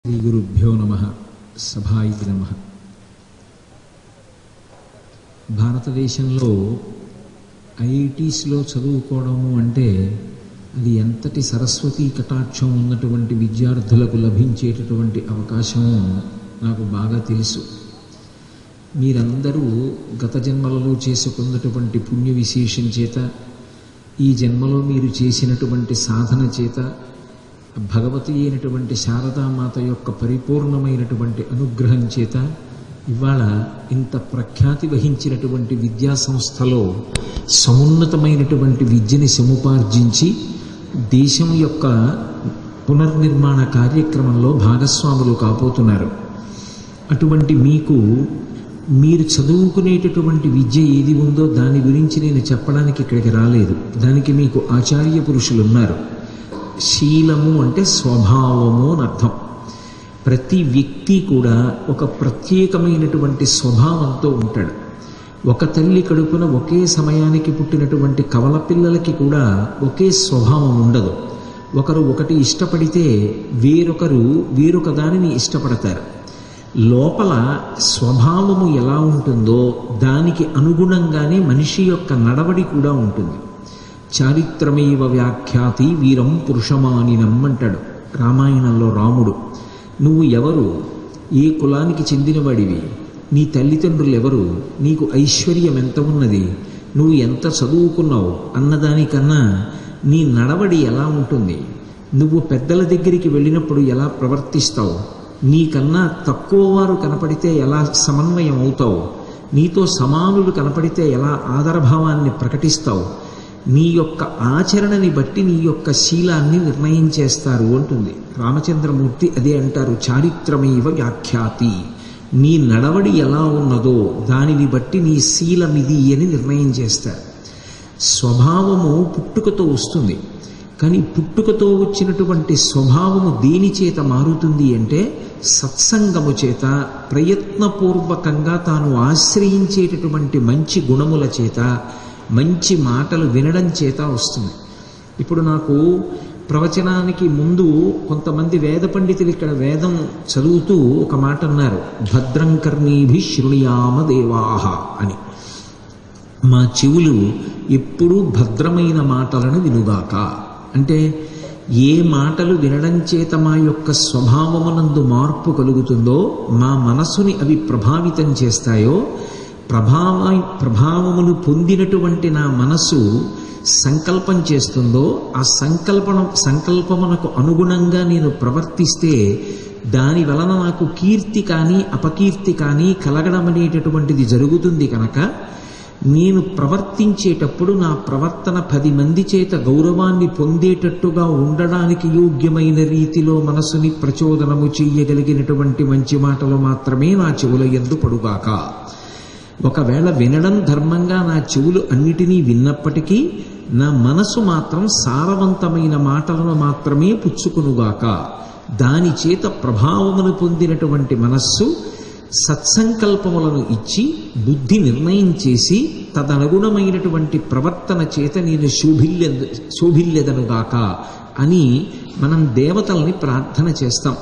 శ్రీగురుభ్యో నమ సభాయికి నమ భారతదేశంలో ఐఐటీస్లో చదువుకోవడము అంటే అది ఎంతటి సరస్వతీ కటాక్షం ఉన్నటువంటి విద్యార్థులకు లభించేటటువంటి అవకాశము నాకు బాగా తెలుసు మీరందరూ గత జన్మలలో చేసుకున్నటువంటి పుణ్య విశేషం చేత ఈ జన్మలో మీరు చేసినటువంటి సాధన చేత భగవతి అయినటువంటి శారదామాత యొక్క పరిపూర్ణమైనటువంటి అనుగ్రహం చేత ఇవాళ ఇంత ప్రఖ్యాతి వహించినటువంటి విద్యా సంస్థలో సమున్నతమైనటువంటి విద్యని సముపార్జించి దేశం యొక్క పునర్నిర్మాణ కార్యక్రమంలో భాగస్వాములు కాబోతున్నారు అటువంటి మీకు మీరు చదువుకునేటటువంటి విద్య ఏది ఉందో దాని గురించి నేను చెప్పడానికి ఇక్కడికి రాలేదు దానికి మీకు ఆచార్య పురుషులు ఉన్నారు శీలము అంటే స్వభావము అని అర్థం ప్రతి వ్యక్తి కూడా ఒక ప్రత్యేకమైనటువంటి స్వభావంతో ఉంటాడు ఒక తల్లి కడుపున ఒకే సమయానికి పుట్టినటువంటి కవల పిల్లలకి కూడా ఒకే స్వభావం ఉండదు ఒకరు ఒకటి ఇష్టపడితే వేరొకరు వేరొక దానిని ఇష్టపడతారు లోపల స్వభావము ఎలా ఉంటుందో దానికి అనుగుణంగానే మనిషి యొక్క నడవడి కూడా ఉంటుంది చారిత్రమేవ వ్యాఖ్యాతి వీరం పురుషమానినం అంటాడు రామాయణంలో రాముడు నువ్వు ఎవరు ఏ కులానికి చెందినవాడివి నీ తల్లిదండ్రులు ఎవరు నీకు ఐశ్వర్యం ఎంత ఉన్నది నువ్వు ఎంత చదువుకున్నావు అన్నదానికన్నా నీ నడవడి ఎలా ఉంటుంది నువ్వు పెద్దల దగ్గరికి వెళ్ళినప్పుడు ఎలా ప్రవర్తిస్తావు నీకన్నా తక్కువ వారు కనపడితే ఎలా సమన్వయం అవుతావు నీతో సమానులు కనపడితే ఎలా ఆదరభావాన్ని ప్రకటిస్తావు నీ యొక్క ఆచరణని బట్టి నీ యొక్క శీలాన్ని నిర్ణయం చేస్తారు అంటుంది రామచంద్రమూర్తి అదే అంటారు చారిత్రమైవ వ్యాఖ్యాతి నీ నడవడి ఎలా ఉన్నదో దానిని బట్టి నీ శీలమిది అని నిర్ణయం చేస్తారు స్వభావము పుట్టుకతో వస్తుంది కానీ పుట్టుకతో వచ్చినటువంటి స్వభావము దేని చేత మారుతుంది అంటే సత్సంగము చేత ప్రయత్నపూర్వకంగా తాను ఆశ్రయించేటటువంటి మంచి గుణముల చేత మంచి మాటలు వినడం చేత వస్తుంది ఇప్పుడు నాకు ప్రవచనానికి ముందు కొంతమంది వేద పండితులు ఇక్కడ వేదం చదువుతూ ఒక మాట అన్నారు భద్రం కర్ణీభి శృణుయామ దేవాహ అని మా చెవులు ఎప్పుడూ భద్రమైన మాటలను వినుగాక అంటే ఏ మాటలు వినడం చేత మా యొక్క స్వభావమునందు మార్పు కలుగుతుందో మా మనసుని అవి ప్రభావితం చేస్తాయో ప్రభావ ప్రభావమును పొందినటువంటి నా మనసు సంకల్పం చేస్తుందో ఆ సంకల్పన సంకల్పమునకు అనుగుణంగా నేను ప్రవర్తిస్తే దాని వలన నాకు కీర్తి కానీ అపకీర్తి కానీ కలగడం అనేటటువంటిది జరుగుతుంది కనుక నేను ప్రవర్తించేటప్పుడు నా ప్రవర్తన పది మంది చేత గౌరవాన్ని పొందేటట్టుగా ఉండడానికి యోగ్యమైన రీతిలో మనసుని ప్రచోదనము చెయ్యగలిగినటువంటి మంచి మాటలు మాత్రమే నా చెవుల ఎందు పడుగాక ఒకవేళ వినడం ధర్మంగా నా చెవులు అన్నిటినీ విన్నప్పటికీ నా మనసు మాత్రం సారవంతమైన మాటలను మాత్రమే పుచ్చుకునుగాక దాని చేత ప్రభావమును పొందినటువంటి మనస్సు సత్సంకల్పములను ఇచ్చి బుద్ధి నిర్ణయం చేసి తదనుగుణమైనటువంటి ప్రవర్తన చేత నేను శోభిల్య శోభిల్యదనుగాక అని మనం దేవతల్ని ప్రార్థన చేస్తాం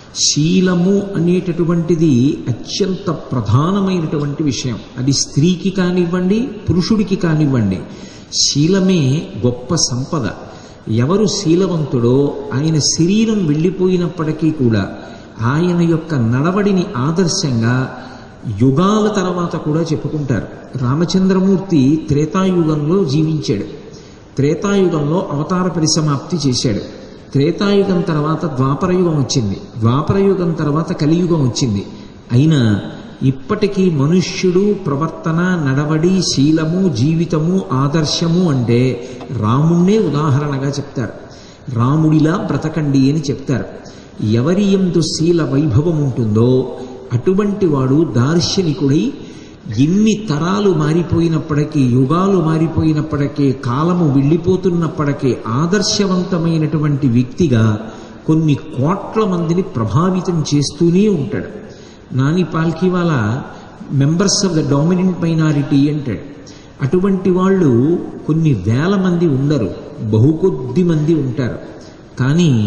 శీలము అనేటటువంటిది అత్యంత ప్రధానమైనటువంటి విషయం అది స్త్రీకి కానివ్వండి పురుషుడికి కానివ్వండి శీలమే గొప్ప సంపద ఎవరు శీలవంతుడో ఆయన శరీరం వెళ్ళిపోయినప్పటికీ కూడా ఆయన యొక్క నడవడిని ఆదర్శంగా యుగాల తర్వాత కూడా చెప్పుకుంటారు రామచంద్రమూర్తి త్రేతాయుగంలో జీవించాడు త్రేతాయుగంలో అవతార పరిసమాప్తి చేశాడు త్రేతాయుగం తర్వాత ద్వాపరయుగం వచ్చింది ద్వాపరయుగం తర్వాత కలియుగం వచ్చింది అయినా ఇప్పటికీ మనుష్యుడు ప్రవర్తన నడవడి శీలము జీవితము ఆదర్శము అంటే రాముణ్ణే ఉదాహరణగా చెప్తారు రాముడిలా బ్రతకండి అని చెప్తారు ఎవరి ఎందు శీల వైభవం ఉంటుందో అటువంటి వాడు దార్శనికుడై ఎన్ని తరాలు మారిపోయినప్పటికీ యుగాలు మారిపోయినప్పటికీ కాలము వెళ్ళిపోతున్నప్పటికీ ఆదర్శవంతమైనటువంటి వ్యక్తిగా కొన్ని కోట్ల మందిని ప్రభావితం చేస్తూనే ఉంటాడు Nani Palkhivala members of the dominant minority అంటాడు అటువంటి వాళ్ళు కొన్ని వేల మంది ఉండరు బహు కొద్ది మంది ఉంటారు కానీ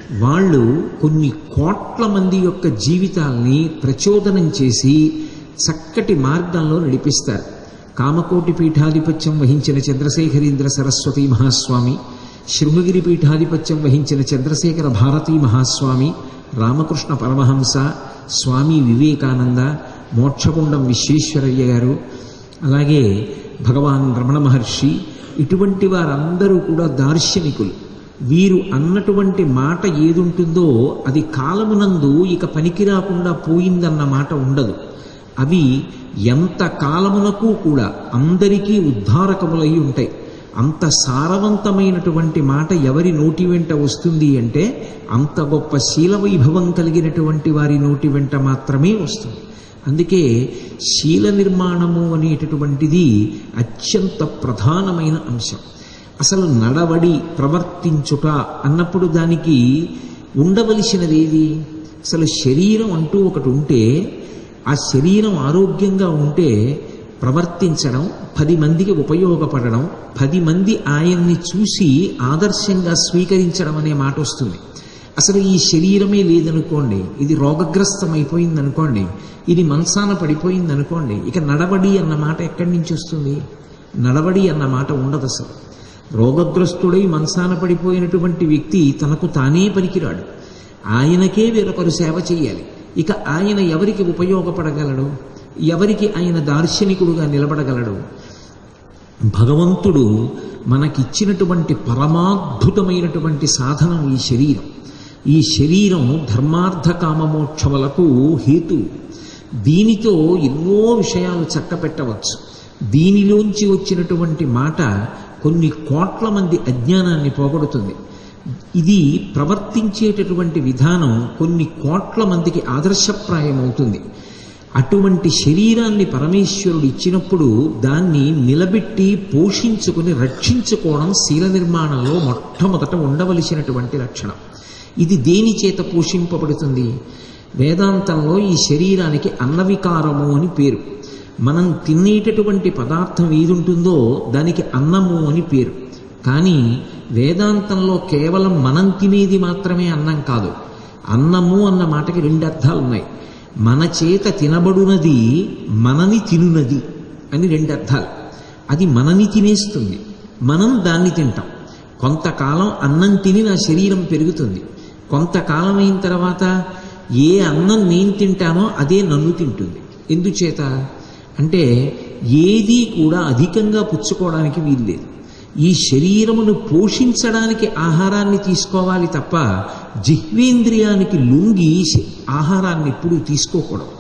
వాళ్ళు కొన్ని కోట్ల మంది యొక్క జీవితాల్ని ప్రచోదనం చేసి చక్కటి మార్గంలో నడిపిస్తారు కామకోటి పీఠాధిపత్యం వహించిన చంద్రశేఖరీంద్ర సరస్వతి మహాస్వామి శృంగగిరి పీఠాధిపత్యం వహించిన చంద్రశేఖర భారతీ మహాస్వామి రామకృష్ణ పరమహంస స్వామి వివేకానంద మోక్షగుండం విశ్వేశ్వరయ్య గారు అలాగే భగవాన్ రమణ మహర్షి ఇటువంటి వారందరూ కూడా దార్శనికులు వీరు అన్నటువంటి మాట ఏదుంటుందో అది కాలమునందు ఇక పనికి రాకుండా పోయిందన్న మాట ఉండదు అవి ఎంత కాలమునకు కూడా అందరికీ ఉద్ధారకములై ఉంటాయి అంత సారవంతమైనటువంటి మాట ఎవరి నోటి వెంట వస్తుంది అంటే అంత గొప్ప శీల వైభవం కలిగినటువంటి వారి నోటి వెంట మాత్రమే వస్తుంది అందుకే శీల నిర్మాణము అనేటటువంటిది అత్యంత ప్రధానమైన అంశం అసలు నడవడి ప్రవర్తించుట అన్నప్పుడు దానికి ఉండవలసినదేది అసలు శరీరం అంటూ ఒకటి ఉంటే ఆ శరీరం ఆరోగ్యంగా ఉంటే ప్రవర్తించడం పది మందికి ఉపయోగపడడం పది మంది ఆయన్ని చూసి ఆదర్శంగా స్వీకరించడం అనే మాట వస్తుంది అసలు ఈ శరీరమే లేదనుకోండి ఇది రోగగ్రస్తమైపోయింది అనుకోండి ఇది మనసాన పడిపోయింది అనుకోండి ఇక నడవడి అన్న మాట ఎక్కడి నుంచి వస్తుంది నడవడి అన్న మాట ఉండదు అసలు రోగగ్రస్తుడై మనసాన పడిపోయినటువంటి వ్యక్తి తనకు తానే పనికిరాడు ఆయనకే వేరొకరు సేవ చేయాలి ఇక ఆయన ఎవరికి ఉపయోగపడగలడు ఎవరికి ఆయన దార్శనికుడుగా నిలబడగలడు భగవంతుడు మనకిచ్చినటువంటి పరమాద్భుతమైనటువంటి సాధనం ఈ శరీరం ఈ శరీరం ధర్మార్థ కామమోక్షములకు హేతు దీనితో ఎన్నో విషయాలు చక్కపెట్టవచ్చు దీనిలోంచి వచ్చినటువంటి మాట కొన్ని కోట్ల మంది అజ్ఞానాన్ని పోగొడుతుంది ఇది ప్రవర్తించేటటువంటి విధానం కొన్ని కోట్ల మందికి ఆదర్శప్రాయమవుతుంది అటువంటి శరీరాన్ని పరమేశ్వరుడు ఇచ్చినప్పుడు దాన్ని నిలబెట్టి పోషించుకుని రక్షించుకోవడం శీల నిర్మాణంలో మొట్టమొదట ఉండవలసినటువంటి లక్షణం ఇది దేని చేత పోషింపబడుతుంది వేదాంతంలో ఈ శరీరానికి అన్నవికారము అని పేరు మనం తినేటటువంటి పదార్థం ఏదుంటుందో దానికి అన్నము అని పేరు కానీ వేదాంతంలో కేవలం మనం తినేది మాత్రమే అన్నం కాదు అన్నము అన్న మాటకి రెండు అర్థాలు ఉన్నాయి మన చేత తినబడునది మనని తినునది అని రెండు అర్థాలు అది మనని తినేస్తుంది మనం దాన్ని తింటాం కొంతకాలం అన్నం తిని నా శరీరం పెరుగుతుంది కొంతకాలం అయిన తర్వాత ఏ అన్నం నేను తింటానో అదే నన్ను తింటుంది ఎందుచేత అంటే ఏదీ కూడా అధికంగా పుచ్చుకోవడానికి వీల్లేదు ఈ శరీరమును పోషించడానికి ఆహారాన్ని తీసుకోవాలి తప్ప జిహ్వేంద్రియానికి లొంగి ఆహారాన్ని ఎప్పుడూ తీసుకోకూడదు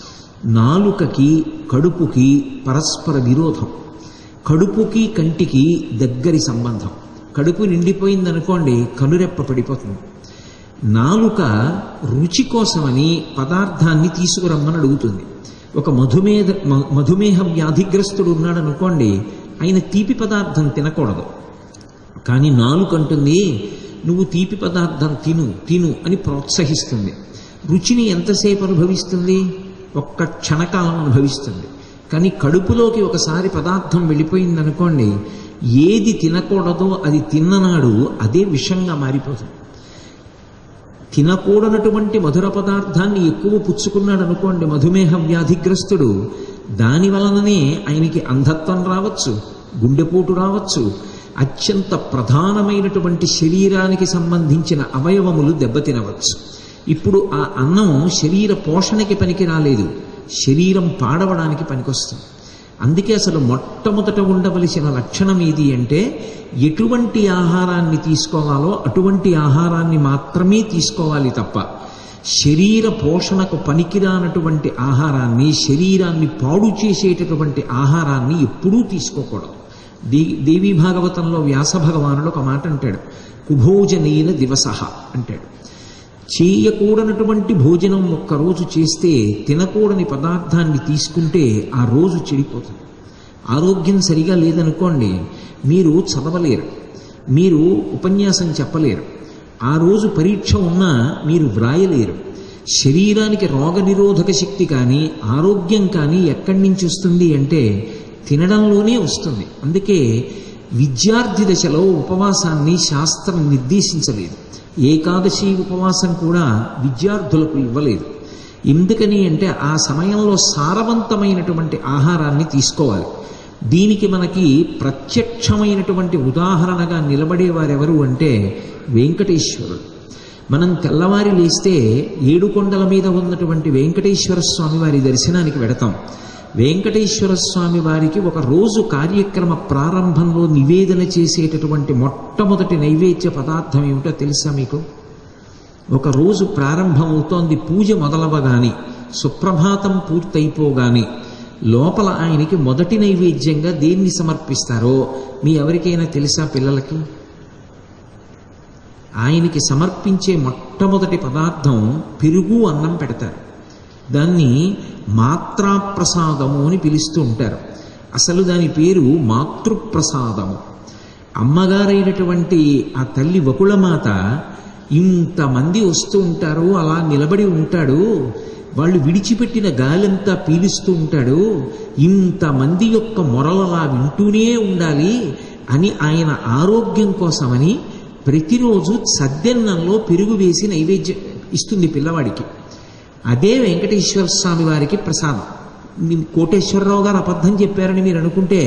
నాలుకకి కడుపుకి పరస్పర విరోధం కడుపుకి కంటికి దగ్గరి సంబంధం కడుపు నిండిపోయిందనుకోండి కనురెప్ప పడిపోతుంది నాలుక రుచి కోసమని పదార్థాన్ని తీసుకురమ్మని అడుగుతుంది ఒక మధుమేహ మధుమేహ వ్యాధిగ్రస్తుడు ఉన్నాడనుకోండి ఆయన తీపి పదార్థం తినకూడదు కానీ నాలుకంటుంది నువ్వు తీపి పదార్థం తిను తిను అని ప్రోత్సహిస్తుంది రుచిని ఎంతసేపు అనుభవిస్తుంది ఒక్క క్షణకాలం అనుభవిస్తుంది కానీ కడుపులోకి ఒకసారి పదార్థం వెళ్ళిపోయిందనుకోండి ఏది తినకూడదో అది తిన్ననాడు అదే విషంగా మారిపోతుంది తినకూడనటువంటి మధుర పదార్థాన్ని ఎక్కువ పుచ్చుకున్నాడు అనుకోండి మధుమేహ వ్యాధిగ్రస్తుడు దాని వలననే ఆయనకి అంధత్వం రావచ్చు గుండెపోటు రావచ్చు అత్యంత ప్రధానమైనటువంటి శరీరానికి సంబంధించిన అవయవములు దెబ్బతినవచ్చు ఇప్పుడు ఆ అన్నం శరీర పోషణకి పనికి రాలేదు శరీరం పాడవడానికి పనికొస్తుంది అందుకే అసలు మొట్టమొదట ఉండవలసిన లక్షణం ఏది అంటే ఎటువంటి ఆహారాన్ని తీసుకోవాలో అటువంటి ఆహారాన్ని మాత్రమే తీసుకోవాలి తప్ప శరీర పోషణకు పనికిరానటువంటి ఆహారాన్ని శరీరాన్ని పాడు చేసేటటువంటి ఆహారాన్ని ఎప్పుడూ తీసుకోకూడదు దే దేవీ భాగవతంలో వ్యాస భగవానుడు ఒక మాట అంటాడు కుభోజనీన దివసహ అంటాడు చేయకూడనటువంటి భోజనం ఒక్కరోజు చేస్తే తినకూడని పదార్థాన్ని తీసుకుంటే ఆ రోజు చెడిపోతుంది ఆరోగ్యం సరిగా లేదనుకోండి మీరు చదవలేరు మీరు ఉపన్యాసం చెప్పలేరు ఆ రోజు పరీక్ష ఉన్నా మీరు వ్రాయలేరు శరీరానికి రోగనిరోధక శక్తి కానీ ఆరోగ్యం కానీ ఎక్కడి నుంచి వస్తుంది అంటే తినడంలోనే వస్తుంది అందుకే విద్యార్థి దశలో ఉపవాసాన్ని శాస్త్రం నిర్దేశించలేదు ఏకాదశి ఉపవాసం కూడా విద్యార్థులకు ఇవ్వలేదు ఎందుకని అంటే ఆ సమయంలో సారవంతమైనటువంటి ఆహారాన్ని తీసుకోవాలి దీనికి మనకి ప్రత్యక్షమైనటువంటి ఉదాహరణగా నిలబడేవారెవరు అంటే వెంకటేశ్వరుడు మనం తెల్లవారి లేస్తే ఏడుకొండల మీద ఉన్నటువంటి వెంకటేశ్వర స్వామి వారి దర్శనానికి వెడతాం వెంకటేశ్వర స్వామి వారికి ఒక రోజు కార్యక్రమ ప్రారంభంలో నివేదన చేసేటటువంటి మొట్టమొదటి నైవేద్య పదార్థం ఏమిటో తెలుసా మీకు ఒక రోజు ప్రారంభమవుతోంది పూజ మొదలవగాని సుప్రభాతం పూర్తయిపోగాని లోపల ఆయనకి మొదటి నైవేద్యంగా దేన్ని సమర్పిస్తారో మీ ఎవరికైనా తెలుసా పిల్లలకి ఆయనకి సమర్పించే మొట్టమొదటి పదార్థం పెరుగు అన్నం పెడతారు దాన్ని మాత్రాప్రసాదము అని పిలుస్తూ ఉంటారు అసలు దాని పేరు మాతృప్రసాదము అమ్మగారైనటువంటి ఆ తల్లి వకుళమాత ఇంతమంది వస్తూ ఉంటారు అలా నిలబడి ఉంటాడు వాళ్ళు విడిచిపెట్టిన గాలంతా పీలుస్తూ ఉంటాడు ఇంతమంది యొక్క మొరలలా వింటూనే ఉండాలి అని ఆయన ఆరోగ్యం కోసమని ప్రతిరోజు సద్దెన్నంలో పెరుగు వేసి నైవేద్యం ఇస్తుంది పిల్లవాడికి అదే వెంకటేశ్వర స్వామి వారికి ప్రసాదం మీ కోటేశ్వరరావు గారు అబద్ధం చెప్పారని మీరు అనుకుంటే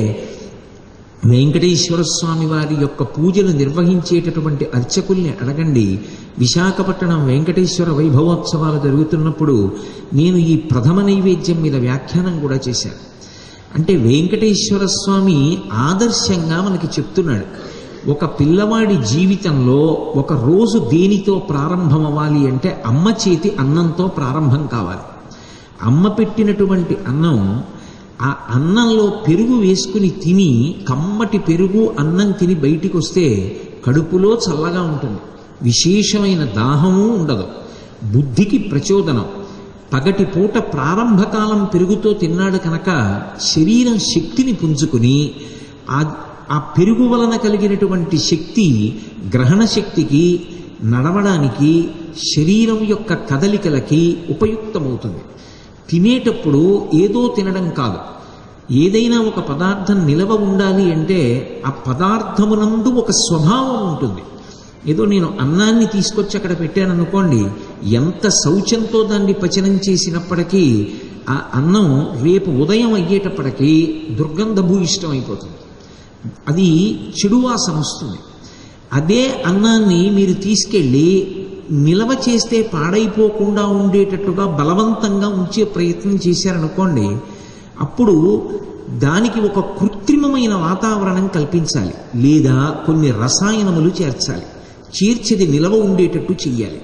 వెంకటేశ్వర స్వామి వారి యొక్క పూజలు నిర్వహించేటటువంటి అర్చకుల్ని అడగండి విశాఖపట్నం వెంకటేశ్వర వైభవోత్సవాలు జరుగుతున్నప్పుడు నేను ఈ ప్రథమ నైవేద్యం మీద వ్యాఖ్యానం కూడా చేశాను అంటే వెంకటేశ్వర స్వామి ఆదర్శంగా మనకి చెప్తున్నాడు ఒక పిల్లవాడి జీవితంలో ఒక రోజు దేనితో ప్రారంభం అవ్వాలి అంటే అమ్మ చేతి అన్నంతో ప్రారంభం కావాలి అమ్మ పెట్టినటువంటి అన్నం ఆ అన్నంలో పెరుగు వేసుకుని తిని కమ్మటి పెరుగు అన్నం తిని బయటికి వస్తే కడుపులో చల్లగా ఉంటుంది విశేషమైన దాహము ఉండదు బుద్ధికి ప్రచోదనం పగటి పూట ప్రారంభకాలం పెరుగుతో తిన్నాడు కనుక శరీరం శక్తిని పుంజుకుని ఆ ఆ పెరుగు వలన కలిగినటువంటి శక్తి గ్రహణ శక్తికి నడవడానికి శరీరం యొక్క కదలికలకి ఉపయుక్తమవుతుంది తినేటప్పుడు ఏదో తినడం కాదు ఏదైనా ఒక పదార్థం నిలవ ఉండాలి అంటే ఆ పదార్థమునందు ఒక స్వభావం ఉంటుంది ఏదో నేను అన్నాన్ని తీసుకొచ్చి అక్కడ పెట్టాను అనుకోండి ఎంత శౌచంతో దాన్ని పచనం చేసినప్పటికీ ఆ అన్నం రేపు ఉదయం అయ్యేటప్పటికీ దుర్గంధ భూయిష్టం అయిపోతుంది అది చెడు వాసన వస్తుంది అదే అన్నాన్ని మీరు తీసుకెళ్ళి నిలవ చేస్తే పాడైపోకుండా ఉండేటట్టుగా బలవంతంగా ఉంచే ప్రయత్నం చేశారనుకోండి అప్పుడు దానికి ఒక కృత్రిమమైన వాతావరణం కల్పించాలి లేదా కొన్ని రసాయనములు చేర్చాలి చేర్చేది నిలవ ఉండేటట్టు చెయ్యాలి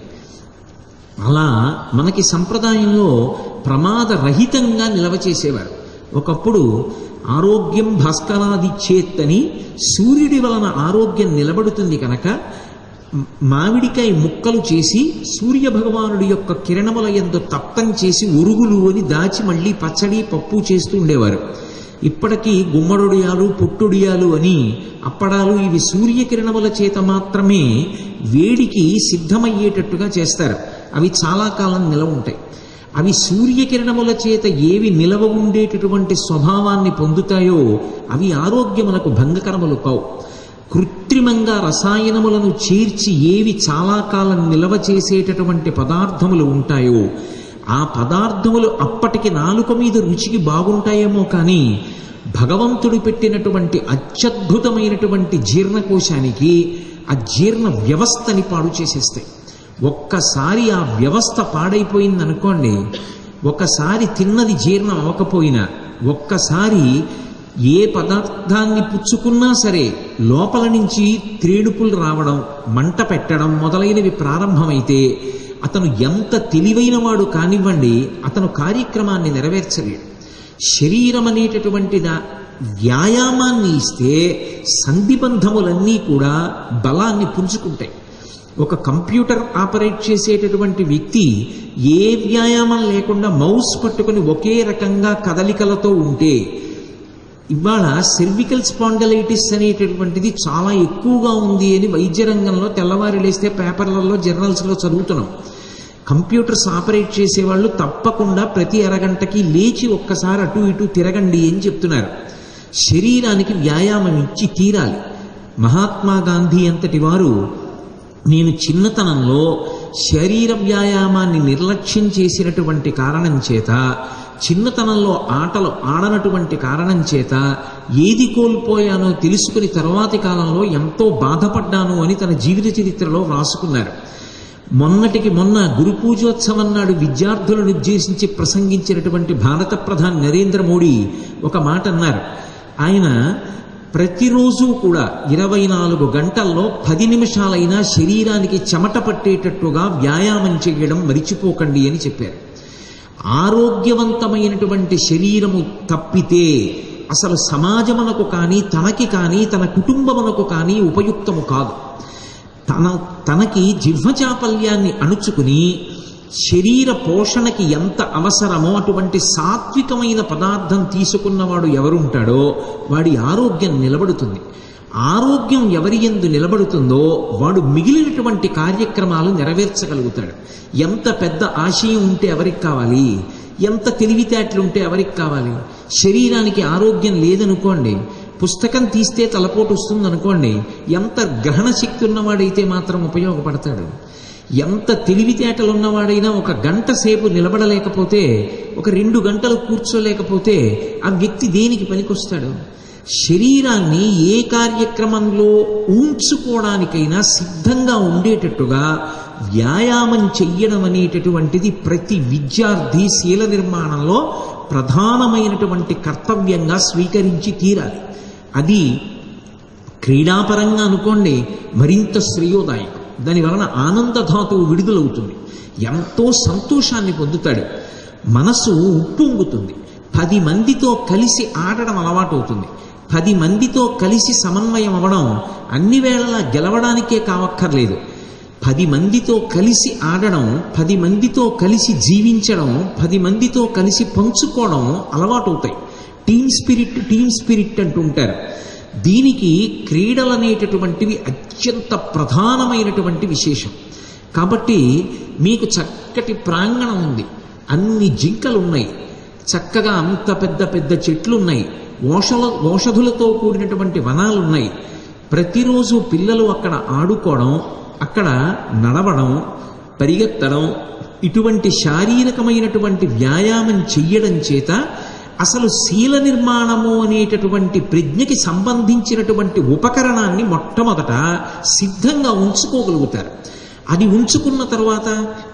అలా మనకి సంప్రదాయంలో ప్రమాదరహితంగా నిలవ చేసేవారు ఒకప్పుడు ఆరోగ్యం భాస్కరాది చేత్తని సూర్యుడి వలన ఆరోగ్యం నిలబడుతుంది కనుక మామిడికాయ ముక్కలు చేసి సూర్య భగవానుడి యొక్క కిరణముల ఎందు తప్తం చేసి ఉరుగులు అని దాచి మళ్ళీ పచ్చడి పప్పు చేస్తూ ఉండేవారు ఇప్పటికీ గుమ్మడొడియాలు పుట్టుడియాలు అని అప్పడాలు ఇవి సూర్యకిరణముల చేత మాత్రమే వేడికి సిద్ధమయ్యేటట్టుగా చేస్తారు అవి చాలా కాలం నిలవ ఉంటాయి అవి సూర్యకిరణముల చేత ఏవి నిలవ ఉండేటటువంటి స్వభావాన్ని పొందుతాయో అవి ఆరోగ్యములకు భంగకరములు కావు కృత్రిమంగా రసాయనములను చేర్చి ఏవి చాలా కాలం నిలవ చేసేటటువంటి పదార్థములు ఉంటాయో ఆ పదార్థములు అప్పటికి నాలుక మీద రుచికి బాగుంటాయేమో కానీ భగవంతుడు పెట్టినటువంటి అత్యద్భుతమైనటువంటి జీర్ణకోశానికి ఆ జీర్ణ వ్యవస్థని పాడు చేసేస్తాయి ఒక్కసారి ఆ వ్యవస్థ పాడైపోయిందనుకోండి ఒకసారి తిన్నది జీర్ణం అవ్వకపోయినా ఒక్కసారి ఏ పదార్థాన్ని పుచ్చుకున్నా సరే లోపల నుంచి త్రేడుపులు రావడం మంట పెట్టడం మొదలైనవి ప్రారంభమైతే అతను ఎంత తెలివైన వాడు కానివ్వండి అతను కార్యక్రమాన్ని నెరవేర్చలేడు శరీరం అనేటటువంటి దా వ్యాయామాన్ని ఇస్తే సంధిబంధములన్నీ కూడా బలాన్ని పుంజుకుంటాయి ఒక కంప్యూటర్ ఆపరేట్ చేసేటటువంటి వ్యక్తి ఏ వ్యాయామం లేకుండా మౌస్ పట్టుకొని ఒకే రకంగా కదలికలతో ఉంటే ఇవాళ సెర్వికల్ స్పాండలైటిస్ అనేటటువంటిది చాలా ఎక్కువగా ఉంది అని వైద్య రంగంలో తెల్లవారి లేస్తే పేపర్లలో జర్నల్స్లో చదువుతున్నాం కంప్యూటర్స్ ఆపరేట్ చేసేవాళ్ళు తప్పకుండా ప్రతి అరగంటకి లేచి ఒక్కసారి అటు ఇటు తిరగండి అని చెప్తున్నారు శరీరానికి వ్యాయామం ఇచ్చి తీరాలి మహాత్మా గాంధీ అంతటి వారు నేను చిన్నతనంలో శరీర వ్యాయామాన్ని నిర్లక్ష్యం చేసినటువంటి కారణం చేత చిన్నతనంలో ఆటలు ఆడనటువంటి కారణం చేత ఏది కోల్పోయానో తెలుసుకుని తర్వాతి కాలంలో ఎంతో బాధపడ్డాను అని తన జీవిత చరిత్రలో వ్రాసుకున్నారు మొన్నటికి మొన్న గురు పూజోత్సవం నాడు విద్యార్థులను ఉద్దేశించి ప్రసంగించినటువంటి భారత ప్రధాని నరేంద్ర మోడీ ఒక మాట అన్నారు ఆయన ప్రతిరోజు కూడా ఇరవై నాలుగు గంటల్లో పది నిమిషాలైనా శరీరానికి చెమట పట్టేటట్టుగా వ్యాయామం చేయడం మరిచిపోకండి అని చెప్పారు ఆరోగ్యవంతమైనటువంటి శరీరము తప్పితే అసలు సమాజమునకు కానీ తనకి కానీ తన కుటుంబమునకు కానీ ఉపయుక్తము కాదు తన తనకి జిహ్వచాపల్యాన్ని అణుచుకుని శరీర పోషణకి ఎంత అవసరమో అటువంటి సాత్వికమైన పదార్థం తీసుకున్నవాడు ఎవరుంటాడో వాడి ఆరోగ్యం నిలబడుతుంది ఆరోగ్యం ఎవరి ఎందు నిలబడుతుందో వాడు మిగిలినటువంటి కార్యక్రమాలు నెరవేర్చగలుగుతాడు ఎంత పెద్ద ఆశయం ఉంటే ఎవరికి కావాలి ఎంత తెలివితేటలుంటే ఎవరికి కావాలి శరీరానికి ఆరోగ్యం లేదనుకోండి పుస్తకం తీస్తే తలపోటు వస్తుంది అనుకోండి ఎంత గ్రహణ శక్తి ఉన్నవాడైతే మాత్రం ఉపయోగపడతాడు ఎంత తెలివితేటలు ఉన్నవాడైనా ఒక గంట సేపు నిలబడలేకపోతే ఒక రెండు గంటలు కూర్చోలేకపోతే ఆ వ్యక్తి దేనికి పనికొస్తాడు శరీరాన్ని ఏ కార్యక్రమంలో ఉంచుకోవడానికైనా సిద్ధంగా ఉండేటట్టుగా వ్యాయామం చెయ్యడం అనేటటువంటిది ప్రతి విద్యార్థి శీల నిర్మాణంలో ప్రధానమైనటువంటి కర్తవ్యంగా స్వీకరించి తీరాలి అది క్రీడాపరంగా అనుకోండి మరింత శ్రేయోదాయకం దాని వలన ఆనందధాతువు విడుదలవుతుంది ఎంతో సంతోషాన్ని పొందుతాడు మనసు ఉప్పొంగుతుంది పది మందితో కలిసి ఆడడం అలవాటు అవుతుంది పది మందితో కలిసి సమన్వయం అవ్వడం అన్ని వేళలా గెలవడానికే కావక్కర్లేదు పది మందితో కలిసి ఆడడం పది మందితో కలిసి జీవించడం పది మందితో కలిసి పంచుకోవడం అలవాటు అవుతాయి టీమ్ స్పిరిట్ టీమ్ స్పిరిట్ అంటుంటారు దీనికి క్రీడలు అనేటటువంటివి అత్యంత ప్రధానమైనటువంటి విశేషం కాబట్టి మీకు చక్కటి ప్రాంగణం ఉంది అన్ని జింకలు ఉన్నాయి చక్కగా అంత పెద్ద పెద్ద చెట్లు ఉన్నాయి ఓషల ఓషధులతో కూడినటువంటి వనాలు ఉన్నాయి ప్రతిరోజు పిల్లలు అక్కడ ఆడుకోవడం అక్కడ నడవడం పరిగెత్తడం ఇటువంటి శారీరకమైనటువంటి వ్యాయామం చెయ్యడం చేత అసలు శీల నిర్మాణము అనేటటువంటి ప్రజ్ఞకి సంబంధించినటువంటి ఉపకరణాన్ని మొట్టమొదట సిద్ధంగా ఉంచుకోగలుగుతారు అది ఉంచుకున్న తర్వాత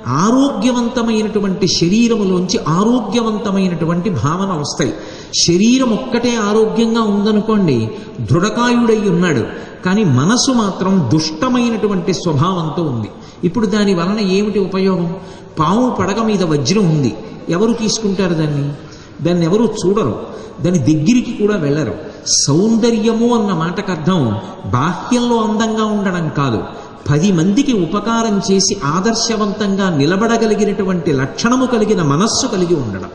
ఆరోగ్యవంతమైనటువంటి శరీరములోంచి ఆరోగ్యవంతమైనటువంటి భావన వస్తాయి శరీరం ఒక్కటే ఆరోగ్యంగా ఉందనుకోండి దృఢకాయుడై ఉన్నాడు కానీ మనసు మాత్రం దుష్టమైనటువంటి స్వభావంతో ఉంది ఇప్పుడు దాని వలన ఏమిటి ఉపయోగం పాము పడగ మీద వజ్రం ఉంది ఎవరు తీసుకుంటారు దాన్ని దాన్ని ఎవరు చూడరు దాని దగ్గరికి కూడా వెళ్ళరు సౌందర్యము అన్న మాటకు అర్థం బాహ్యంలో అందంగా ఉండడం కాదు పది మందికి ఉపకారం చేసి ఆదర్శవంతంగా నిలబడగలిగినటువంటి లక్షణము కలిగిన మనస్సు కలిగి ఉండడం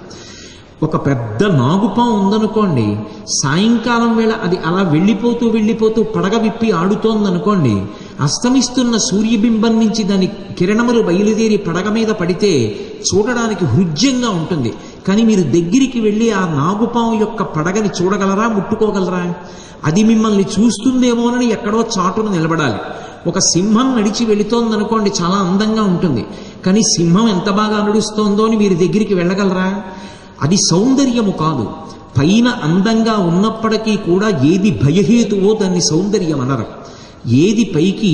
ఒక పెద్ద నాగుపాం ఉందనుకోండి సాయంకాలం వేళ అది అలా వెళ్ళిపోతూ వెళ్ళిపోతూ పడగ విప్పి ఆడుతోందనుకోండి అస్తమిస్తున్న సూర్యబింబం నుంచి దాని కిరణములు బయలుదేరి పడగ మీద పడితే చూడడానికి హృద్యంగా ఉంటుంది కానీ మీరు దగ్గరికి వెళ్ళి ఆ నాగుపాం యొక్క పడగని చూడగలరా ముట్టుకోగలరా అది మిమ్మల్ని చూస్తుందేమోనని ఎక్కడో చాటును నిలబడాలి ఒక సింహం నడిచి వెళుతోందనుకోండి చాలా అందంగా ఉంటుంది కానీ సింహం ఎంత బాగా నడుస్తోందో అని మీరు దగ్గరికి వెళ్ళగలరా అది సౌందర్యము కాదు పైన అందంగా ఉన్నప్పటికీ కూడా ఏది భయహేతువో దాన్ని సౌందర్యం అనరు ఏది పైకి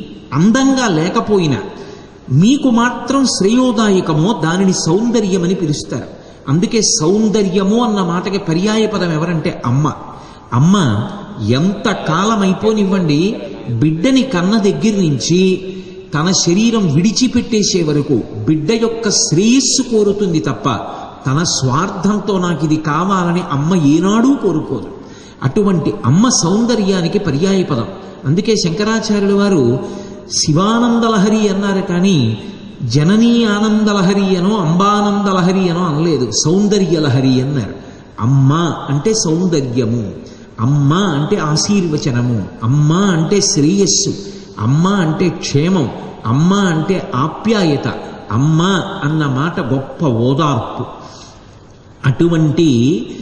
అందంగా లేకపోయినా మీకు మాత్రం శ్రేయోదాయకమో దానిని సౌందర్యమని పిలుస్తారు అందుకే సౌందర్యము అన్న మాటకి పర్యాయ పదం ఎవరంటే అమ్మ అమ్మ ఎంత కాలం అయిపోనివ్వండి బిడ్డని కన్న దగ్గర నుంచి తన శరీరం విడిచిపెట్టేసే వరకు బిడ్డ యొక్క శ్రేయస్సు కోరుతుంది తప్ప తన స్వార్థంతో నాకు ఇది కావాలని అమ్మ ఏనాడూ కోరుకోదు అటువంటి అమ్మ సౌందర్యానికి పర్యాయ పదం అందుకే శంకరాచార్యుల వారు శివానందలహరి అన్నారు కానీ జననీ ఆనందలహరి అనో అంబానందలహరి అనో అనలేదు సౌందర్యలహరి అన్నారు అమ్మ అంటే సౌందర్యము అమ్మ అంటే ఆశీర్వచనము అమ్మ అంటే శ్రేయస్సు అమ్మ అంటే క్షేమం అమ్మ అంటే ఆప్యాయత అమ్మ అన్న మాట గొప్ప ఓదార్పు అటువంటి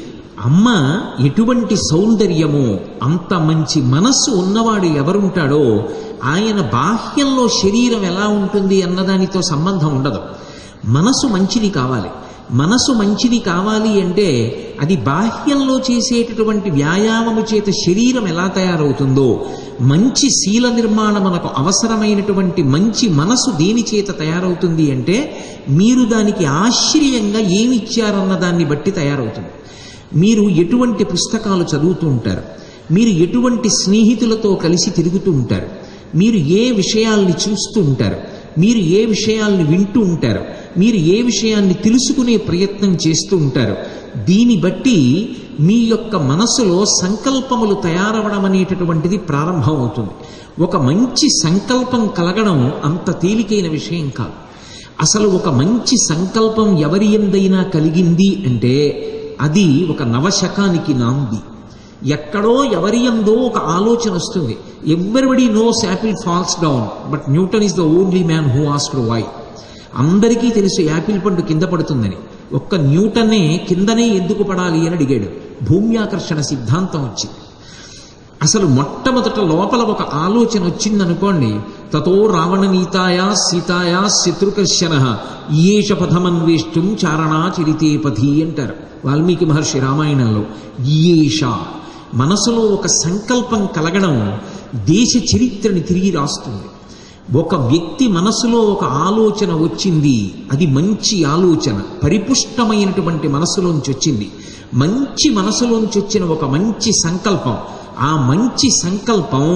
అమ్మ ఎటువంటి సౌందర్యమో అంత మంచి మనస్సు ఉన్నవాడు ఎవరుంటాడో ఆయన బాహ్యంలో శరీరం ఎలా ఉంటుంది అన్నదానితో సంబంధం ఉండదు మనసు మంచిది కావాలి మనసు మంచిది కావాలి అంటే అది బాహ్యంలో చేసేటటువంటి వ్యాయామము చేత శరీరం ఎలా తయారవుతుందో మంచి శీల నిర్మాణమునకు అవసరమైనటువంటి మంచి మనసు దేని చేత తయారవుతుంది అంటే మీరు దానికి ఆశ్చర్యంగా ఏమిచ్చారన్న దాన్ని బట్టి తయారవుతుంది మీరు ఎటువంటి పుస్తకాలు చదువుతూ ఉంటారు మీరు ఎటువంటి స్నేహితులతో కలిసి తిరుగుతూ ఉంటారు మీరు ఏ విషయాల్ని చూస్తూ ఉంటారు మీరు ఏ విషయాల్ని వింటూ ఉంటారు మీరు ఏ విషయాన్ని తెలుసుకునే ప్రయత్నం చేస్తూ ఉంటారు దీన్ని బట్టి మీ యొక్క మనసులో సంకల్పములు తయారవడం అనేటటువంటిది ప్రారంభమవుతుంది ఒక మంచి సంకల్పం కలగడం అంత తేలికైన విషయం కాదు అసలు ఒక మంచి సంకల్పం ఎవరి ఎందైనా కలిగింది అంటే అది ఒక నవశకానికి నాంది ఎక్కడో ఎవరి ఎందో ఒక ఆలోచన వస్తుంది everybody knows apple falls down but Newton is the only man who asked why అందరికీ తెలుసు యాపిల్ పండు కింద పడుతుందని ఒక్క న్యూటనే కిందనే ఎందుకు పడాలి అని అడిగాడు భూమ్యాకర్షణ సిద్ధాంతం వచ్చింది అసలు మొట్టమొదట లోపల ఒక ఆలోచన వచ్చిందనుకోండి తతో రావణనీతాయా సీతాయా శత్రుకర్షణ ఈయేష పథమన్వేష్టం చారణా చరితే పథి అంటారు వాల్మీకి మహర్షి రామాయణంలో ఈయేష మనసులో ఒక సంకల్పం కలగడం దేశ చరిత్రని తిరిగి రాస్తుంది ఒక వ్యక్తి మనసులో ఒక ఆలోచన వచ్చింది అది మంచి ఆలోచన పరిపుష్టమైనటువంటి మనసులోంచి వచ్చింది మంచి మనసులోంచి వచ్చిన ఒక మంచి సంకల్పం ఆ మంచి సంకల్పం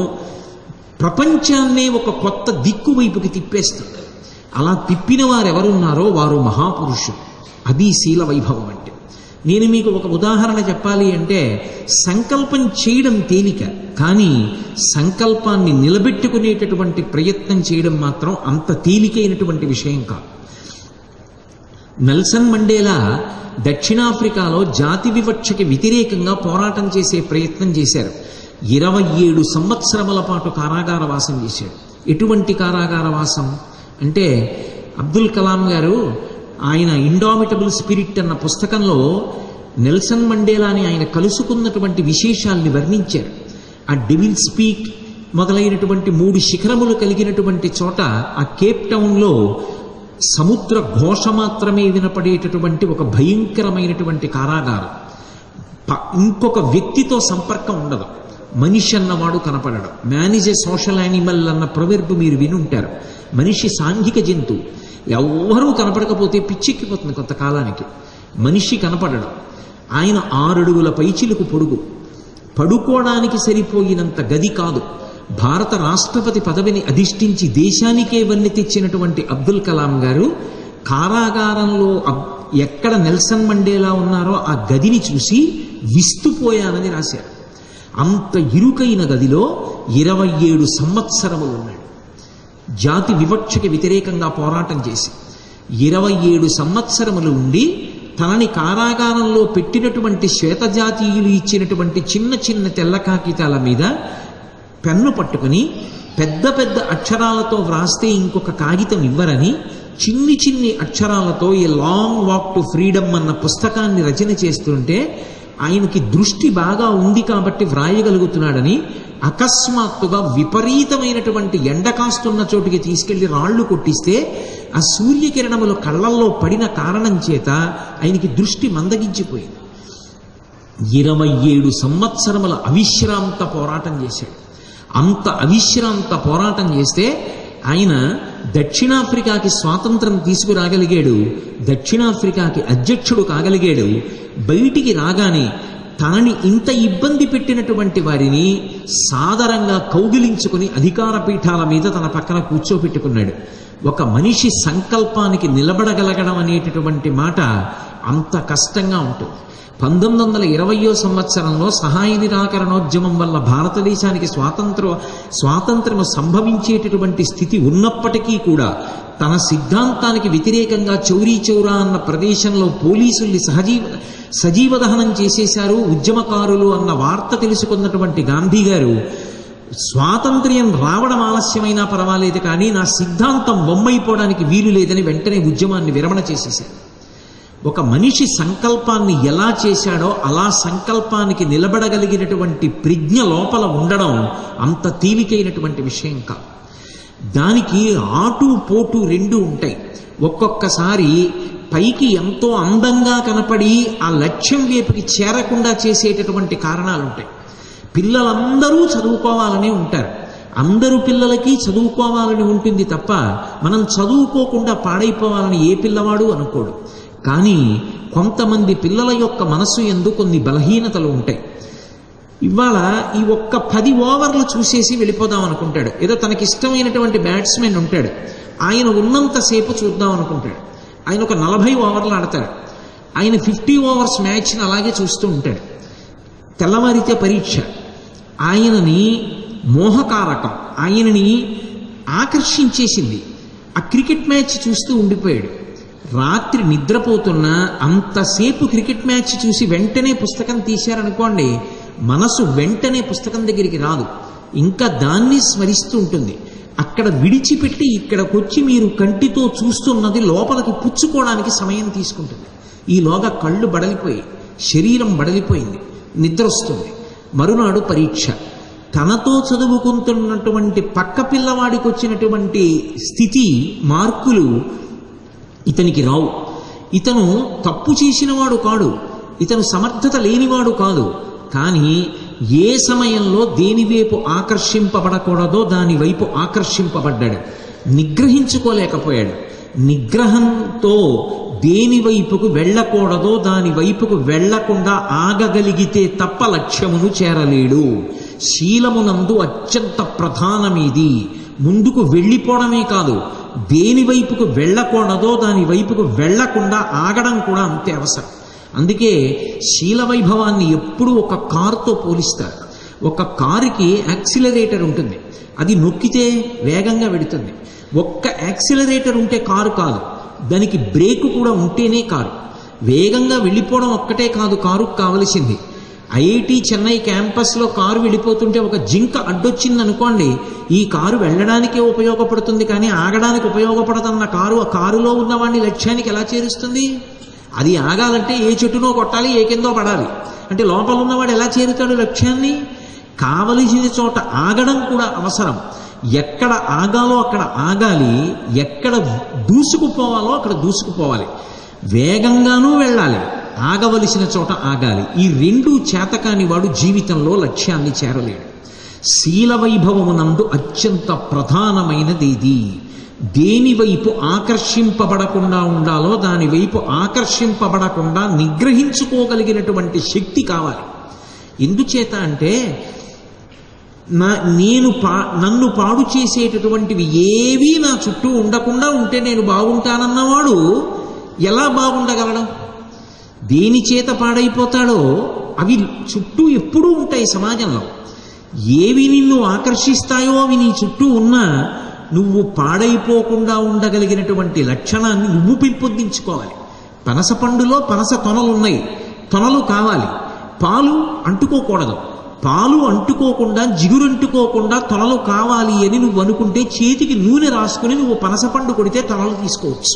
ప్రపంచాన్నే ఒక కొత్త దిక్కు వైపుకి తిప్పేస్తుంది అలా తిప్పిన వారు ఎవరున్నారో వారు మహాపురుషులు అది శీల వైభవం అంటే నేను మీకు ఒక ఉదాహరణ చెప్పాలి అంటే సంకల్పం చేయడం తేలిక కానీ సంకల్పాన్ని నిలబెట్టుకునేటటువంటి ప్రయత్నం చేయడం మాత్రం అంత తేలికైనటువంటి విషయం కాదు నెల్సన్ మండేలా దక్షిణాఫ్రికాలో జాతి వివక్షకి వ్యతిరేకంగా పోరాటం చేసే ప్రయత్నం చేశారు ఇరవై ఏడు సంవత్సరముల పాటు కారాగార వాసం చేశాడు ఎటువంటి కారాగార వాసం అంటే అబ్దుల్ కలాం గారు ఆయన ఇండామిటబుల్ స్పిరిట్ అన్న పుస్తకంలో నెల్సన్ మండేలాని ఆయన కలుసుకున్నటువంటి విశేషాల్ని వర్ణించారు ఆ డెవిల్ స్పీక్ మొదలైనటువంటి మూడు శిఖరములు కలిగినటువంటి చోట ఆ కేప్ టౌన్లో సముద్ర ఘోష మాత్రమే వినపడేటటువంటి ఒక భయంకరమైనటువంటి కారాగారం ప- ఇంకొక వ్యక్తితో సంపర్కం ఉండదు మనిషి అన్నవాడు కనపడడం man is a social animal అన్న ప్రవెర్బ్ మీరు వినుంటారు మనిషి సాంఘిక జంతువు ఎవ్వరూ కనపడకపోతే పిచ్చెక్కిపోతుంది కొంతకాలానికి మనిషి కనపడడం ఆయన ఆరడుగుల పైచిలుకు పొడుగు పడుకోవడానికి సరిపోయినంత గది కాదు భారత రాష్ట్రపతి పదవిని అధిష్ఠించి దేశానికే వన్ని తెచ్చినటువంటి అబ్దుల్ కలాం గారు కారాగారంలో అబ్- ఎక్కడ నెల్సన్ మండేలా ఉన్నారో ఆ గదిని చూసి విస్తుపోయానని రాశారు అంత ఇరుకైన గదిలో ఇరవై ఏడు సంవత్సరములు ఉన్నాడు జాతి వివక్షకి వ్యతిరేకంగా పోరాటం చేసి ఇరవై ఏడు సంవత్సరములు ఉండి తనని కారాగారంలో పెట్టినటువంటి శ్వేతజాతీయులు ఇచ్చినటువంటి చిన్న చిన్న తెల్ల కాగితాల మీద పెన్ను పట్టుకుని పెద్ద పెద్ద అక్షరాలతో వ్రాస్తే ఇంకొక కాగితం ఇవ్వరని చిన్ని చిన్ని అక్షరాలతో ఈ లాంగ్ వాక్ టు ఫ్రీడమ్ అన్న పుస్తకాన్ని రచన చేస్తుంటే ఆయనకి దృష్టి బాగా ఉంది కాబట్టి వ్రాయగలుగుతున్నాడని అకస్మాత్తుగా విపరీతమైనటువంటి ఎండ కాస్తున్న చోటికి తీసుకెళ్లి రాళ్లు కొట్టిస్తే ఆ సూర్యకిరణములు కళ్ళల్లో పడిన కారణం చేత ఆయనకి దృష్టి మందగించిపోయింది ఇరవై ఏడు సంవత్సరముల అవిశ్రాంత పోరాటం చేశాడు అంత అవిశ్రాంత పోరాటం చేస్తే ఆయన దక్షిణాఫ్రికాకి స్వాతంత్రం తీసుకురాగలిగాడు దక్షిణాఫ్రికాకి అధ్యక్షుడు కాగలిగాడు బయటికి రాగానే తనని ఇంత ఇబ్బంది పెట్టినటువంటి వారిని సాదరంగా కౌగిలించుకుని అధికార పీఠాల మీద తన పక్కన కూర్చోపెట్టుకున్నాడు ఒక మనిషి సంకల్పానికి నిలబడగలగడం అనేటటువంటి మాట అంత కష్టంగా ఉంటుంది పంతొమ్మిది వందల ఇరవయో సంవత్సరంలో సహాయ నిరాకరణోద్యమం వల్ల భారతదేశానికి స్వాతంత్ర స్వాతంత్రము సంభవించేటటువంటి స్థితి ఉన్నప్పటికీ కూడా తన సిద్ధాంతానికి వ్యతిరేకంగా చౌరీ చౌరా అన్న ప్రదేశంలో పోలీసుల్ని సహజీవ సజీవ దహనం చేసేశారు ఉద్యమకారులు అన్న వార్త తెలుసుకున్నటువంటి గాంధీ గారు స్వాతంత్ర్యం రావడం ఆలస్యమైనా పర్వాలేదు కానీ నా సిద్ధాంతం బొమ్మైపోవడానికి వీలు లేదని వెంటనే ఉద్యమాన్ని విరమణ చేసేశారు ఒక మనిషి సంకల్పాన్ని ఎలా చేశాడో అలా సంకల్పానికి నిలబడగలిగినటువంటి ప్రజ్ఞ లోపల ఉండడం అంత తేలికైనటువంటి విషయం కాదు దానికి ఆటు పోటు రెండు ఉంటాయి ఒక్కొక్కసారి పైకి ఎంతో అందంగా కనపడి ఆ లక్ష్యం వైపుకి చేరకుండా చేసేటటువంటి కారణాలు ఉంటాయి పిల్లలందరూ చదువుకోవాలని ఉంటారు అందరూ పిల్లలకి చదువుకోవాలని ఉంటుంది తప్ప మనం చదువుకోకుండా పాడైపోవాలని ఏ పిల్లవాడు అనుకోడు కానీ కొంతమంది పిల్లల యొక్క మనస్సు ఎందు కొన్ని బలహీనతలు ఉంటాయి ఇవాళ ఈ ఒక్క పది ఓవర్లు చూసేసి వెళ్ళిపోదాం అనుకుంటాడు ఏదో తనకి ఇష్టమైనటువంటి బ్యాట్స్మెన్ ఉంటాడు ఆయన ఉన్నంతసేపు చూద్దాం అనుకుంటాడు ఆయన ఒక నలభై ఓవర్లు ఆడతాడు ఆయన ఫిఫ్టీ ఓవర్స్ మ్యాచ్ని అలాగే చూస్తూ ఉంటాడు తెల్లవారితే పరీక్ష ఆయనని మోహకారకం ఆయనని ఆకర్షించేసింది ఆ క్రికెట్ మ్యాచ్ చూస్తూ ఉండిపోయాడు రాత్రి నిద్రపోతున్నా అంతసేపు క్రికెట్ మ్యాచ్ చూసి వెంటనే పుస్తకం తీశారనుకోండి మనసు వెంటనే పుస్తకం దగ్గరికి రాదు ఇంకా దాన్ని స్మరిస్తూ ఉంటుంది అక్కడ విడిచిపెట్టి ఇక్కడికి వచ్చి మీరు కంటితో చూస్తున్నది లోపలికి పుచ్చుకోవడానికి సమయం తీసుకుంటుంది ఈలోగా కళ్ళు బడలిపోయి శరీరం బడలిపోయింది నిద్ర వస్తుంది మరునాడు పరీక్ష తనతో చదువుకుంటున్నటువంటి పక్క పిల్లవాడికి వచ్చినటువంటి స్థితి మార్కులు ఇతనికి రావు ఇతను తప్పు చేసినవాడు కాడు ఇతను సమర్థత లేనివాడు కాదు కానీ ఏ సమయంలో దేని వైపు ఆకర్షింపబడకూడదో దాని వైపు ఆకర్షింపబడ్డాడు నిగ్రహించుకోలేకపోయాడు నిగ్రహంతో దేని వైపుకు వెళ్ళకూడదో దాని వైపుకు వెళ్లకుండా ఆగగలిగితే తప్ప లక్ష్యమును చేరలేడు శీలమునందు అత్యంత ప్రధానమీది ముందుకు వెళ్ళిపోవడమే కాదు దేని వైపుకు వెళ్ళకూడదో దాని వైపుకు వెళ్లకుండా ఆగడం కూడా అంతే అవసరం అందుకే శీల వైభవాన్ని ఎప్పుడూ ఒక కారుతో పోలిస్తారు ఒక కారుకి యాక్సిలరేటర్ ఉంటుంది అది నొక్కితే వేగంగా వెడుతుంది ఒక్క యాక్సిలరేటర్ ఉంటే కారు కాదు దానికి బ్రేక్ కూడా ఉంటేనే కారు వేగంగా వెళ్ళిపోవడం ఒక్కటే కాదు కారుకు కావలసింది ఐఐటి చెన్నై క్యాంపస్లో కారు వెళ్ళిపోతుంటే ఒక జింక అడ్డొచ్చింది అనుకోండి ఈ కారు వెళ్ళడానికే ఉపయోగపడుతుంది కానీ ఆగడానికి ఉపయోగపడదన్న కారు ఆ కారులో ఉన్నవాడిని లక్ష్యానికి ఎలా చేరుస్తుంది అది ఆగాలంటే ఏ చెట్టునో కొట్టాలి ఏ కిందో పడాలి అంటే లోపల ఉన్నవాడు ఎలా చేరుతాడు లక్ష్యాన్ని కావలసిన చోట ఆగడం కూడా అవసరం ఎక్కడ ఆగాలో అక్కడ ఆగాలి ఎక్కడ దూసుకుపోవాలో అక్కడ దూసుకుపోవాలి వేగంగానూ వెళ్ళాలి ఆగవలసిన చోట ఆగాలి ఈ రెండు చేతకాని వాడు జీవితంలో లక్ష్యాన్ని చేరలేడు శీల వైభవమునందు అత్యంత ప్రధానమైనది ఇది దేని వైపు ఆకర్షింపబడకుండా ఉండాలో దాని వైపు ఆకర్షింపబడకుండా నిగ్రహించుకోగలిగినటువంటి శక్తి కావాలి ఎందుచేత అంటే నా నేను పా నన్ను పాడు చేసేటటువంటివి ఏవీ నా చుట్టూ ఉండకుండా ఉంటే నేను బాగుంటానన్నవాడు ఎలా బాగుండగలడం దేని చేత పాడైపోతాడో అవి చుట్టూ ఎప్పుడూ ఉంటాయి సమాజంలో ఏవి నిన్ను ఆకర్షిస్తాయో అవి నీ చుట్టూ ఉన్నా నువ్వు పాడైపోకుండా ఉండగలిగినటువంటి లక్షణాన్ని నువ్వు పెంపొందించుకోవాలి పనస పండులో పనస తొనలు ఉన్నాయి తొనలు కావాలి పాలు అంటుకోకూడదు పాలు అంటుకోకుండా జిగురంటుకోకుండా తొనలు కావాలి అని నువ్వు అనుకుంటే చేతికి నూనె రాసుకుని నువ్వు పనసపండు కొడితే తొనలు తీసుకోవచ్చు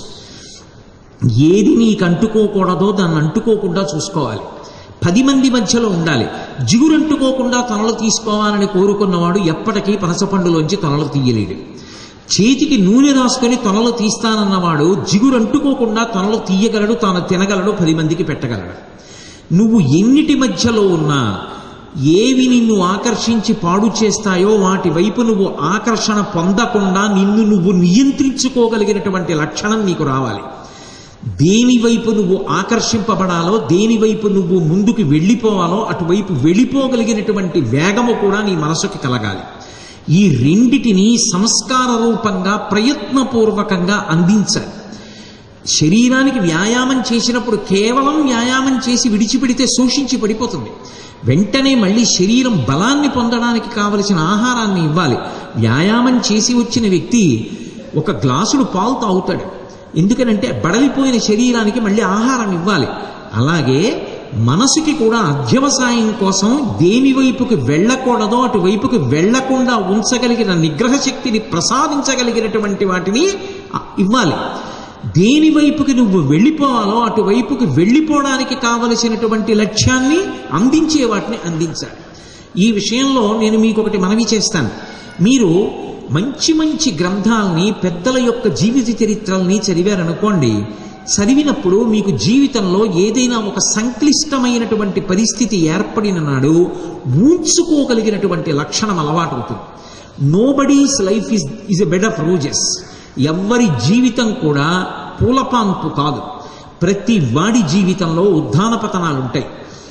ఏది నీకు అంటుకోకూడదో దాన్ని అంటుకోకుండా చూసుకోవాలి పది మంది మధ్యలో ఉండాలి జిగురంటుకోకుండా తొనలు తీసుకోవాలని కోరుకున్నవాడు ఎప్పటికీ పనసపండులోంచి తొనలు తీయలేడు చేతికి నూనె రాసుకొని తొనలు తీస్తానన్నవాడు జిగురంటుకోకుండా తొనలు తీయగలడు తాను తినగలడు పది మందికి పెట్టగలడు నువ్వు ఎన్నిటి మధ్యలో ఉన్నా ఏవి నిన్ను ఆకర్షించి పాడు చేస్తాయో వాటి వైపు నువ్వు ఆకర్షణ పొందకుండా నిన్ను నువ్వు నియంత్రించుకోగలిగినటువంటి లక్షణం నీకు రావాలి దేని వైపు నువ్వు ఆకర్షింపబడాలో దేని వైపు నువ్వు ముందుకు వెళ్ళిపోవాలో అటువైపు వెళ్ళిపోగలిగినటువంటి వేగము కూడా నీ మనసుకి కలగాలి ఈ రెండిటిని సంస్కార రూపంగా ప్రయత్నపూర్వకంగా అందించాలి శరీరానికి వ్యాయామం చేసినప్పుడు కేవలం వ్యాయామం చేసి విడిచిపెడితే శోషించి పడిపోతుంది వెంటనే మళ్ళీ శరీరం బలాన్ని పొందడానికి కావలసిన ఆహారాన్ని ఇవ్వాలి వ్యాయామం చేసి వచ్చిన వ్యక్తి ఒక గ్లాసుడు పాలు తాగుతాడు ఎందుకనంటే బడలిపోయిన శరీరానికి మళ్ళీ ఆహారం ఇవ్వాలి అలాగే మనసుకి కూడా అధ్యవసాయం కోసం దేని వైపుకి వెళ్ళకూడదో అటువైపుకి వెళ్లకుండా ఉంచగలిగిన నిగ్రహ శక్తిని ప్రసాదించగలిగినటువంటి వాటిని ఇవ్వాలి దేని వైపుకి నువ్వు వెళ్ళిపోవాలో అటువైపుకి వెళ్ళిపోవడానికి కావలసినటువంటి లక్ష్యాన్ని అందించే వాటిని అందించాలి ఈ విషయంలో నేను మీకు ఒకటి మనవి చేస్తాను మీరు మంచి మంచి గ్రంథాలని పెద్దల యొక్క జీవిత చరిత్రల్ని చదివారనుకోండి చదివినప్పుడు మీకు జీవితంలో ఏదైనా ఒక సంక్లిష్టమైనటువంటి పరిస్థితి ఏర్పడిన నాడు ఊంచుకోగలిగినటువంటి లక్షణం అలవాటవుతుంది nobody's life is is a bed of roses ఎవ్వరి జీవితం కూడా పూలపాన్పు కాదు ప్రతి వాడి జీవితంలో ఉద్ధాన పతనాలు ఉంటాయి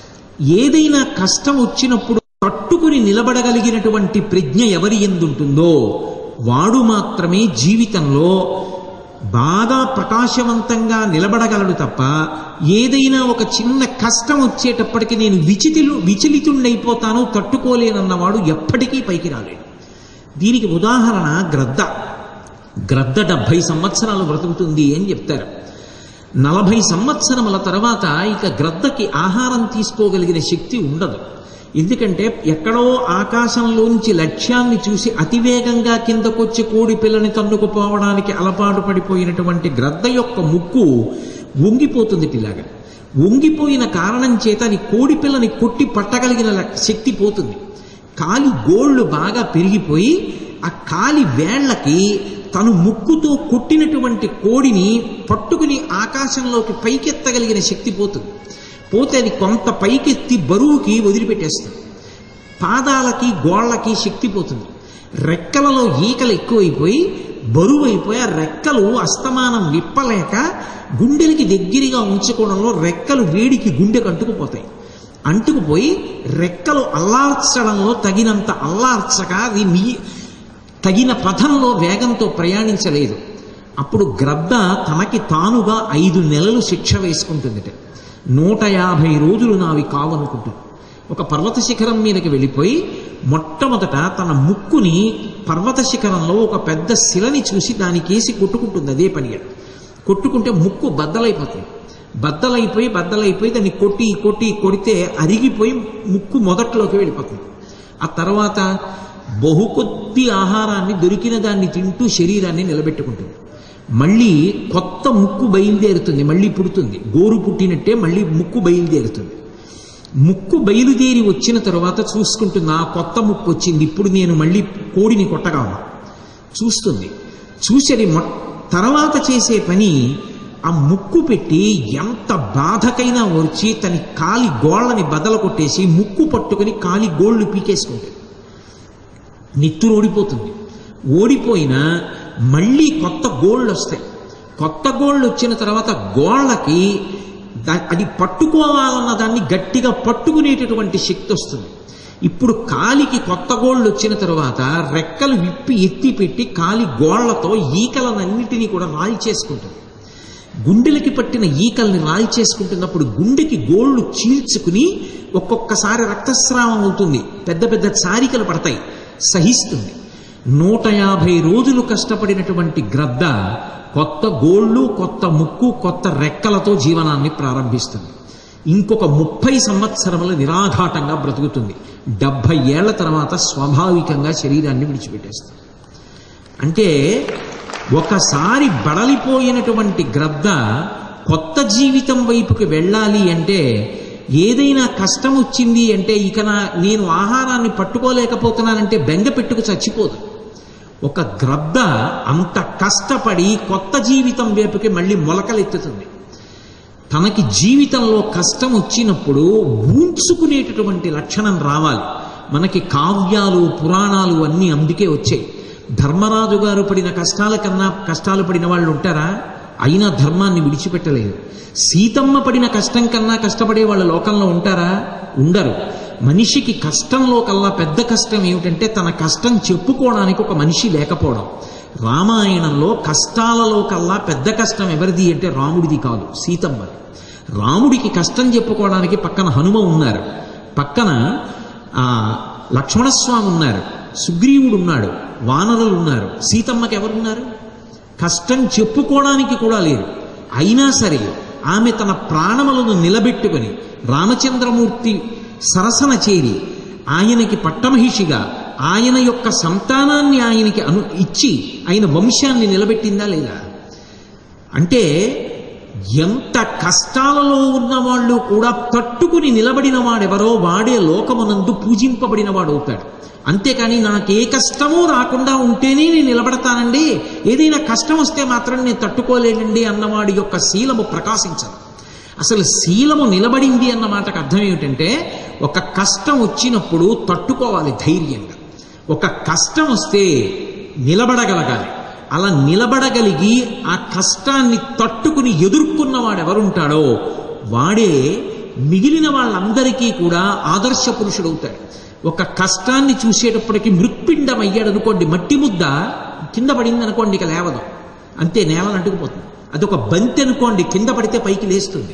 ఏదైనా కష్టం వచ్చినప్పుడు తట్టుకుని నిలబడగలిగినటువంటి ప్రజ్ఞ ఎవరి ఎందుంటుందో వాడు మాత్రమే జీవితంలో బాగా ప్రకాశవంతంగా నిలబడగలడు తప్ప ఏదైనా ఒక చిన్న కష్టం వచ్చేటప్పటికి నేను విచితిలు విచలితుణ్ణైపోతాను తట్టుకోలేనన్నవాడు ఎప్పటికీ పైకి రాలేడు దీనికి ఉదాహరణ గ్రద్ద గ్రద్ద డెబ్భై సంవత్సరాలు బ్రతుకుతుంది అని చెప్తారు నలభై సంవత్సరముల తర్వాత ఇక గ్రద్దకి ఆహారం తీసుకోగలిగిన శక్తి ఉండదు ఎందుకంటే ఎక్కడో ఆకాశంలోంచి లక్ష్యాన్ని చూసి అతివేగంగా కిందకొచ్చి కోడి పిల్లని తన్నుకుపోవడానికి అలవాటు పడిపోయినటువంటి గ్రద్ద యొక్క ముక్కు వంగిపోతుంది ఇలాగా వంగిపోయిన కారణం చేత అది కోడి పిల్లని కొట్టి పట్టగలిగిన లక్- శక్తి పోతుంది కాలి గోళ్ళు బాగా పెరిగిపోయి ఆ కాలి వేళ్లకి తను ముక్కుతో కొట్టినటువంటి కోడిని పట్టుకుని ఆకాశంలోకి పైకెత్తగలిగిన శక్తి పోతుంది పోతే అది కొంత పైకెత్తి బరువుకి వదిలిపెట్టేస్తుంది పాదాలకి గోళ్ళకి శక్తి పోతుంది రెక్కలలో ఈకలు ఎక్కువైపోయి బరువు అయిపోయి ఆ రెక్కలు అస్తమానం విప్పలేక గుండెలకి దగ్గరగా ఉంచుకోవడంలో రెక్కలు వేడికి గుండెకు అంటుకుపోతాయి అంటుకుపోయి రెక్కలు అల్లార్చడంలో తగినంత అల్లార్చక అది మీ తగిన పథంలో వేగంతో ప్రయాణించలేదు అప్పుడు గ్రద్ద తనకి తానుగా ఐదు నెలలు శిక్ష వేసుకుంటుందిట నూట యాభై రోజులు నావి కావనుకుంటుంది ఒక పర్వత శిఖరం మీదకి వెళ్ళిపోయి మొట్టమొదట తన ముక్కుని పర్వత శిఖరంలో ఒక పెద్ద శిలని చూసి దానికేసి కొట్టుకుంటుంది అదే పనిగా కొట్టుకుంటే ముక్కు బద్దలైపోతుంది బద్దలైపోయి బద్దలైపోయి దాన్ని కొట్టి కొట్టి కొడితే అరిగిపోయి ముక్కు మొదట్లోకి వెళ్ళిపోతుంది ఆ తర్వాత బహు కొద్ది ఆహారాన్ని దొరికిన దాన్ని తింటూ శరీరాన్ని నిలబెట్టుకుంటుంది మళ్ళీ కొత్త ముక్కు బయలుదేరుతుంది మళ్ళీ పుడుతుంది గోరు పుట్టినట్టే మళ్ళీ ముక్కు బయలుదేరుతుంది ముక్కు బయలుదేరి వచ్చిన తర్వాత చూసుకుంటుంది ఆ కొత్త ముక్కు వచ్చింది ఇప్పుడు నేను మళ్ళీ కోడిని కొట్టగలను చూస్తుంది చూసి అది మొ తర్వాత చేసే పని ఆ ముక్కు పెట్టి ఎంత బాధకైనా వచ్చి తన కాలి గోళ్ళని బదల కొట్టేసి ముక్కు పట్టుకొని కాలి గోళ్ళు పీకేసుకుంటుంది నెత్తురు ఓడిపోతుంది ఓడిపోయినా మళ్ళీ కొత్త గోళ్ళు వస్తాయి కొత్త గోళ్ళు వచ్చిన తర్వాత గోళ్ళకి దా- అది పట్టుకోవాలన్న దాన్ని గట్టిగా పట్టుకునేటటువంటి శక్తి వస్తుంది ఇప్పుడు కాలికి కొత్త గోళ్ళు వచ్చిన తర్వాత రెక్కలు విప్పి ఎత్తి పెట్టి కాలి గోళ్లతో ఈకలనన్నిటినీ కూడా రాల్చేసుకుంటుంది గుండెలకి పట్టిన ఈకల్ని రాల్చేసుకుంటున్నప్పుడు గుండెకి గోళ్లు చీల్చుకుని ఒక్కొక్కసారి రక్తస్రావం అవుతుంది పెద్ద పెద్ద చారికలు పడతాయి సహిస్తుంది నూట యాభై రోజులు కష్టపడినటువంటి గ్రద్ద కొత్త గోళ్ళు కొత్త ముక్కు కొత్త రెక్కలతో జీవనాన్ని ప్రారంభిస్తుంది ఇంకొక ముప్పై సంవత్సరముల నిరాఘాటంగా బ్రతుకుతుంది డెబ్భై ఏళ్ల తర్వాత స్వాభావికంగా శరీరాన్ని విడిచిపెట్టేస్తుంది అంటే ఒకసారి బడలిపోయినటువంటి గ్రద్ద కొత్త జీవితం వైపుకి వెళ్ళాలి అంటే ఏదైనా కష్టం వచ్చింది అంటే ఇక నా నేను ఆహారాన్ని పట్టుకోలేకపోతున్నానంటే బెంగ పెట్టుకు చచ్చిపోదు ఒక గ్రద్ద అంత కష్టపడి కొత్త జీవితం వైపుకి మళ్ళీ మొలకలెత్తుతుంది తనకి జీవితంలో కష్టం వచ్చినప్పుడు ఊంచుకునేటటువంటి లక్షణం రావాలి మనకి కావ్యాలు పురాణాలు అన్నీ అందుకే వచ్చాయి ధర్మరాజు గారు పడిన కష్టాల కన్నా కష్టాలు పడిన వాళ్ళు ఉంటారా అయినా ధర్మాన్ని విడిచిపెట్టలేదు సీతమ్మ పడిన కష్టం కన్నా కష్టపడే వాళ్ళ లోకంలో ఉంటారా ఉండరు మనిషికి కష్టంలో కల్లా పెద్ద కష్టం ఏమిటంటే తన కష్టం చెప్పుకోవడానికి ఒక మనిషి లేకపోవడం రామాయణంలో కష్టాలలో కల్లా పెద్ద కష్టం ఎవరిది అంటే రాముడిది కాదు సీతమ్మది రాముడికి కష్టం చెప్పుకోవడానికి పక్కన హనుమ ఉన్నారు పక్కన ఆ లక్ష్మణస్వామి ఉన్నారు సుగ్రీవుడు ఉన్నాడు వానరులు ఉన్నారు సీతమ్మకి ఎవరున్నారు కష్టం చెప్పుకోవడానికి కూడా లేరు అయినా సరే ఆమె తన ప్రాణములను నిలబెట్టుకొని రామచంద్రమూర్తి సరసన చేరి ఆయనకి పట్టమహిషిగా ఆయన యొక్క సంతానాన్ని ఆయనకి అను ఇచ్చి ఆయన వంశాన్ని నిలబెట్టిందా లేదా అంటే ఎంత కష్టాలలో ఉన్న వాళ్ళు కూడా తట్టుకుని నిలబడిన వాడెవరో వాడే లోకమునందు పూజింపబడిన వాడు అవుతాడు అంతేకాని నాకే కష్టమూ రాకుండా ఉంటేనే నేను నిలబడతానండి ఏదైనా కష్టం వస్తే మాత్రం నేను తట్టుకోలేనండి అన్నవాడి యొక్క శీలము ప్రకాశించదు అసలు శీలము నిలబడింది అన్న మాటకు అర్థం ఏమిటంటే ఒక కష్టం వచ్చినప్పుడు తట్టుకోవాలి ధైర్యంగా ఒక కష్టం వస్తే నిలబడగలగాలి అలా నిలబడగలిగి ఆ కష్టాన్ని తట్టుకుని ఎదుర్కొన్నవాడు ఎవరుంటాడో వాడే మిగిలిన వాళ్ళందరికీ కూడా ఆదర్శ పురుషుడవుతాడు ఒక కష్టాన్ని చూసేటప్పటికి మృత్పిండం అయ్యాడు అనుకోండి మట్టి ముద్ద కింద పడింది అనుకోండి ఇక లేవదు అంతే నేలను అంటుకుపోతుంది అదొక బంతి అనుకోండి కింద పడితే పైకి లేస్తుంది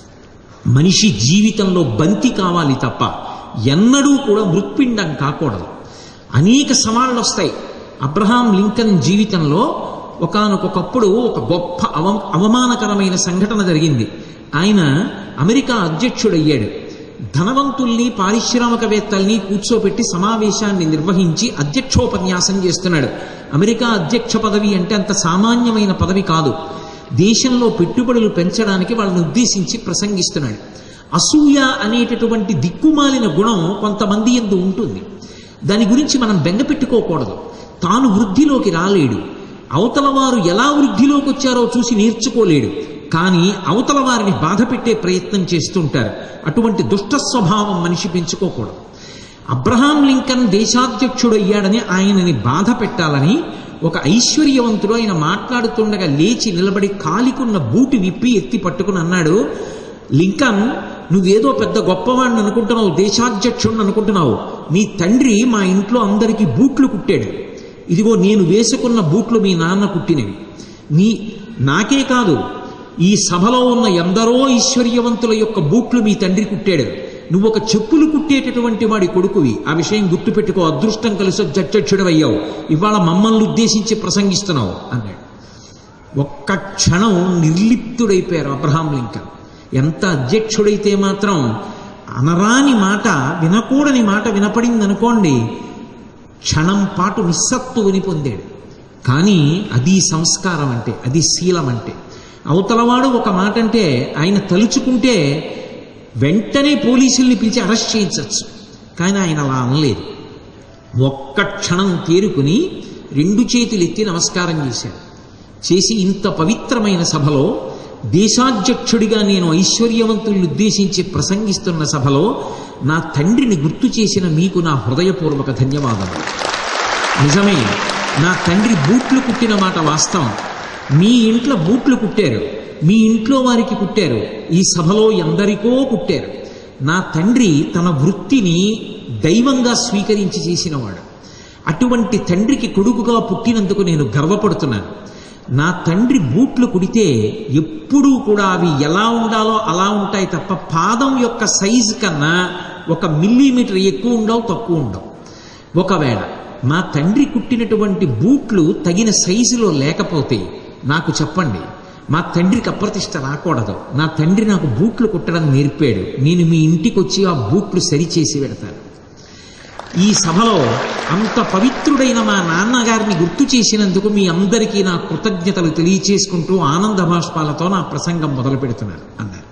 మనిషి జీవితంలో బంతి కావాలి తప్ప ఎన్నడూ కూడా మృత్పిండం కాకూడదు అనేక సవాళ్ళు వస్తాయి అబ్రహాం లింకన్ జీవితంలో ఒకానొకప్పుడు ఒక గొప్ప అవ అవమానకరమైన సంఘటన జరిగింది ఆయన అమెరికా అధ్యక్షుడయ్యాడు ధనవంతుల్ని పారిశ్రామికవేత్తల్ని కూర్చోబెట్టి సమావేశాన్ని నిర్వహించి అధ్యక్షోపన్యాసం చేస్తున్నాడు అమెరికా అధ్యక్ష పదవి అంటే అంత సామాన్యమైన పదవి కాదు దేశంలో పెట్టుబడులు పెంచడానికి వాళ్ళని ఉద్దేశించి ప్రసంగిస్తున్నాడు అసూయ అనేటటువంటి దిక్కుమాలిన గుణం కొంతమంది ఎందు ఉంటుంది దాని గురించి మనం బెంగ పెట్టుకోకూడదు తాను వృద్ధిలోకి రాలేడు అవతల వారు ఎలా వృద్ధిలోకి వచ్చారో చూసి నేర్చుకోలేడు కానీ అవతల వారిని బాధ పెట్టే ప్రయత్నం చేస్తుంటారు అటువంటి దుష్ట స్వభావం మనిషి పెంచుకోకూడదు అబ్రహాం లింకన్ దేశాధ్యక్షుడయ్యాడని ఆయనని బాధ పెట్టాలని ఒక ఐశ్వర్యవంతుడు ఆయన మాట్లాడుతుండగా లేచి నిలబడి కాలికున్న బూటి విప్పి ఎత్తి పట్టుకుని అన్నాడు లింకన్ నువ్వేదో పెద్ద గొప్పవాడిని అనుకుంటున్నావు దేశాధ్యక్షుడిని అనుకుంటున్నావు నీ తండ్రి మా ఇంట్లో అందరికీ బూట్లు కుట్టాడు ఇదిగో నేను వేసుకున్న బూట్లు మీ నాన్న కుట్టినవి నీ నాకే కాదు ఈ సభలో ఉన్న ఎందరో ఐశ్వర్యవంతుల యొక్క బూట్లు మీ తండ్రి కుట్టాడు నువ్వు ఒక చెప్పులు కుట్టేటటువంటి వాడి కొడుకువి ఆ విషయం గుర్తుపెట్టుకో అదృష్టం కలిసి జడ్జక్షుడవయ్యావు ఇవాళ మమ్మల్ని ఉద్దేశించి ప్రసంగిస్తున్నావు అన్నాడు ఒక్క క్షణం నిర్లిప్తుడైపోయారు అబ్రహాం లింకన్ ఎంత అధ్యక్షుడైతే మాత్రం అనరాని మాట వినకూడని మాట వినపడిందనుకోండి క్షణం పాటు నిస్సత్తువుని పొందాడు కానీ అది సంస్కారం అంటే అది శీలం అంటే అవతలవాడు ఒక మాట అంటే ఆయన తలుచుకుంటే వెంటనే పోలీసుల్ని పిలిచి అరెస్ట్ చేయించవచ్చు కానీ ఆయన అలా అనలేదు ఒక్క క్షణం తేరుకుని రెండు చేతులు ఎత్తి నమస్కారం చేశాడు చేసి ఇంత పవిత్రమైన సభలో దేశాధ్యక్షుడిగా నేను ఐశ్వర్యవంతుల్ని ఉద్దేశించి ప్రసంగిస్తున్న సభలో నా తండ్రిని గుర్తు చేసిన మీకు నా హృదయపూర్వక ధన్యవాదాలు నిజమే నా తండ్రి బూట్లు కుట్టిన మాట వాస్తవం మీ ఇంట్లో బూట్లు కుట్టారు మీ ఇంట్లో వారికి కుట్టారు ఈ సభలో ఎందరికో కుట్టారు నా తండ్రి తన వృత్తిని దైవంగా స్వీకరించి చేసినవాడు అటువంటి తండ్రికి కొడుకుగా పుట్టినందుకు నేను గర్వపడుతున్నాను నా తండ్రి బూట్లు కుడితే ఎప్పుడూ కూడా అవి ఎలా ఉండాలో అలా ఉంటాయి తప్ప పాదం యొక్క సైజు కన్నా ఒక మిల్లీమీటర్ ఎక్కువ ఉండవు తక్కువ ఉండవు ఒకవేళ మా తండ్రి కుట్టినటువంటి బూట్లు తగిన సైజులో లేకపోతే నాకు చెప్పండి మా తండ్రికి అప్రతిష్ట రాకూడదు నా తండ్రి నాకు బూట్లు కుట్టడం నేర్పాడు నేను మీ ఇంటికి వచ్చి ఆ బూట్లు సరిచేసి పెడతాను ఈ సభలో అంత పవిత్రుడైన మా నాన్నగారిని గుర్తు చేసినందుకు మీ అందరికీ నా కృతజ్ఞతలు తెలియచేసుకుంటూ ఆనంద భాష్పాలతో నా ప్రసంగం మొదలు పెడుతున్నాను అన్నారు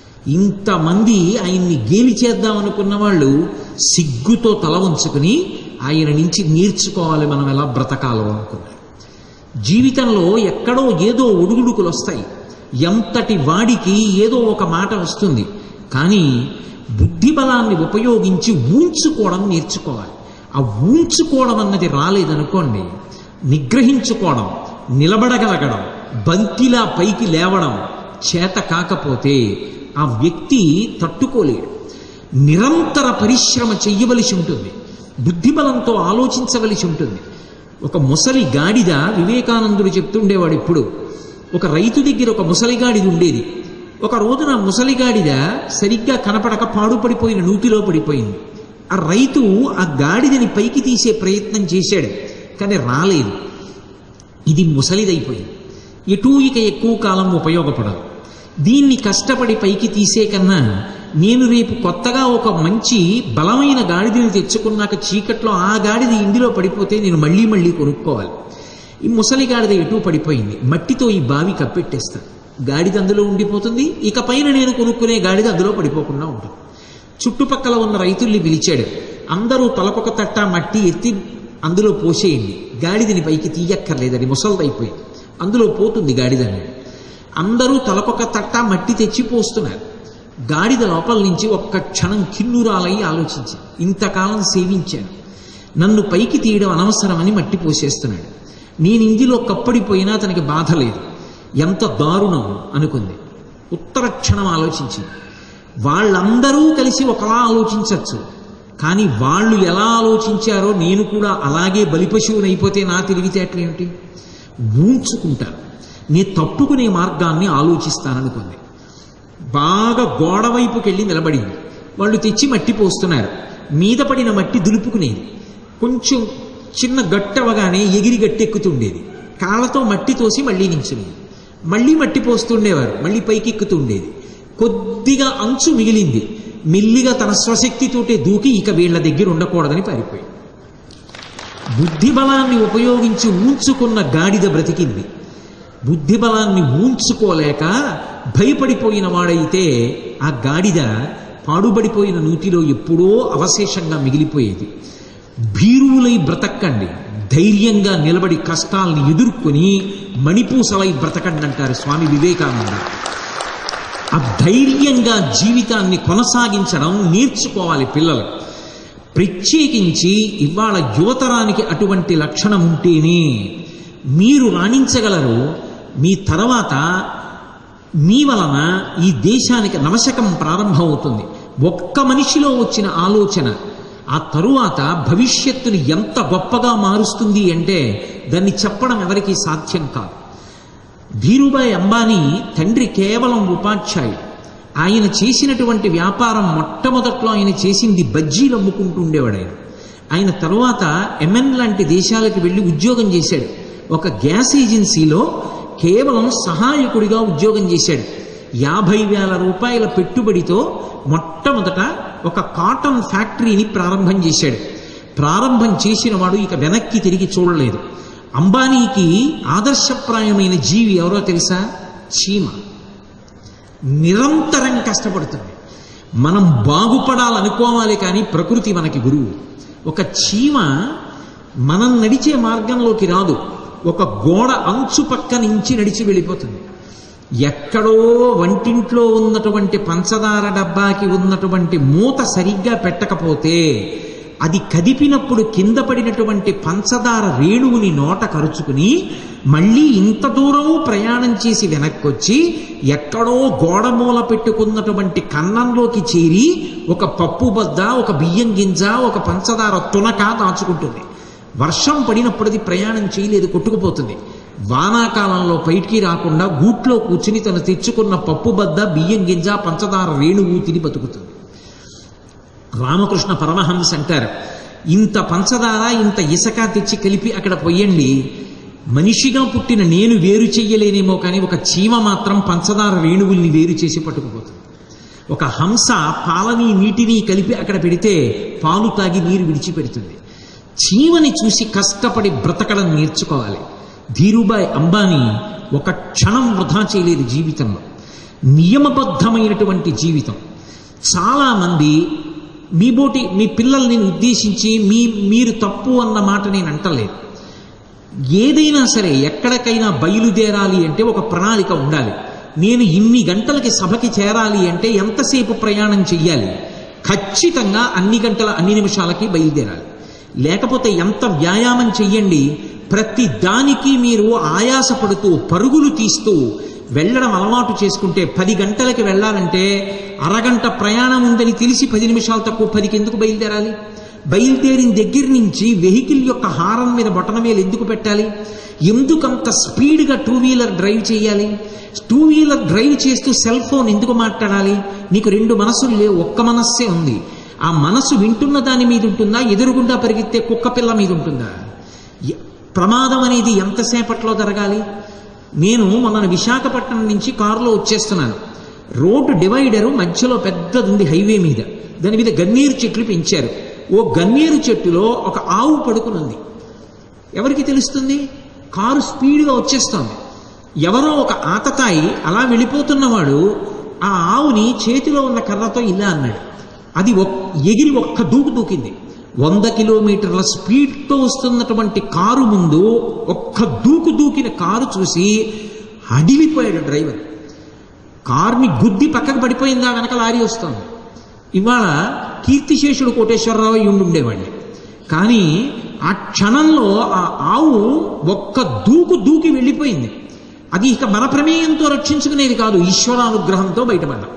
ఇంతమంది ఆయన్ని గేలి చేద్దాం అనుకున్న వాళ్ళు సిగ్గుతో తల ఉంచుకుని ఆయన నుంచి నేర్చుకోవాలి మనం ఎలా బ్రతకాలో అనుకున్నారు జీవితంలో ఎక్కడో ఏదో ఒడుగుడుకులు వస్తాయి ఎంతటి వాడికి ఏదో ఒక మాట వస్తుంది కానీ బుద్ధి బలాన్ని ఉపయోగించి ఊంచుకోవడం నేర్చుకోవాలి ఆ ఊంచుకోవడం అన్నది రాలేదనుకోండి నిగ్రహించుకోవడం నిలబడగలగడం బంతిలా పైకి లేవడం చేత కాకపోతే ఆ వ్యక్తి తట్టుకోలేడు నిరంతర పరిశ్రమ చెయ్యవలసి ఉంటుంది బుద్ధిబలంతో ఆలోచించవలసి ఉంటుంది ఒక ముసలి గాడిద వివేకానందుడు చెప్తుండేవాడు ఇప్పుడు ఒక రైతు దగ్గర ఒక ముసలి గాడిద ఉండేది ఒక రోజున ముసలి గాడిద సరిగ్గా కనపడక పాడుపడిపోయిన నూతిలో పడిపోయింది ఆ రైతు ఆ గాడిదని పైకి తీసే ప్రయత్నం చేశాడు కానీ రాలేదు ఇది ముసలిదైపోయింది ఎటూ ఇక ఎక్కువ కాలం ఉపయోగపడదు దీన్ని కష్టపడి పైకి తీసే కన్నా నేను రేపు కొత్తగా ఒక మంచి బలమైన గాడిదని తెచ్చుకున్నాక చీకట్లో ఆ గాడిద ఇందులో పడిపోతే నేను మళ్ళీ మళ్ళీ కొనుక్కోవాలి ఈ ముసలి గాడిద ఎటు పడిపోయింది మట్టితో ఈ బావి కప్పెట్టేస్తాను గాడిద అందులో ఉండిపోతుంది ఇక పైన నేను కొనుక్కునే గాడిద అందులో పడిపోకుండా ఉంటుంది చుట్టుపక్కల ఉన్న రైతుల్ని పిలిచాడు అందరూ తలకొక తట్ట మట్టి ఎత్తి అందులో పోసేయండి గాడిదని పైకి తీయక్కర్లేదని ముసలిదైపోయింది అందులో పోతుంది గాడిద అన్నాడు అందరూ తలకొక తట్ట మట్టి తెచ్చి పోస్తున్నారు గాడిద లోపల నుంచి ఒక్క క్షణం కిన్నురాలై ఆలోచించి ఇంతకాలం సేవించాను నన్ను పైకి తీయడం అనవసరమని మట్టి పోసేస్తున్నాడు నేను ఇందులో కప్పడిపోయినా అతనికి బాధ లేదు ఎంత దారుణం అనుకుంది ఉత్తర క్షణం ఆలోచించింది వాళ్ళందరూ కలిసి ఒకలా ఆలోచించవచ్చు కానీ వాళ్ళు ఎలా ఆలోచించారో నేను కూడా అలాగే బలిపశువునైపోతే నా తెలివితేటలేమిటి ఊంచుకుంటాను నీ తప్పుకునే మార్గాన్ని ఆలోచిస్తాననుకుంది బాగా గోడ వైపుకి వెళ్ళి నిలబడింది వాళ్ళు తెచ్చి మట్టి పోస్తున్నారు మీద పడిన మట్టి దులుపుకునేది కొంచెం చిన్న గట్టవగానే ఎగిరి గట్టెక్కుతుండేది కాళ్ళతో మట్టి తోసి మళ్ళీ నించునేది మళ్ళీ మట్టి పోస్తుండేవారు మళ్ళీ పైకి ఎక్కుతుండేది కొద్దిగా అంచు మిగిలింది మెల్లిగా తన స్వశక్తితోటే దూకి ఇక వీళ్ళ దగ్గర ఉండకూడదని పారిపోయింది బుద్ధి బలాన్ని ఉపయోగించి ఊంచుకున్న గాడిద బ్రతికింది బుద్ధి బలాన్ని ఊంచుకోలేక భయపడిపోయిన వాడైతే ఆ గాడిద పాడుబడిపోయిన నూతిలో ఎప్పుడో అవశేషంగా మిగిలిపోయేది భీరువులై బ్రతకండి ధైర్యంగా నిలబడి కష్టాల్ని ఎదుర్కొని మణిపూసలై బ్రతకండి అంటారు స్వామి వివేకానంద ఆ ధైర్యంగా జీవితాన్ని కొనసాగించడం నేర్చుకోవాలి పిల్లలు ప్రత్యేకించి ఇవాళ యువతరానికి అటువంటి లక్షణం ఉంటేనే మీరు రాణించగలరు మీ తర్వాత మీ వలన ఈ దేశానికి నవశకం ప్రారంభమవుతుంది ఒక్క మనిషిలో వచ్చిన ఆలోచన ఆ తరువాత భవిష్యత్తుని ఎంత గొప్పగా మారుస్తుంది అంటే దాన్ని చెప్పడం ఎవరికీ సాధ్యం కాదు ధీరుభాయ్ అంబానీ తండ్రి కేవలం ఉపాధ్యాయుడు ఆయన చేసినటువంటి వ్యాపారం మొట్టమొదట్లో ఆయన చేసింది బజ్జీలు అమ్ముకుంటూ ఉండేవాడు ఆయన ఆయన తరువాత ఎంఎన్ లాంటి దేశాలకు వెళ్ళి ఉద్యోగం చేశాడు ఒక గ్యాస్ ఏజెన్సీలో కేవలం సహాయకుడిగా ఉద్యోగం చేశాడు యాభై వేల రూపాయల పెట్టుబడితో మొట్టమొదట ఒక కాటన్ ఫ్యాక్టరీని ప్రారంభం చేశాడు ప్రారంభం చేసిన వాడు ఇక వెనక్కి తిరిగి చూడలేదు అంబానీకి ఆదర్శప్రాయమైన జీవి ఎవరో తెలుసా చీమ నిరంతరం కష్టపడుతుంది మనం బాగుపడాలనుకోవాలి కానీ ప్రకృతి మనకి గురువు ఒక చీమ మనం నడిచే మార్గంలోకి రాదు ఒక గోడ అంచు పక్క నుంచి నడిచి వెళ్ళిపోతుంది ఎక్కడో వంటింట్లో ఉన్నటువంటి పంచదార డబ్బాకి ఉన్నటువంటి మూత సరిగ్గా పెట్టకపోతే అది కదిపినప్పుడు కింద పడినటువంటి పంచదార రేణువుని నోట కరుచుకుని మళ్ళీ ఇంత దూరం ప్రయాణం చేసి వెనక్కొచ్చి ఎక్కడో గోడ మూల పెట్టుకున్నటువంటి కన్నంలోకి చేరి ఒక పప్పు బద్ద ఒక బియ్యం గింజ ఒక పంచదార తునక దాచుకుంటుంది వర్షం పడినప్పుడు అది ప్రయాణం చేయలేదు కొట్టుకుపోతుంది వానాకాలంలో బయటికి రాకుండా గూట్లో కూర్చుని తను తెచ్చుకున్న పప్పు బద్ద బియ్యం గింజ పంచదార రేణువు తిని బతుకుతుంది రామకృష్ణ పరమహంస అంటారు ఇంత పంచదార ఇంత ఇసక తెచ్చి కలిపి అక్కడ పొయ్యండి మనిషిగా పుట్టిన నేను వేరు చెయ్యలేనేమో కానీ ఒక చీమ మాత్రం పంచదార రేణువుల్ని వేరు చేసి పట్టుకుపోతుంది ఒక హంస పాలని నీటిని కలిపి అక్కడ పెడితే పాలు తాగి నీరు విడిచిపెడుతుంది చీమని చూసి కష్టపడి బ్రతకడం నేర్చుకోవాలి ధీరుబాయ్ అంబానీ ఒక క్షణం వృధా చేయలేదు జీవితంలో నియమబద్ధమైనటువంటి జీవితం చాలామంది మీ బోటి మీ పిల్లల్ని ఉద్దేశించి మీ మీరు తప్పు అన్న మాట నేను అంటలేదు ఏదైనా సరే ఎక్కడికైనా బయలుదేరాలి అంటే ఒక ప్రణాళిక ఉండాలి నేను ఇన్ని గంటలకి సభకి చేరాలి అంటే ఎంతసేపు ప్రయాణం చెయ్యాలి ఖచ్చితంగా అన్ని గంటల అన్ని నిమిషాలకి బయలుదేరాలి లేకపోతే ఎంత వ్యాయామం చెయ్యండి ప్రతి దానికి మీరు ఆయాసపడుతూ పరుగులు తీస్తూ వెళ్ళడం అలవాటు చేసుకుంటే పది గంటలకి వెళ్ళాలంటే అరగంట ప్రయాణం ఉందని తెలిసి పది నిమిషాలు తక్కువ పదికి ఎందుకు బయలుదేరాలి బయలుదేరిన దగ్గర నుంచి వెహికల్ యొక్క హారం మీద బొటన వేలు ఎందుకు పెట్టాలి ఎందుకంత స్పీడ్గా టూ వీలర్ డ్రైవ్ చేయాలి టూ వీలర్ డ్రైవ్ చేస్తూ సెల్ ఫోన్ ఎందుకు మాట్లాడాలి నీకు రెండు మనసులు లేవు ఒక్క మనస్సే ఉంది ఆ మనసు వింటున్న దాని మీద ఉంటుందా ఎదురుగుండా పరిగెత్తే కుక్క పిల్ల మీద ఉంటుందా ఎ- ప్రమాదం అనేది ఎంతసేపట్లో జరగాలి నేను మొన్న విశాఖపట్నం నుంచి కారులో వచ్చేస్తున్నాను రోడ్డు డివైడరు మధ్యలో పెద్దది ఉంది హైవే మీద దాని మీద గన్నేరు చెట్లు పెంచారు ఓ గన్నేరు చెట్టులో ఒక ఆవు పడుకుని ఉంది ఎవరికి తెలుస్తుంది కారు స్పీడ్గా వచ్చేస్తోంది ఎవరో ఒక ఆతతాయి అలా వెళ్ళిపోతున్నవాడు ఆ ఆవుని చేతిలో ఉన్న కర్రతో ఇలా అన్నాడు అది ఒక్- ఎగిరి ఒక్క దూకు దూకింది వంద కిలోమీటర్ల స్పీడ్తో వస్తున్నటువంటి కారు ముందు ఒక్క దూకు దూకిన కారు చూసి అడిలిపోయాడు డ్రైవర్ కారుని గుద్ది పక్కకు పడిపోయిందా వెనక లారీ వస్తుంది ఇవాళ కీర్తిశేషుడు కోటేశ్వరరావు అయి ఉండి ఉండేవాడిని కానీ ఆ క్షణంలో ఆ ఆవు ఒక్క దూకు దూకి వెళ్ళిపోయింది అది ఇక మన ప్రమేయంతో రక్షించుకునేది కాదు ఈశ్వరానుగ్రహంతో బయటపడ్డాం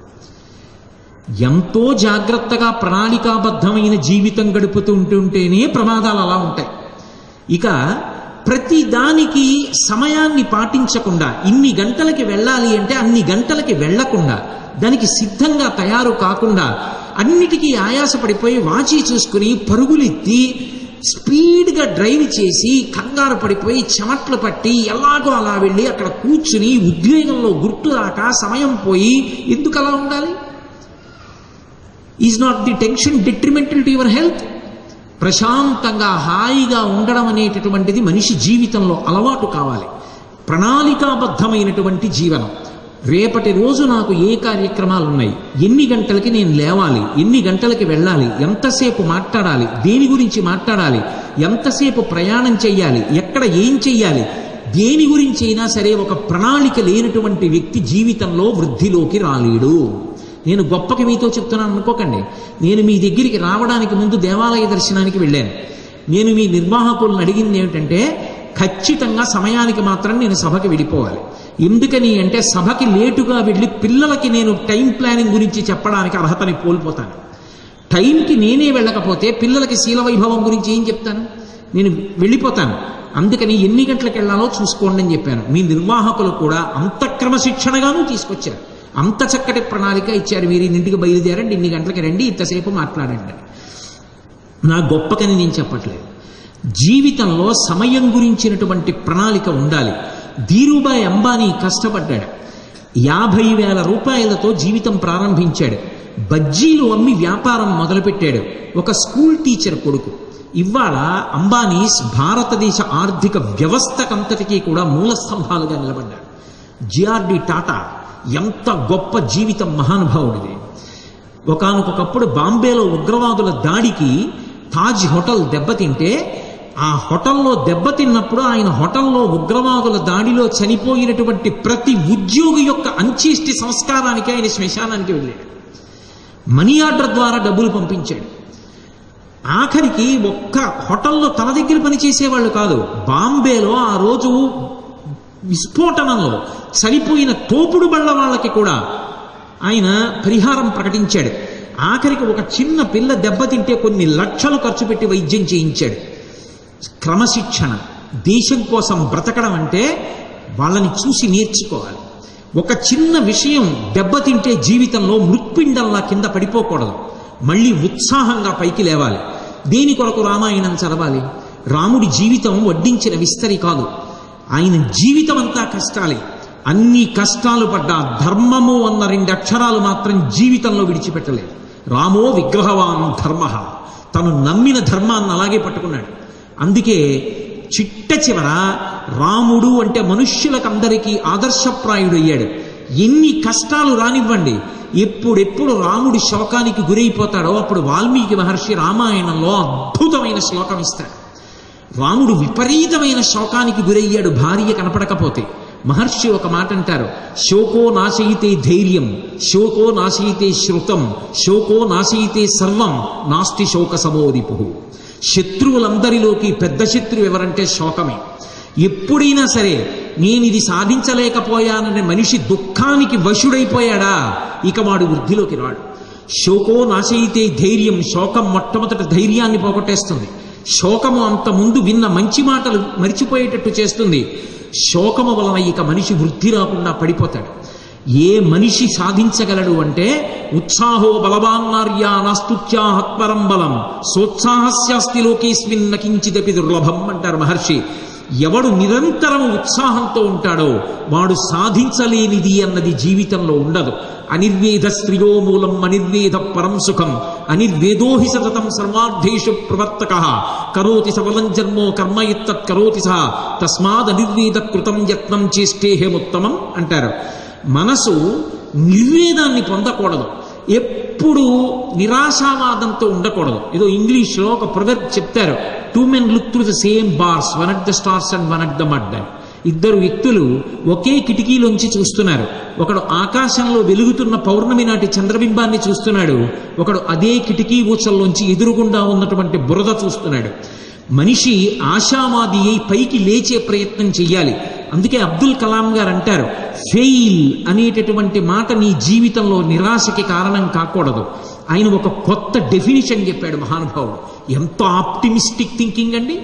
ఎంతో జాగ్రత్తగా ప్రణాళికాబద్ధమైన జీవితం గడుపుతూ ఉంటుంటేనే ప్రమాదాలు అలా ఉంటాయి ఇక ప్రతి దానికి సమయాన్ని పాటించకుండా ఇన్ని గంటలకి వెళ్ళాలి అంటే అన్ని గంటలకి వెళ్లకుండా దానికి సిద్ధంగా తయారు కాకుండా అన్నిటికీ ఆయాసపడిపోయి వాచి చూసుకుని పరుగులెత్తి స్పీడ్గా డ్రైవ్ చేసి కంగారు పడిపోయి చెమట్లు పట్టి ఎలాగో అలా వెళ్ళి అక్కడ కూర్చుని ఉద్వేగంలో గుర్తు రాక సమయం పోయి ఎందుకు అలా ఉండాలి is not the tension detrimental to your health ప్రశాంతంగా హాయిగా ఉండడం అనేటటువంటిది మనిషి జీవితంలో అలవాటు కావాలి ప్రణాళికాబద్ధమైనటువంటి జీవనం రేపటి రోజు నాకు ఏ కార్యక్రమాలు ఉన్నాయి ఎన్ని గంటలకి నేను లేవాలి ఎన్ని గంటలకి వెళ్ళాలి ఎంతసేపు మాట్లాడాలి దేని గురించి మాట్లాడాలి ఎంతసేపు ప్రయాణం చెయ్యాలి ఎక్కడ ఏం చెయ్యాలి దేని గురించి అయినా సరే ఒక ప్రణాళిక లేనటువంటి వ్యక్తి జీవితంలో వృద్ధిలోకి రాలేడు నేను గొప్పకి మీతో చెప్తున్నాను అనుకోకండి నేను మీ దగ్గరికి రావడానికి ముందు దేవాలయ దర్శనానికి వెళ్ళాను నేను మీ నిర్వాహకులను అడిగింది ఏమిటంటే ఖచ్చితంగా సమయానికి మాత్రం నేను సభకి వెళ్ళిపోవాలి ఎందుకని అంటే సభకి లేటుగా వెళ్ళి పిల్లలకి నేను టైం ప్లానింగ్ గురించి చెప్పడానికి అర్హతని కోల్పోతాను టైంకి నేనే వెళ్ళకపోతే పిల్లలకి శీల వైభవం గురించి ఏం చెప్తాను నేను వెళ్ళిపోతాను అందుకని ఎన్ని గంటలకు వెళ్ళాలో చూసుకోండి అని చెప్పాను మీ నిర్వాహకులు కూడా అంత క్రమశిక్షణగాను తీసుకొచ్చారు అంత చక్కటి ప్రణాళిక ఇచ్చారు మీరు ఇంటికి బయలుదేరండి ఇన్ని గంటలకి రండి ఇంతసేపు మాట్లాడండి అని. నా గొప్పకని నేను చెప్పట్లేదు జీవితంలో సమయం గురించినటువంటి ప్రణాళిక ఉండాలి ధీరుబాయ్ అంబానీ కష్టపడ్డాడు యాభై వేల రూపాయలతో జీవితం ప్రారంభించాడు బజ్జీలు అమ్మి వ్యాపారం మొదలుపెట్టాడు ఒక స్కూల్ టీచర్ కొడుకు ఇవాళ అంబానీస్ భారతదేశ ఆర్థిక వ్యవస్థకంతటికీ కూడా మూల స్తంభాలుగా నిలబడ్డాడు జిఆర్డి టాటా ఎంత గొప్ప జీవితం మహానుభావుడిది ఒకానొకప్పుడు బాంబేలో ఉగ్రవాదుల దాడికి తాజ్ హోటల్ దెబ్బతింటే ఆ హోటల్లో దెబ్బతిన్నప్పుడు ఆయన హోటల్లో ఉగ్రవాదుల దాడిలో చనిపోయినటువంటి ప్రతి ఉద్యోగి యొక్క అంత్యేష్టి సంస్కారానికి ఆయన శ్మశానానికి వెళ్ళాడు మనీ ఆర్డర్ ద్వారా డబ్బులు పంపించాడు ఆఖరికి ఒక్క హోటల్లో తన దగ్గర పనిచేసేవాళ్ళు కాదు బాంబేలో ఆ రోజు విస్ఫోటనంలో చనిపోయిన తోపుడు బళ్ళ వాళ్ళకి కూడా ఆయన పరిహారం ప్రకటించాడు ఆఖరికి ఒక చిన్న పిల్ల దెబ్బతింటే కొన్ని లక్షలు ఖర్చు పెట్టి వైద్యం చేయించాడు క్రమశిక్షణ దేశం కోసం బ్రతకడం అంటే వాళ్ళని చూసి నేర్చుకోవాలి ఒక చిన్న విషయం దెబ్బతింటే జీవితంలో మృత్పిండంలా కింద పడిపోకూడదు మళ్ళీ ఉత్సాహంగా పైకి లేవాలి దేని కొరకు రామాయణం చదవాలి రాముడి జీవితం వడ్డించిన విస్తరి కాదు ఆయన జీవితం అంతా కష్టాలే అన్ని కష్టాలు పడ్డా ధర్మము అన్న రెండు అక్షరాలు మాత్రం జీవితంలో విడిచిపెట్టలేదు రామో విగ్రహవాన్ ధర్మ తను నమ్మిన ధర్మాన్ని అలాగే పట్టుకున్నాడు అందుకే చిట్ట చివర రాముడు అంటే మనుష్యులకందరికీ ఆదర్శప్రాయుడు అయ్యాడు ఎన్ని కష్టాలు రానివ్వండి ఎప్పుడెప్పుడు రాముడి శోకానికి గురైపోతాడో అప్పుడు వాల్మీకి మహర్షి రామాయణంలో అద్భుతమైన శ్లోకం ఇస్తాడు రాముడు విపరీతమైన శోకానికి గురయ్యాడు భార్య కనపడకపోతే మహర్షి ఒక మాట అంటారు శోకో నాశయితే ధైర్యం శోకో నాశయితే శృతం శోకో నాశయితే సర్వం నాస్తి శోక సమోదిపు శత్రువులందరిలోకి పెద్ద శత్రువు ఎవరంటే శోకమే ఎప్పుడైనా సరే నేను ఇది సాధించలేకపోయాననే మనిషి దుఃఖానికి వశుడైపోయాడా ఇక వాడు వృద్ధిలోకి రాడు శోకో నాశయితే ధైర్యం శోకం మొట్టమొదట ధైర్యాన్ని పోగొట్టేస్తుంది శోకము అంత ముందు విన్న మంచి మాటలు మరిచిపోయేటట్టు చేస్తుంది శోకము వలన ఇక మనిషి వృద్ధి రాకుండా పడిపోతాడు ఏ మనిషి సాధించగలడు అంటే ఉత్సాహో బలవాన్నార్యా నాస్తుత్యా హత్పరం బలం సోత్సాహస్యాస్తి లోకేస్మిన్ నకించిదపి దుర్లభం అంటారు మహర్షి ఎవడు నిరంతరం ఉత్సాహంతో ఉంటాడో వాడు సాధించలేనిది అన్నది జీవితంలో ఉండదు అనిర్వేద స్త్రియో మూలం అనిర్వేద పరం సుఖం అనిర్వేదో హి సతతం సర్వార్థేషు ప్రవర్తక కరోతి సబలం జన్మో కర్మ ఇత్తత్ కరోతి సహ తస్మాద్ అనిర్వేద కృతం యత్నం చేష్టేహముత్తమం అంటారు మనసు నిర్వేదాన్ని పొందకూడదు ఎప్పుడు నిరాశావాదంతో ఉండకూడదు ఏదో ఇంగ్లీష్లో ఒక ప్రొవెర్బ్ చెప్తారు two men look through the same bars one at the stars and one at the mud ఇద్దరు వ్యక్తులు ఒకే కిటికీలోంచి చూస్తున్నారు ఒకడు ఆకాశంలో వెలుగుతున్న పౌర్ణమి నాటి చంద్రబింబాన్ని చూస్తున్నాడు ఒకడు అదే కిటికీ ఊచల్లోంచి ఎదురుగుండా ఉన్నటువంటి బురద చూస్తున్నాడు మనిషి ఆశావాది అయి పైకి లేచే ప్రయత్నం చెయ్యాలి అందుకే అబ్దుల్ కలాం గారు అంటారు ఫెయిల్ అనేటటువంటి మాట నీ జీవితంలో నిరాశకి కారణం కాకూడదు ఆయన ఒక కొత్త డెఫినిషన్ చెప్పాడు మహానుభావుడు ఎంత ఆప్టిమిస్టిక్ థింకింగ్ అండి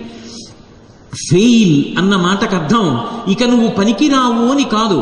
ఫెయిల్ అన్న మాటకు అర్థం ఇక నువ్వు పనికిరావు అని కాదు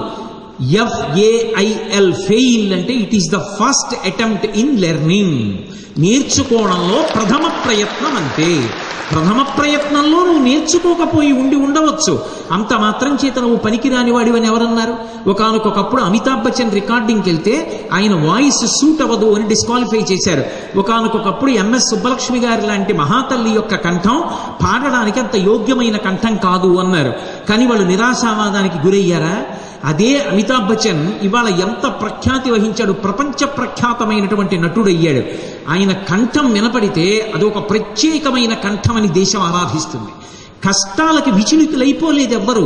ఎఫ్ఏఐఎల్ ఫెయిల్ అంటే it is the first attempt in learning నేర్చుకోవడంలో ప్రథమ ప్రయత్నం అంతే ప్రథమ ప్రయత్నంలో నువ్వు నేర్చుకోకపోయి ఉండి ఉండవచ్చు అంత మాత్రం చేత నువ్వు పనికిరాని వాడివని ఎవరన్నారు ఒకనకొకప్పుడు అమితాబ్ బచ్చన్ రికార్డింగ్కి వెళ్తే ఆయన వాయిస్ సూట్ అవ్వదు అని డిస్క్వాలిఫై చేశారు ఒకనకొకప్పుడు ఎంఎస్ సుబ్బలక్ష్మి గారి లాంటి మహాతల్లి యొక్క కంఠం పాడడానికి అంత యోగ్యమైన కంఠం కాదు అన్నారు కానీ వాళ్ళు నిరాశావాదానికి గురయ్యారా అదే అమితాబ్ బచ్చన్ ఇవాళ ఎంత ప్రఖ్యాతి వహించాడు ప్రపంచ ప్రఖ్యాతమైనటువంటి నటుడయ్యాడు ఆయన కంఠం వినపడితే అది ఒక ప్రత్యేకమైన కంఠం అని దేశం ఆరాధిస్తుంది కష్టాలకి విచలితులైపోలేదు ఎవ్వరు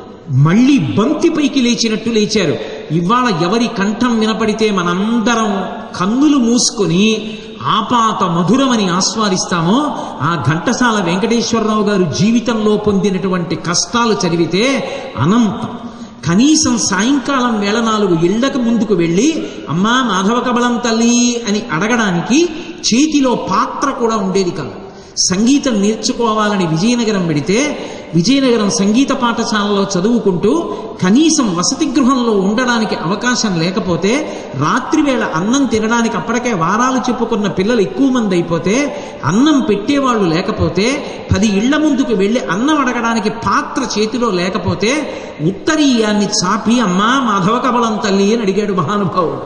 మళ్ళీ బంతిపైకి లేచినట్టు లేచారు ఇవాళ ఎవరి కంఠం వినపడితే మనందరం కన్నులు మూసుకొని ఆపాత మధురమని ఆస్వాదిస్తామో ఆ ఘంటసాల వెంకటేశ్వరరావు గారు జీవితంలో పొందినటువంటి కష్టాలు చదివితే అనంతం కనీసం సాయంకాలం వేళ నాలుగు ఇళ్లకు ముందుకు వెళ్ళి అమ్మా మాధవ కబలం తల్లి అని అడగడానికి చేతిలో పాత్ర కూడా ఉండేది కాదు సంగీతం నేర్చుకోవాలని విజయనగరం పెడితే విజయనగరం సంగీత పాఠశాలలో చదువుకుంటూ కనీసం వసతి గృహంలో ఉండడానికి అవకాశం లేకపోతే రాత్రివేళ అన్నం తినడానికి అప్పటికే వారాలు చెప్పుకున్న పిల్లలు ఎక్కువ మంది అయిపోతే అన్నం పెట్టేవాళ్ళు లేకపోతే పది ఇళ్ల ముందుకు వెళ్ళి అన్నం అడగడానికి పాత్ర చేతిలో లేకపోతే ఉత్తరీయాన్ని చాపి అమ్మా మాధవ కబలం తల్లి అని అడిగాడు మహానుభావుడు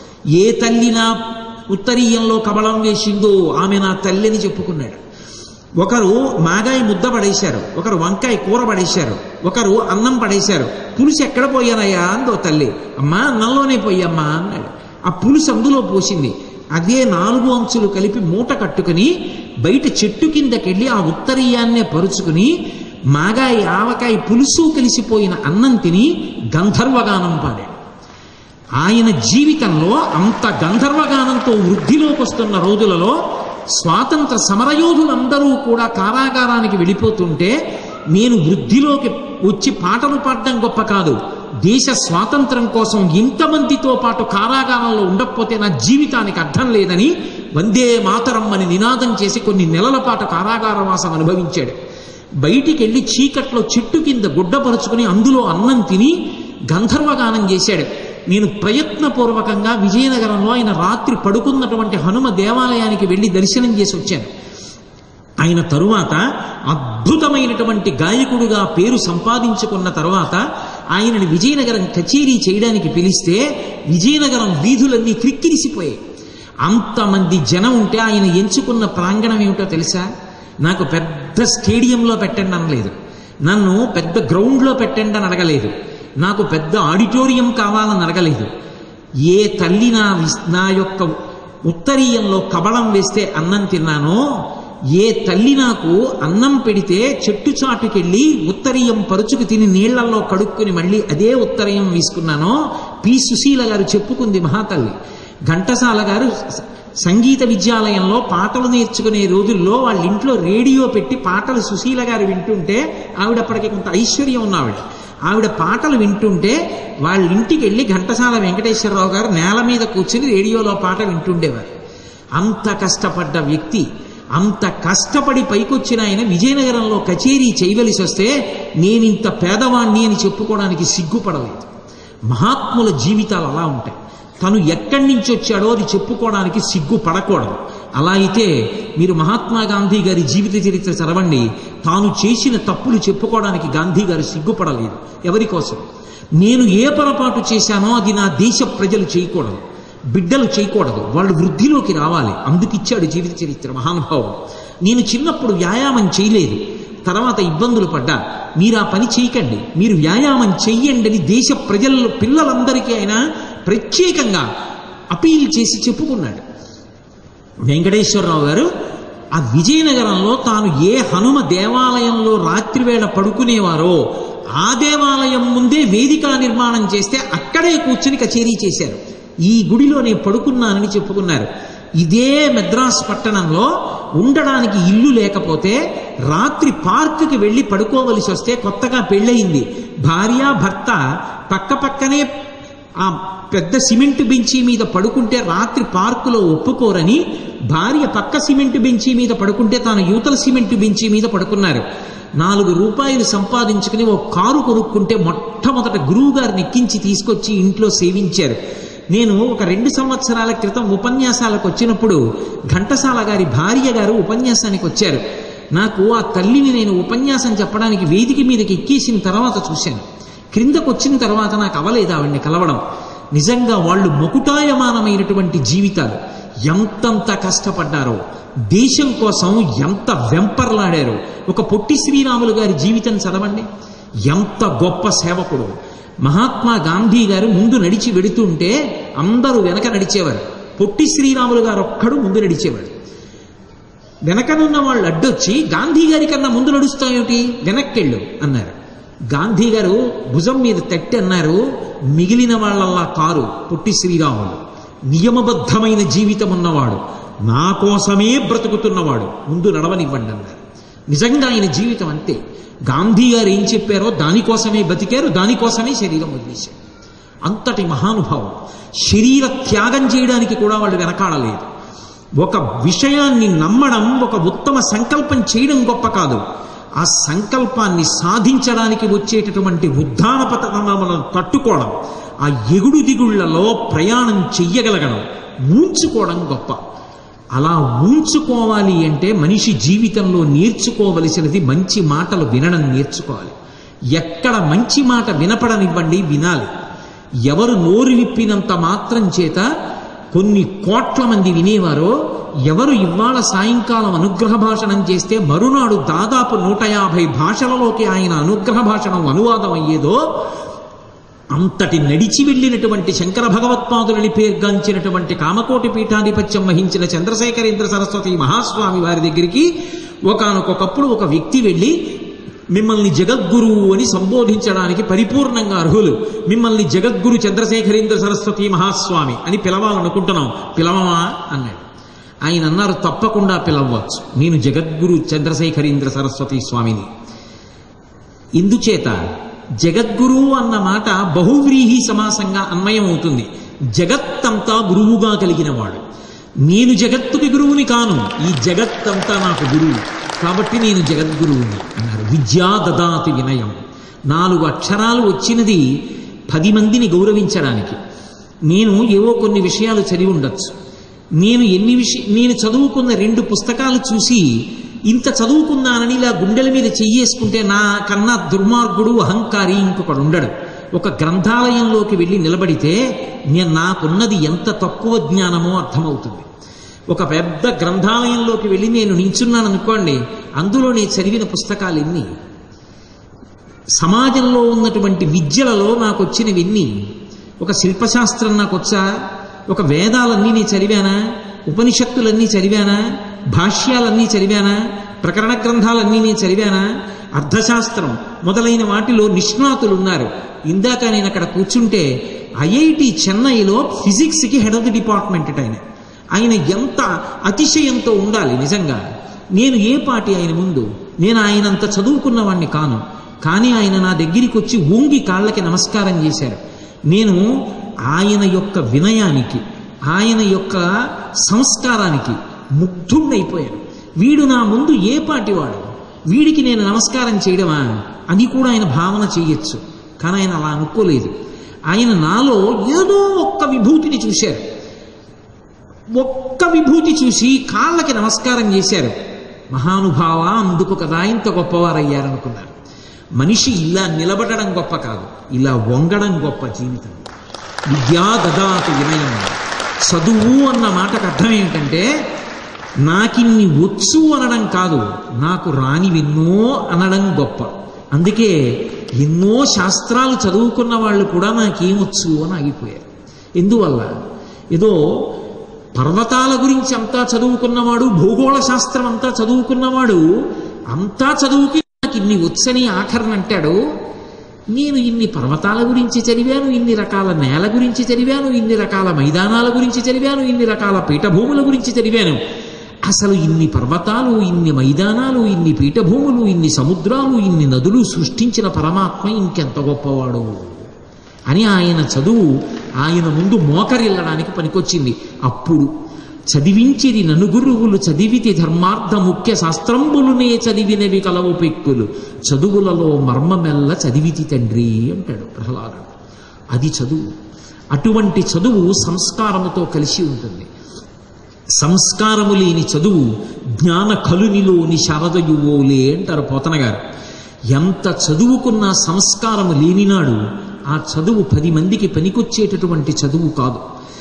ఏ తల్లి నా ఉత్తరీయంలో కబలం వేసిందో ఆమె నా తల్లి అని చెప్పుకున్నాడు ఒకరు మాగాయ ముద్ద పడేశారు ఒకరు వంకాయ కూర పడేశారు ఒకరు అన్నం పడేశారు పులుసు ఎక్కడ పోయానయ్యా అందో తల్లి అమ్మా అన్నంలోనే పోయమ్మా అన్నాడు ఆ పులుసు అందులో పోసింది అదే నాలుగు అంచులు కలిపి మూట కట్టుకుని బయట చెట్టు కిందకెళ్ళి ఆ ఉత్తరీయాన్నే పరుచుకుని మాగాయ ఆవకాయ పులుసు కలిసిపోయిన అన్నం తిని గంధర్వగానం పాడాడు ఆయన జీవితంలో అంత గంధర్వగానంతో వృద్ధిలోకి వస్తున్న రోజులలో స్వాతంత్ర సమరయోధులందరూ కూడా కారాగారానికి వెళ్ళిపోతుంటే నేను వృద్ధిలోకి వచ్చి పాటలు పాడడం గొప్ప కాదు దేశ స్వాతంత్రం కోసం ఇంతమందితో పాటు కారాగారంలో ఉండకపోతే నా జీవితానికి అర్థం లేదని వందే మాతరం అని నినాదం చేసి కొన్ని నెలల పాటు కారాగారవాసం అనుభవించాడు బయటికి వెళ్ళి చీకట్లో చెట్టు కింద గుడ్డపరుచుకుని అందులో అన్నం తిని గంధర్వగానం చేశాడు నేను ప్రయత్నపూర్వకంగా విజయనగరంలో ఆయన రాత్రి పడుకున్నటువంటి హనుమ దేవాలయానికి వెళ్ళి దర్శనం చేసి వచ్చాను ఆయన తరువాత అద్భుతమైనటువంటి గాయకుడుగా పేరు సంపాదించుకున్న తరువాత ఆయనని విజయనగరం కచేరీ చేయడానికి పిలిస్తే విజయనగరం వీధులన్నీ క్రిక్కిరిసిపోయాయి అంతమంది జనం ఉంటే ఆయన ఎంచుకున్న ప్రాంగణం ఏమిటో తెలుసా నాకు పెద్ద స్టేడియంలో పెట్టండి అనలేదు నన్ను పెద్ద గ్రౌండ్లో పెట్టండి అని అడగలేదు నాకు పెద్ద ఆడిటోరియం కావాలని అడగలేదు ఏ తల్లి నా విస్- నా యొక్క ఉత్తరీయంలో కబళం వేస్తే అన్నం తిన్నానో ఏ తల్లి నాకు అన్నం పెడితే చెట్టు చాటుకెళ్ళి ఉత్తరీయం పరుచుకు తిని నీళ్లలో కడుక్కుని మళ్ళీ అదే ఉత్తరీయం వేసుకున్నానో పి సుశీల గారు చెప్పుకుంది మహాతల్లి ఘంటసాల గారు స- సంగీత విద్యాలయంలో పాటలు నేర్చుకునే రోజుల్లో వాళ్ళ ఇంట్లో రేడియో పెట్టి పాటలు సుశీల గారు వింటుంటే ఆవిడ అప్పటికి కొంత ఐశ్వర్యం ఉన్న ఆవిడ ఆవిడ పాటలు వింటుంటే వాళ్ళ ఇంటికి వెళ్ళి ఘంటసాల వెంకటేశ్వరరావు గారు నేల మీద కూర్చుని రేడియోలో పాట వింటుండేవారు అంత కష్టపడ్డ వ్యక్తి అంత కష్టపడి పైకొచ్చిన ఆయన విజయనగరంలో కచేరీ చేయవలసి వస్తే నేనింత పేదవాణ్ణి అని చెప్పుకోవడానికి సిగ్గుపడలేదు మహాత్ముల జీవితాలు అలా ఉంటాయి తను ఎక్కడి నుంచి వచ్చాడో అది చెప్పుకోవడానికి సిగ్గు పడకూడదు అలా అయితే మీరు మహాత్మా గాంధీ గారి జీవిత చరిత్ర చదవండి తాను చేసిన తప్పులు చెప్పుకోవడానికి గాంధీ గారు సిగ్గుపడలేదు ఎవరి కోసం నేను ఏ పొరపాటు చేశానో అది నా దేశ ప్రజలు చేయకూడదు బిడ్డలు చేయకూడదు వాళ్ళు వృద్ధిలోకి రావాలి అందుకిచ్చాడు జీవిత చరిత్ర మహానుభావుడు నేను చిన్నప్పుడు వ్యాయామం చేయలేదు తర్వాత ఇబ్బందులు పడ్డా మీరు ఆ పని చేయకండి మీరు వ్యాయామం చెయ్యండి అని దేశ ప్రజల పిల్లలందరికీ ఆయన ప్రత్యేకంగా అపీల్ చేసి చెప్పుకున్నాడు వెంకటేశ్వరరావు గారు ఆ విజయనగరంలో తాను ఏ హనుమ దేవాలయంలో రాత్రివేళ పడుకునేవారో ఆ దేవాలయం ముందే వేదిక నిర్మాణం చేస్తే అక్కడే కూర్చుని కచేరీ చేశారు ఈ గుడిలో నేను పడుకున్నానని చెప్పుకున్నారు ఇదే మెద్రాస్ పట్టణంలో ఉండడానికి ఇల్లు లేకపోతే రాత్రి పార్కుకి వెళ్ళి పడుకోవలసి వస్తే కొత్తగా పెళ్ళయింది భార్య భర్త పక్క పక్కనే ఆ పెద్ద సిమెంట్ బెంచీ మీద పడుకుంటే రాత్రి పార్కులో ఒప్పుకోరని భార్య పక్క సిమెంట్ బెంచీ మీద పడుకుంటే తాను యువతల సిమెంట్ బెంచీ మీద పడుకున్నారు నాలుగు రూపాయలు సంపాదించుకుని ఓ కారు కొనుక్కుంటే మొట్టమొదట గురువు గారిని ఎక్కించి తీసుకొచ్చి ఇంట్లో సేవించారు నేను ఒక రెండు సంవత్సరాల క్రితం ఉపన్యాసాలకు వచ్చినప్పుడు ఘంటసాల గారి భార్య గారు ఉపన్యాసానికి వచ్చారు నాకు ఆ తల్లిని నేను ఉపన్యాసం చెప్పడానికి వేదిక మీదకి ఎక్కేసిన తర్వాత చూశాను క్రిందకు వచ్చిన తర్వాత నాకు అవలేదు ఆవిడ్ని కలవడం నిజంగా వాళ్ళు మొకుటాయమానమైనటువంటి జీవితాలు ఎంతంత కష్టపడ్డారో దేశం కోసం ఎంత వెంపర్లాడారో ఒక పొట్టి శ్రీరాములు గారి జీవితం చదవండి ఎంత గొప్ప సేవకుడు మహాత్మా గాంధీ గారు ముందు నడిచి వెడుతుంటే అందరూ వెనక నడిచేవారు పొట్టి శ్రీరాములు గారు ఒక్కడు ముందు నడిచేవాడు వెనకనున్న వాళ్ళు అడ్డొచ్చి గాంధీ గారి కన్నా ముందు నడుస్తాయేమిటి వెనక్కెళ్ళు అన్నారు గాంధీ గారు భుజం మీద తట్టి అన్నారు మిగిలిన వాళ్ళల్లా కారు పొట్టి శ్రీరాములు నియమబద్ధమైన జీవితం ఉన్నవాడు నా కోసమే బ్రతుకుతున్నవాడు ముందు నడవనివ్వండి అన్నారు నిజంగా ఆయన జీవితం అంతే గాంధీ గారు ఏం చెప్పారో దానికోసమే బతికారు దానికోసమే శరీరం వదిలేశారు అంతటి మహానుభావం శరీర త్యాగం చేయడానికి కూడా వాళ్ళు వెనకాడలేదు ఒక విషయాన్ని నమ్మడం ఒక ఉత్తమ సంకల్పం చేయడం గొప్ప కాదు ఆ సంకల్పాన్ని సాధించడానికి వచ్చేటటువంటి ఉద్దాన పతనములను తట్టుకోవడం ఆ ఎగుడు దిగుళ్లలో ప్రయాణం చెయ్యగలగడం ఊంచుకోవడం గొప్ప అలా ఊంచుకోవాలి అంటే మనిషి జీవితంలో నేర్చుకోవలసినది మంచి మాటలు వినడం నేర్చుకోవాలి ఎక్కడ మంచి మాట వినపడనివ్వండి వినాలి ఎవరు నోరు విప్పినంత మాత్రం చేత కొన్ని కోట్ల మంది వినేవారో ఎవరు ఇవాళ సాయంకాలం అనుగ్రహ భాషణం చేస్తే మరునాడు దాదాపు నూట యాభై భాషలలోకి ఆయన అనుగ్రహ భాషణం అనువాదం అయ్యేదో అంతటి నడిచి వెళ్ళినటువంటి శంకర భగవత్పాదులని పేర్గాంచినటువంటి కామకోటి పీఠాధిపత్యం వహించిన చంద్రశేఖరేంద్ర సరస్వతి మహాస్వామి వారి దగ్గరికి ఒకనకొకప్పుడు ఒక వ్యక్తి వెళ్ళి మిమ్మల్ని జగద్గురువు అని సంబోధించడానికి పరిపూర్ణంగా అర్హులు మిమ్మల్ని జగద్గురు చంద్రశేఖరేంద్ర సరస్వతి మహాస్వామి అని పిలవాలనుకుంటున్నాం పిలవమా అన్నాడు ఆయన అన్నారు తప్పకుండా పిలవచ్చు నేను జగద్గురు చంద్రశేఖరేంద్ర సరస్వతి స్వామిని ఇందుచేత జగద్గురు అన్న మాట బహువ్రీహి సమాసంగా అన్వయం అవుతుంది జగత్తంతా గురువుగా కలిగిన వాడు నేను జగత్తుకి గురువుని కాను ఈ జగత్తంతా నాకు గురువు కాబట్టి నేను జగద్గురువుని అన్నారు విద్యా దదాతి వినయం నాలుగు అక్షరాలు వచ్చినది పది మందిని గౌరవించడానికి నేను ఏవో కొన్ని విషయాలు చదివి ఉండొచ్చు నేను ఎన్ని విషయ నేను చదువుకున్న రెండు పుస్తకాలు చూసి ఇంత చదువుకున్నానని ఇలా గుండెల మీద చెయ్యేసుకుంటే నా కన్నా దుర్మార్గుడు అహంకారి ఇంకొకడు ఉండడు ఒక గ్రంథాలయంలోకి వెళ్ళి నిలబడితే నేను నాకున్నది ఎంత తక్కువ జ్ఞానమో అర్థమవుతుంది ఒక పెద్ద గ్రంథాలయంలోకి వెళ్ళి నేను నించున్నాను అనుకోండి అందులో నేను చదివిన పుస్తకాలు ఎన్ని సమాజంలో ఉన్నటువంటి విద్యలలో నాకు వచ్చినవన్నీ ఒక శిల్పశాస్త్రం నాకు వచ్చా ఒక వేదాలన్నీ నేను చదివానా ఉపనిషత్తులన్నీ చదివానా భాష్యాలన్నీ చదివానా ప్రకరణ గ్రంథాలన్నీ నేను చదివానా అర్థశాస్త్రం మొదలైన వాటిలో నిష్ణాతులు ఉన్నారు ఇందాక నేను అక్కడ కూర్చుంటే ఐఐటి చెన్నైలో ఫిజిక్స్కి హెడ్ ఆఫ్ ది డిపార్ట్మెంట్ ఆయన ఆయన ఎంత అతిశయంతో ఉండాలి నిజంగా నేను ఏ పాటి ఆయన ముందు నేను ఆయనంత చదువుకున్నవాణ్ణి కాను కానీ ఆయన నా దగ్గరికి వచ్చి ఊంగి కాళ్ళకి నమస్కారం చేశారు నేను ఆయన యొక్క వినయానికి ఆయన యొక్క సంస్కారానికి ముగ్ధుడైపోయాను వీడు నా ముందు ఏ పాటివాడు వీడికి నేను నమస్కారం చేయడమా అని కూడా ఆయన భావన చేయొచ్చు కానీ ఆయన అలా అనుకోలేదు ఆయన నాలో ఏదో ఒక్క విభూతిని చూశారు ఒక్క విభూతి చూసి కాళ్ళకి నమస్కారం చేశారు మహానుభావ అందుకు కదా ఇంత గొప్పవారయ్యారనుకున్నారు మనిషి ఇలా నిలబడడం గొప్ప కాదు ఇలా వంగడం గొప్ప జీవితం విద్యా దదాతు వినయం చదువు అన్న మాటకు అర్థం ఏమిటంటే నాకిన్ని వచ్చు అనడం కాదు నాకు రానివెన్నో అనడం గొప్ప అందుకే ఎన్నో శాస్త్రాలు చదువుకున్న వాళ్ళు కూడా నాకేమొచ్చు అని ఆగిపోయారు ఎందువల్ల ఏదో పర్వతాల గురించి అంతా చదువుకున్నవాడు భూగోళ శాస్త్రం అంతా చదువుకున్నవాడు అంతా చదువుకి నాకు ఇన్ని వచ్చని ఆఖరణ అంటాడు నేను ఇన్ని పర్వతాల గురించి చదివాను ఇన్ని రకాల నేల గురించి చదివాను ఇన్ని రకాల మైదానాల గురించి చదివాను ఇన్ని రకాల పీఠభూముల గురించి చదివాను అసలు ఇన్ని పర్వతాలు ఇన్ని మైదానాలు ఇన్ని పీఠభూములు ఇన్ని సముద్రాలు ఇన్ని నదులు సృష్టించిన పరమాత్మ ఇంకెంత గొప్పవాడు అని ఆయన చదువు ఆయన ముందు మోకరిల్లడానికి పనికొచ్చింది అప్పుడు చదివించిరి ననుగురువులు చదివితి ధర్మార్థ ముఖ్య శాస్త్రంబులునే చదివినవి కలవు పెక్కులు చదువులలో మర్మమెల్ల చదివితి తండ్రి అంటాడు ప్రహ్లాదుడు అది చదువు అటువంటి చదువు సంస్కారముతో కలిసి ఉంటుంది సంస్కారము లేని చదువు జ్ఞాన కలునిలోని శారదయువోలే అంటారు పోతన గారు ఎంత చదువుకున్న సంస్కారము లేనినాడు ఆ చదువు పది మందికి పనికొచ్చేటటువంటి చదువు కాదు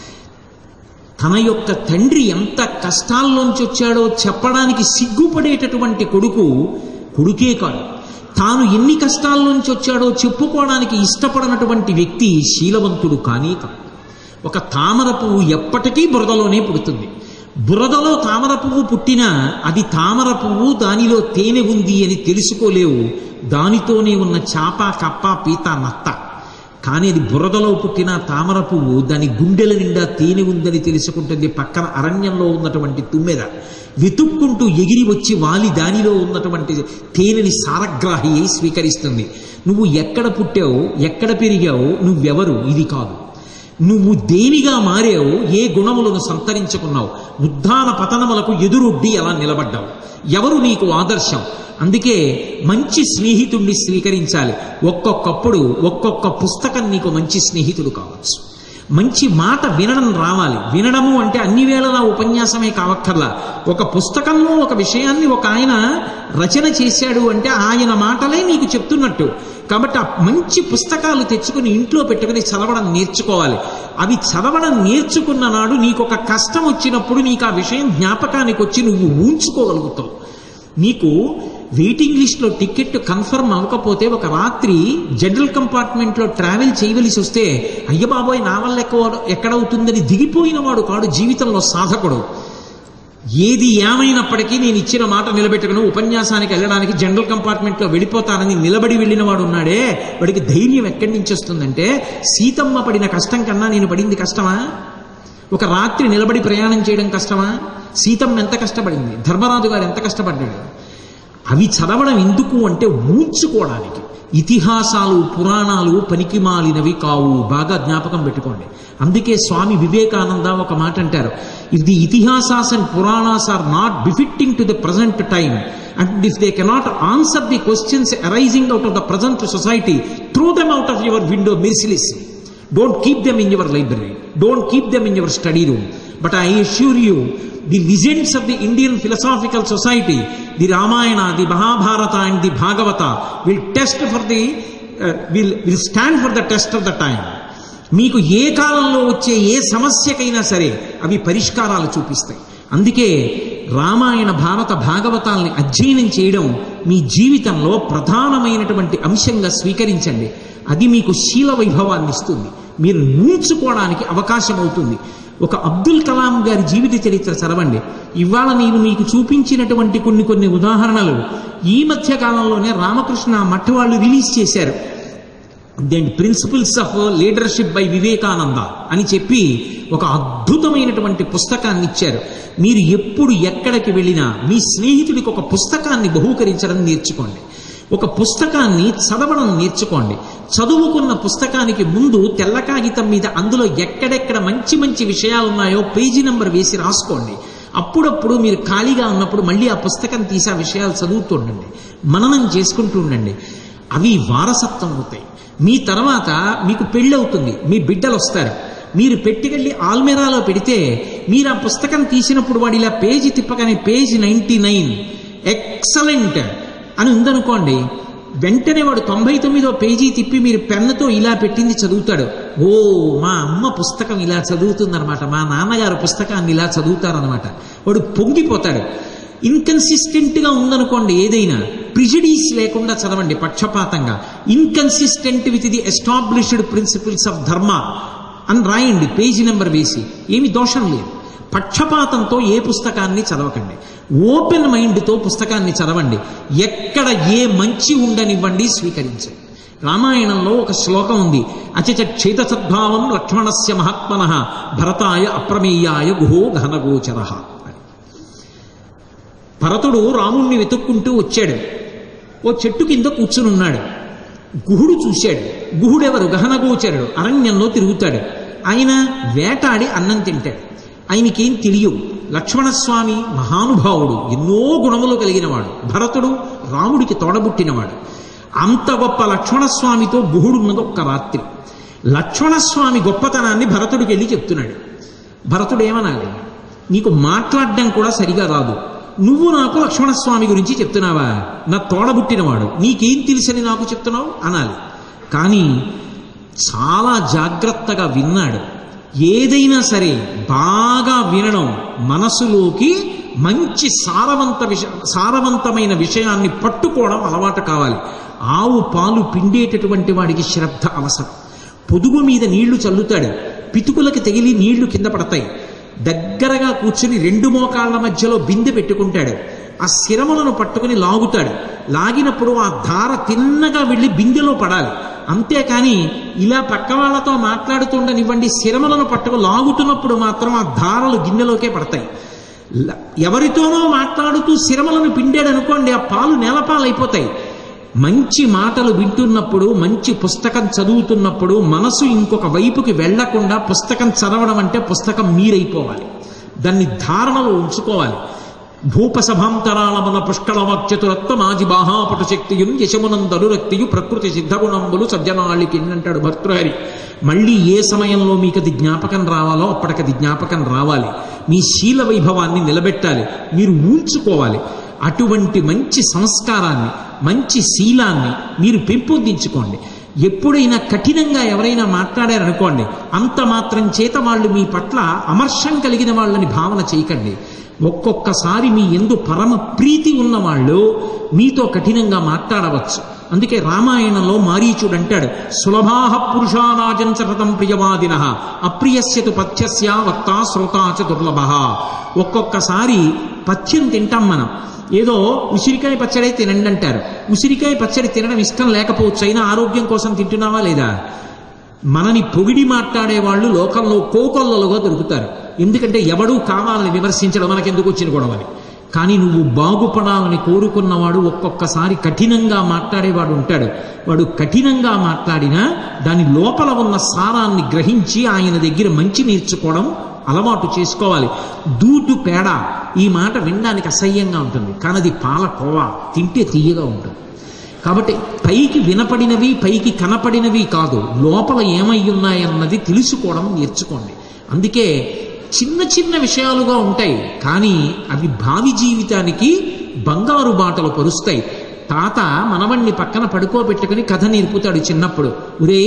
తన యొక్క తండ్రి ఎంత కష్టాల్లోంచి వచ్చాడో చెప్పడానికి సిగ్గుపడేటటువంటి కొడుకు కొడుకే కాదు తాను ఎన్ని కష్టాల్లోంచి వచ్చాడో చెప్పుకోవడానికి ఇష్టపడనటువంటి వ్యక్తి శీలవంతుడు కానీ కాదు ఒక తామర పువ్వు ఎప్పటికీ బురదలోనే పుడుతుంది బురదలో తామర పువ్వు పుట్టినా అది తామర పువ్వు దానిలో తేనె ఉంది అని తెలుసుకోలేవు దానితోనే ఉన్న చాప కప్ప పీత నత్త కానీ అది బురదలో పుట్టిన తామర పువ్వు దాని గుండెల నిండా తేనె ఉందని తెలుసుకుంటుంది పక్కన అరణ్యంలో ఉన్నటువంటి తుమ్మెద వెతుక్కుంటూ ఎగిరి వచ్చి వాలి దానిలో ఉన్నటువంటి తేనెని సారగ్రాహి అయి స్వీకరిస్తుంది నువ్వు ఎక్కడ పుట్టావు ఎక్కడ పెరిగావు నువ్వెవరు ఇది కాదు నువ్వు దేనిగా మారావు ఏ గుణములను సంతరించుకున్నావు ఉద్ధాన పతనములకు ఎదురొడ్డి ఎలా నిలబడ్డావు ఎవరు నీకు ఆదర్శం అందుకే మంచి స్నేహితుణ్ణి స్వీకరించాలి ఒక్కొక్కప్పుడు ఒక్కొక్క పుస్తకం నీకు మంచి స్నేహితుడు కావచ్చు మంచి మాట వినడం రావాలి వినడము అంటే అన్ని వేళలా ఉపన్యాసమే కావక్కర్లా ఒక పుస్తకంలో ఒక విషయాన్ని ఒక ఆయన రచన చేశాడు అంటే ఆయన మాటలే నీకు చెప్తున్నట్టు కాబట్టి ఆ మంచి పుస్తకాలు తెచ్చుకుని ఇంట్లో పెట్టుకుని చదవడం నేర్చుకోవాలి అవి చదవడం నేర్చుకున్న నాడు నీకు ఒక కష్టం వచ్చినప్పుడు నీకు ఆ విషయం జ్ఞాపకానికి వచ్చి నువ్వు ఊంచుకోగలుగుతావు నీకు వెయిటింగ్ లిస్ట్లో టికెట్ కన్ఫర్మ్ అవ్వకపోతే ఒక రాత్రి జనరల్ కంపార్ట్మెంట్లో ట్రావెల్ చేయవలసి వస్తే అయ్య బాబోయ్ నా వల్ల ఎక్కువ ఎక్కడవుతుందని దిగిపోయిన వాడు కాడు జీవితంలో సాధకుడు ఏది ఏమైనప్పటికీ నేను ఇచ్చిన మాట నిలబెట్టుకుని ఉపన్యాసానికి వెళ్ళడానికి జనరల్ కంపార్ట్మెంట్లో వెళ్ళిపోతానని నిలబడి వెళ్ళిన వాడు ఉన్నాడే వాడికి ధైర్యం ఎక్కడి నుంచి వస్తుందంటే సీతమ్మ పడిన కష్టం కన్నా నేను పడింది కష్టమా ఒక రాత్రి నిలబడి ప్రయాణం చేయడం కష్టమా సీతమ్మ ఎంత కష్టపడింది ధర్మరాజు గారు ఎంత కష్టపడ్డాడు అవి చదవడం ఎందుకు అంటే ఊంచుకోవడానికి ఇతిహాసాలు పురాణాలు పనికిమాలినవి కావు బాగా జ్ఞాపకం పెట్టుకోండి అందుకే స్వామి వివేకానంద ఒక మాట అంటారు if the itihasas and puranas are not befitting to the present time and if they cannot answer the questions arising out of the present society throw them out of your window mercilessly don't keep them in your library don't keep them in your study room but I assure you the legends of the Indian philosophical society the Ramayana the Mahabharata and the Bhagavata will test for the will will stand for the test of the time మీకు ఏ కాలంలో వచ్చే ఏ సమస్యకైనా సరే అవి పరిష్కారాలు చూపిస్తాయి అందుకే రామాయణ భారత భాగవతాల్ని అధ్యయనం చేయడం మీ జీవితంలో ప్రధానమైనటువంటి అంశంగా స్వీకరించండి అది మీకు శీల వైభవాన్ని ఇస్తుంది మీరు నూర్చుకోవడానికి అవకాశం అవుతుంది ఒక అబ్దుల్ కలాం గారి జీవిత చరిత్ర చదవండి ఇవాళ నేను మీకు చూపించినటువంటి కొన్ని కొన్ని ఉదాహరణలు ఈ మధ్య కాలంలోనే రామకృష్ణ మఠ వాళ్ళు రిలీజ్ చేశారు then principles of leadership by Vivekananda అని చెప్పి ఒక అద్భుతమైనటువంటి పుస్తకాన్ని ఇచ్చారు మీరు ఎప్పుడు ఎక్కడికి వెళ్ళినా మీ స్నేహితుడికి ఒక పుస్తకాన్ని బహూకరించడం నేర్చుకోండి ఒక పుస్తకాన్ని చదవడం నేర్చుకోండి చదువుకున్న పుస్తకానికి ముందు తెల్ల కాగితం మీద అందులో ఎక్కడెక్కడ మంచి మంచి విషయాలు ఉన్నాయో పేజీ నెంబర్ వేసి రాసుకోండి అప్పుడప్పుడు మీరు ఖాళీగా ఉన్నప్పుడు మళ్ళీ ఆ పుస్తకం తీసి ఆ విషయాలు చదువుతూ ఉండండి మననం చేసుకుంటూ ఉండండి అవి వారసత్వం అవుతాయి మీ తర్వాత మీకు పెళ్ళవుతుంది మీ బిడ్డలు వస్తారు మీరు పెట్టుకెళ్ళి ఆల్మెరాలో పెడితే మీరు ఆ పుస్తకం తీసినప్పుడు వాడు ఇలా పేజీ తిప్పగానే పేజీ నైంటీ నైన్ ఎక్సలెంట్ అని ఉందనుకోండి వెంటనే వాడు తొంభై తొమ్మిదో పేజీ తిప్పి మీరు పెన్నుతో ఇలా పెట్టింది చదువుతాడు ఓ మా అమ్మ పుస్తకం ఇలా చదువుతుందన్నమాట మా నాన్నగారు పుస్తకాన్ని ఇలా చదువుతారనమాట వాడు పొంగిపోతాడు ఇన్కన్సిస్టెంట్గా ఉందనుకోండి ఏదైనా ప్రిజడీస్ లేకుండా చదవండి పక్షపాతంగా inconsistent with the established principles of dharma అని రాయండి పేజీ నెంబర్ వేసి ఏమి దోషం లేదు పక్షపాతంతో ఏ పుస్తకాన్ని చదవకండి ఓపెన్ మైండ్తో పుస్తకాన్ని చదవండి ఎక్కడ ఏ మంచి ఉండనివ్వండి స్వీకరించండి రామాయణంలో ఒక శ్లోకం ఉంది అచచ క్షేత సద్భావం లక్ష్మణస్య మహాత్మన భరతాయ అప్రమేయాయ గుహో ఘనగోచర భరతుడు రాముణ్ణి వెతుక్కుంటూ వచ్చాడు ఓ చెట్టు కింద కూర్చుని ఉన్నాడు గుహుడు చూశాడు గుహుడెవరు గహనగోచరుడు అరణ్యంలో తిరుగుతాడు ఆయన వేటాడి అన్నం తింటాడు ఆయనకేం తెలియవు లక్ష్మణస్వామి మహానుభావుడు ఎన్నో గుణములు కలిగినవాడు భరతుడు రాముడికి తోడబుట్టినవాడు అంత గొప్ప లక్ష్మణస్వామితో గుహుడున్నది ఒక్క రాత్రి లక్ష్మణస్వామి గొప్పతనాన్ని భరతుడికి వెళ్ళి చెప్తున్నాడు భరతుడు ఏమనాలి నీకు మాట్లాడడం కూడా సరిగా రాదు నువ్వు నాకు లక్ష్మణస్వామి గురించి చెప్తున్నావా నా తోడబుట్టినవాడు నీకేం తెలుసని నాకు చెప్తున్నావు అనాలి కానీ చాలా జాగ్రత్తగా విన్నాడు ఏదైనా సరే బాగా వినడం మనసులోకి మంచి సారవంత విష సారవంతమైన విషయాన్ని పట్టుకోవడం అలవాటు కావాలి ఆవు పాలు పిండేటటువంటి వాడికి శ్రద్ధ అవసరం పొదుగు మీద నీళ్లు చల్లుతాడు పితుకులకి తగిలి నీళ్లు కింద పడతాయి దగ్గరగా కూర్చుని రెండు మోకాళ్ళ మధ్యలో బిందె పెట్టుకుంటాడు ఆ శిరములను పట్టుకుని లాగుతాడు లాగినప్పుడు ఆ ధార తిన్నగా వెళ్ళి బిందెలో పడాలి అంతేకాని ఇలా పక్క వాళ్ళతో మాట్లాడుతుండనివ్వండి శిరములను పట్టుకు లాగుతున్నప్పుడు మాత్రం ఆ ధారలు గిన్నెలోకే పడతాయి ల- ఎవరితోనో మాట్లాడుతూ శిరములను పిండాడు అనుకోండి ఆ పాలు నేలపాలైపోతాయి మంచి మాటలు వింటున్నప్పుడు మంచి పుస్తకం చదువుతున్నప్పుడు మనసు ఇంకొక వైపుకి వెళ్లకుండా పుస్తకం చదవడం అంటే పుస్తకం మీరైపోవాలి దాన్ని ధారణలో ఉంచుకోవాలి భూపసభాంతరాళమున పుష్కళవాక్యతురత్వ మాజి బాహాపటు శక్తియున్ యశమునందనురక్తియు ప్రకృతి సిద్ధగుణంబులు సజ్జనాళికి అంటాడు భర్తృహరి మళ్ళీ ఏ సమయంలో మీకు అది జ్ఞాపకం రావాలో అప్పటికది జ్ఞాపకం రావాలి మీ శీల వైభవాన్ని నిలబెట్టాలి మీరు ఊంచుకోవాలి అటువంటి మంచి సంస్కారాన్ని మంచి శీలాన్ని మీరు పెంపొందించుకోండి ఎప్పుడైనా కఠినంగా ఎవరైనా మాట్లాడారనుకోండి అంత మాత్రం చేత వాళ్ళు మీ పట్ల అమర్షం కలిగిన వాళ్ళని భావన చేయకండి ఒక్కొక్కసారి మీ ఎందు పరమ ప్రీతి ఉన్న వాళ్ళు మీతో కఠినంగా మాట్లాడవచ్చు అందుకే రామాయణంలో మారీచుడు అంటాడు సులభాహ పురుషారాజన్ సతతం ప్రియవాదిన అప్రియస్యతు పథ్యస్య వక్త శ్రోతాచ దుర్లభ ఒక్కొక్కసారి పథ్యం తింటాం మనం ఏదో ఉసిరికాయ పచ్చడి తినండి అంటారు ఉసిరికాయ పచ్చడి తినడం ఇష్టం లేకపోవచ్చు అయినా ఆరోగ్యం కోసం తింటున్నావా లేదా మనని పొగిడి మాట్లాడే వాళ్ళు లోకంలో కోకొల్లలుగా దొరుకుతారు ఎందుకంటే ఎవడూ కావాలని విమర్శించడం మనకెందుకు వచ్చిన గొడవని కానీ నువ్వు బాగుపడాలని కోరుకున్నవాడు ఒక్కొక్కసారి కఠినంగా మాట్లాడేవాడు ఉంటాడు వాడు కఠినంగా మాట్లాడినా దాని లోపల ఉన్న సారాన్ని గ్రహించి ఆయన దగ్గర మంచి నేర్చుకోవడం అలవాటు చేసుకోవాలి దూటు పేడ ఈ మాట వినడానికి అసహ్యంగా ఉంటుంది కానీ అది పాలకోవా తింటే తీయగా ఉంటుంది కాబట్టి పైకి వినపడినవి పైకి కనపడినవి కాదు లోపల ఏమై ఉన్నాయన్నది తెలుసుకోవడం నేర్చుకోండి అందుకే చిన్న చిన్న విషయాలుగా ఉంటాయి కానీ అవి భావి జీవితానికి బంగారు బాటలు పరుస్తాయి తాత మనవణ్ణి పక్కన పడుకోబెట్టుకుని కథ నేర్పుతాడు చిన్నప్పుడు ఒరే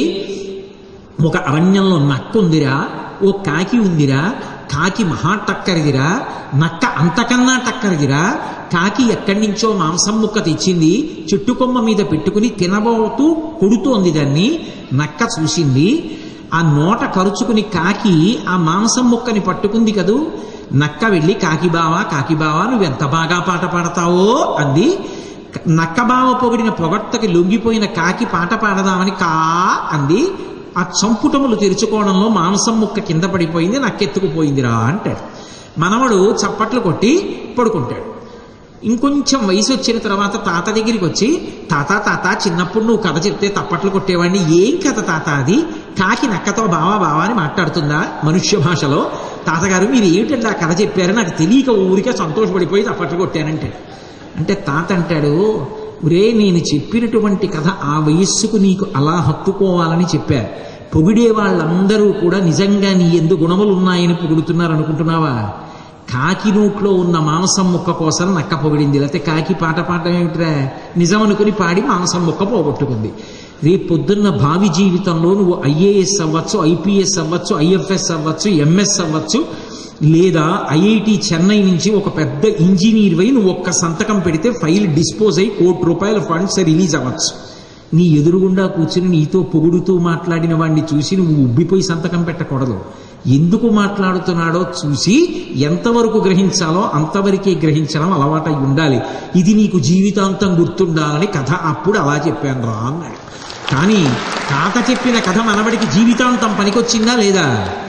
ఒక అరణ్యంలో నక్క ఉందిరా ఓ కాకి ఉందిరా కాకి మహా టక్కరిదిరా నక్క అంతకన్నా టక్కరిదిరా కాకి ఎక్కడి నుంచో మాంసం ముక్క తెచ్చింది చెట్టు కొమ్మ మీద పెట్టుకుని తినబోతూ కొడుతోంది దాన్ని నక్క చూసింది ఆ నోట కరుచుకుని కాకి ఆ మాంసం ముక్కని పట్టుకుంది కదూ నక్క వెళ్ళి కాకి బావా కాకి బావా నువ్వు ఎంత బాగా పాట పాడతావో అంది నక్కబావ పొగిడిన పొగట్టకి లొంగిపోయిన కాకి పాట పాడదామని కా అంది ఆ చంపుటములు తెరుచుకోవడంలో మాంసం ముక్క కింద పడిపోయింది నక్కెత్తుకుపోయిందిరా అంటాడు మనవడు చప్పట్లు కొట్టి పడుకుంటాడు ఇంకొంచెం వయసు వచ్చిన తర్వాత తాత దగ్గరికి వచ్చి తాత తాత చిన్నప్పుడు నువ్వు కథ చెప్తే తప్పట్లు కొట్టేవాడిని ఏం కథ తాత అది కాకి నక్కతో బావా బావా అని మాట్లాడుతుందా మనుష్య భాషలో తాతగారు మీరు ఏమిటంటే ఆ కథ చెప్పారు నాకు తెలియక ఊరికే సంతోషపడిపోయి తప్పట్లు కొట్టానంటే అంటే తాత అంటాడు ఒరే నేను చెప్పినటువంటి కథ ఆ వయస్సుకు నీకు అలా హత్తుకోవాలని చెప్పారు పొగిడే వాళ్ళందరూ కూడా నిజంగా నీ ఎందు గుణములు ఉన్నాయని పొగుడుతున్నారు అనుకుంటున్నావా కాకి నోట్లో ఉన్న మాంసం ముక్క కోసం నక్క పొగిడింది లేకపోతే కాకి పాట పాడడం ఏమిట్రా నిజం అనుకుని పాడి మాంసం ముక్క పోగొట్టుకుంది రేపు పొద్దున్న భావి జీవితంలో నువ్వు ఐఏఎస్ అవ్వచ్చు ఐపీఎస్ అవ్వచ్చు ఐఎఫ్ఎస్ అవ్వచ్చు ఎంఎస్ అవ్వచ్చు లేదా ఐఐటి చెన్నై నుంచి ఒక పెద్ద ఇంజనీర్ వై నువ్వు ఒక్క సంతకం పెడితే ఫైల్ డిస్పోజ్ అయ్యి కోటి రూపాయల ఫండ్స్ రిలీజ్ అవ్వచ్చు నీ ఎదురుగుండా కూర్చుని నీతో పొగుడుతూ మాట్లాడిన వాడిని చూసి నువ్వు ఉబ్బిపోయి సంతకం పెట్టకూడదు ఎందుకు మాట్లాడుతున్నాడో చూసి ఎంతవరకు గ్రహించాలో అంతవరకే గ్రహించడం అలవాటై ఉండాలి ఇది నీకు జీవితాంతం గుర్తుండాలని కథ అప్పుడు అలా చెప్పాను రా అన్నాడు కానీ తాత చెప్పిన కథ మనవడికి జీవితాంతం పనికొచ్చిందా లేదా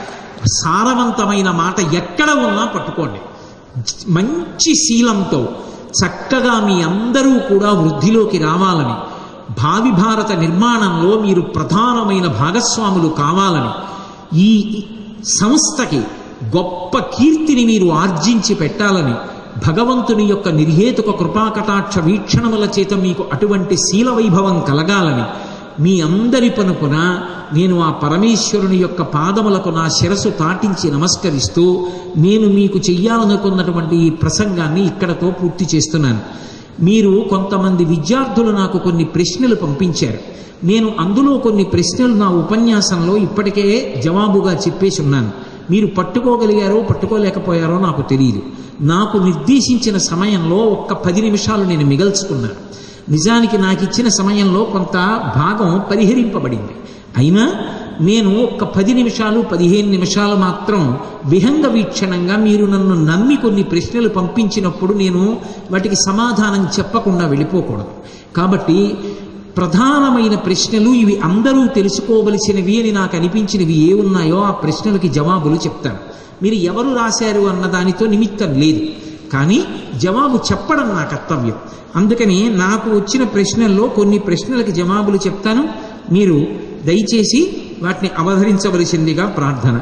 సారవంతమైన మాట ఎక్కడ ఉన్నా పట్టుకోండి మంచి శీలంతో చక్కగా మీ అందరూ కూడా వృద్ధిలోకి రావాలని భావి భారత నిర్మాణంలో మీరు ప్రధానమైన భాగస్వాములు కావాలని ఈ సంస్థకి గొప్ప కీర్తిని మీరు ఆర్జించి పెట్టాలని భగవంతుని యొక్క నిర్హేతుక కృపాకటాక్ష వీక్షణముల చేత మీకు అటువంటి శీల వైభవం కలగాలని మీ అందరి పనుపున నేను ఆ పరమేశ్వరుని యొక్క పాదములకు నా శిరసు తాటించి నమస్కరిస్తూ నేను మీకు చెయ్యాలనుకున్నటువంటి ఈ ప్రసంగాన్ని ఇక్కడతో పూర్తి చేస్తున్నాను మీరు కొంతమంది విద్యార్థులు నాకు కొన్ని ప్రశ్నలు పంపించారు నేను అందులో కొన్ని ప్రశ్నలు నా ఉపన్యాసంలో ఇప్పటికే జవాబుగా చెప్పేసి ఉన్నాను మీరు పట్టుకోగలిగారో పట్టుకోలేకపోయారో నాకు తెలియదు నాకు నిర్దేశించిన సమయంలో ఒక్క పది నిమిషాలు నేను మిగల్చుకున్నాను నిజానికి నాకు ఇచ్చిన సమయంలో కొంత భాగం పరిహరింపబడింది అయినా నేను ఒక్క పది నిమిషాలు పదిహేను నిమిషాలు మాత్రం విహంగ వీక్షణంగా మీరు నన్ను నమ్మి కొన్ని ప్రశ్నలు పంపించినప్పుడు నేను వాటికి సమాధానం చెప్పకుండా వెళ్ళిపోకూడదు కాబట్టి ప్రధానమైన ప్రశ్నలు ఇవి అందరూ తెలుసుకోవలసినవి అని నాకు అనిపించినవి ఏ ఉన్నాయో ఆ ప్రశ్నలకి జవాబులు చెప్తాను మీరు ఎవరు రాశారు అన్న దానితో నిమిత్తం లేదు కానీ జవాబు చెప్పడం నా కర్తవ్యం అందుకని నాకు వచ్చిన ప్రశ్నల్లో కొన్ని ప్రశ్నలకి జవాబులు చెప్తాను మీరు దయచేసి వాటిని అవధరించవలసిందిగా ప్రార్థన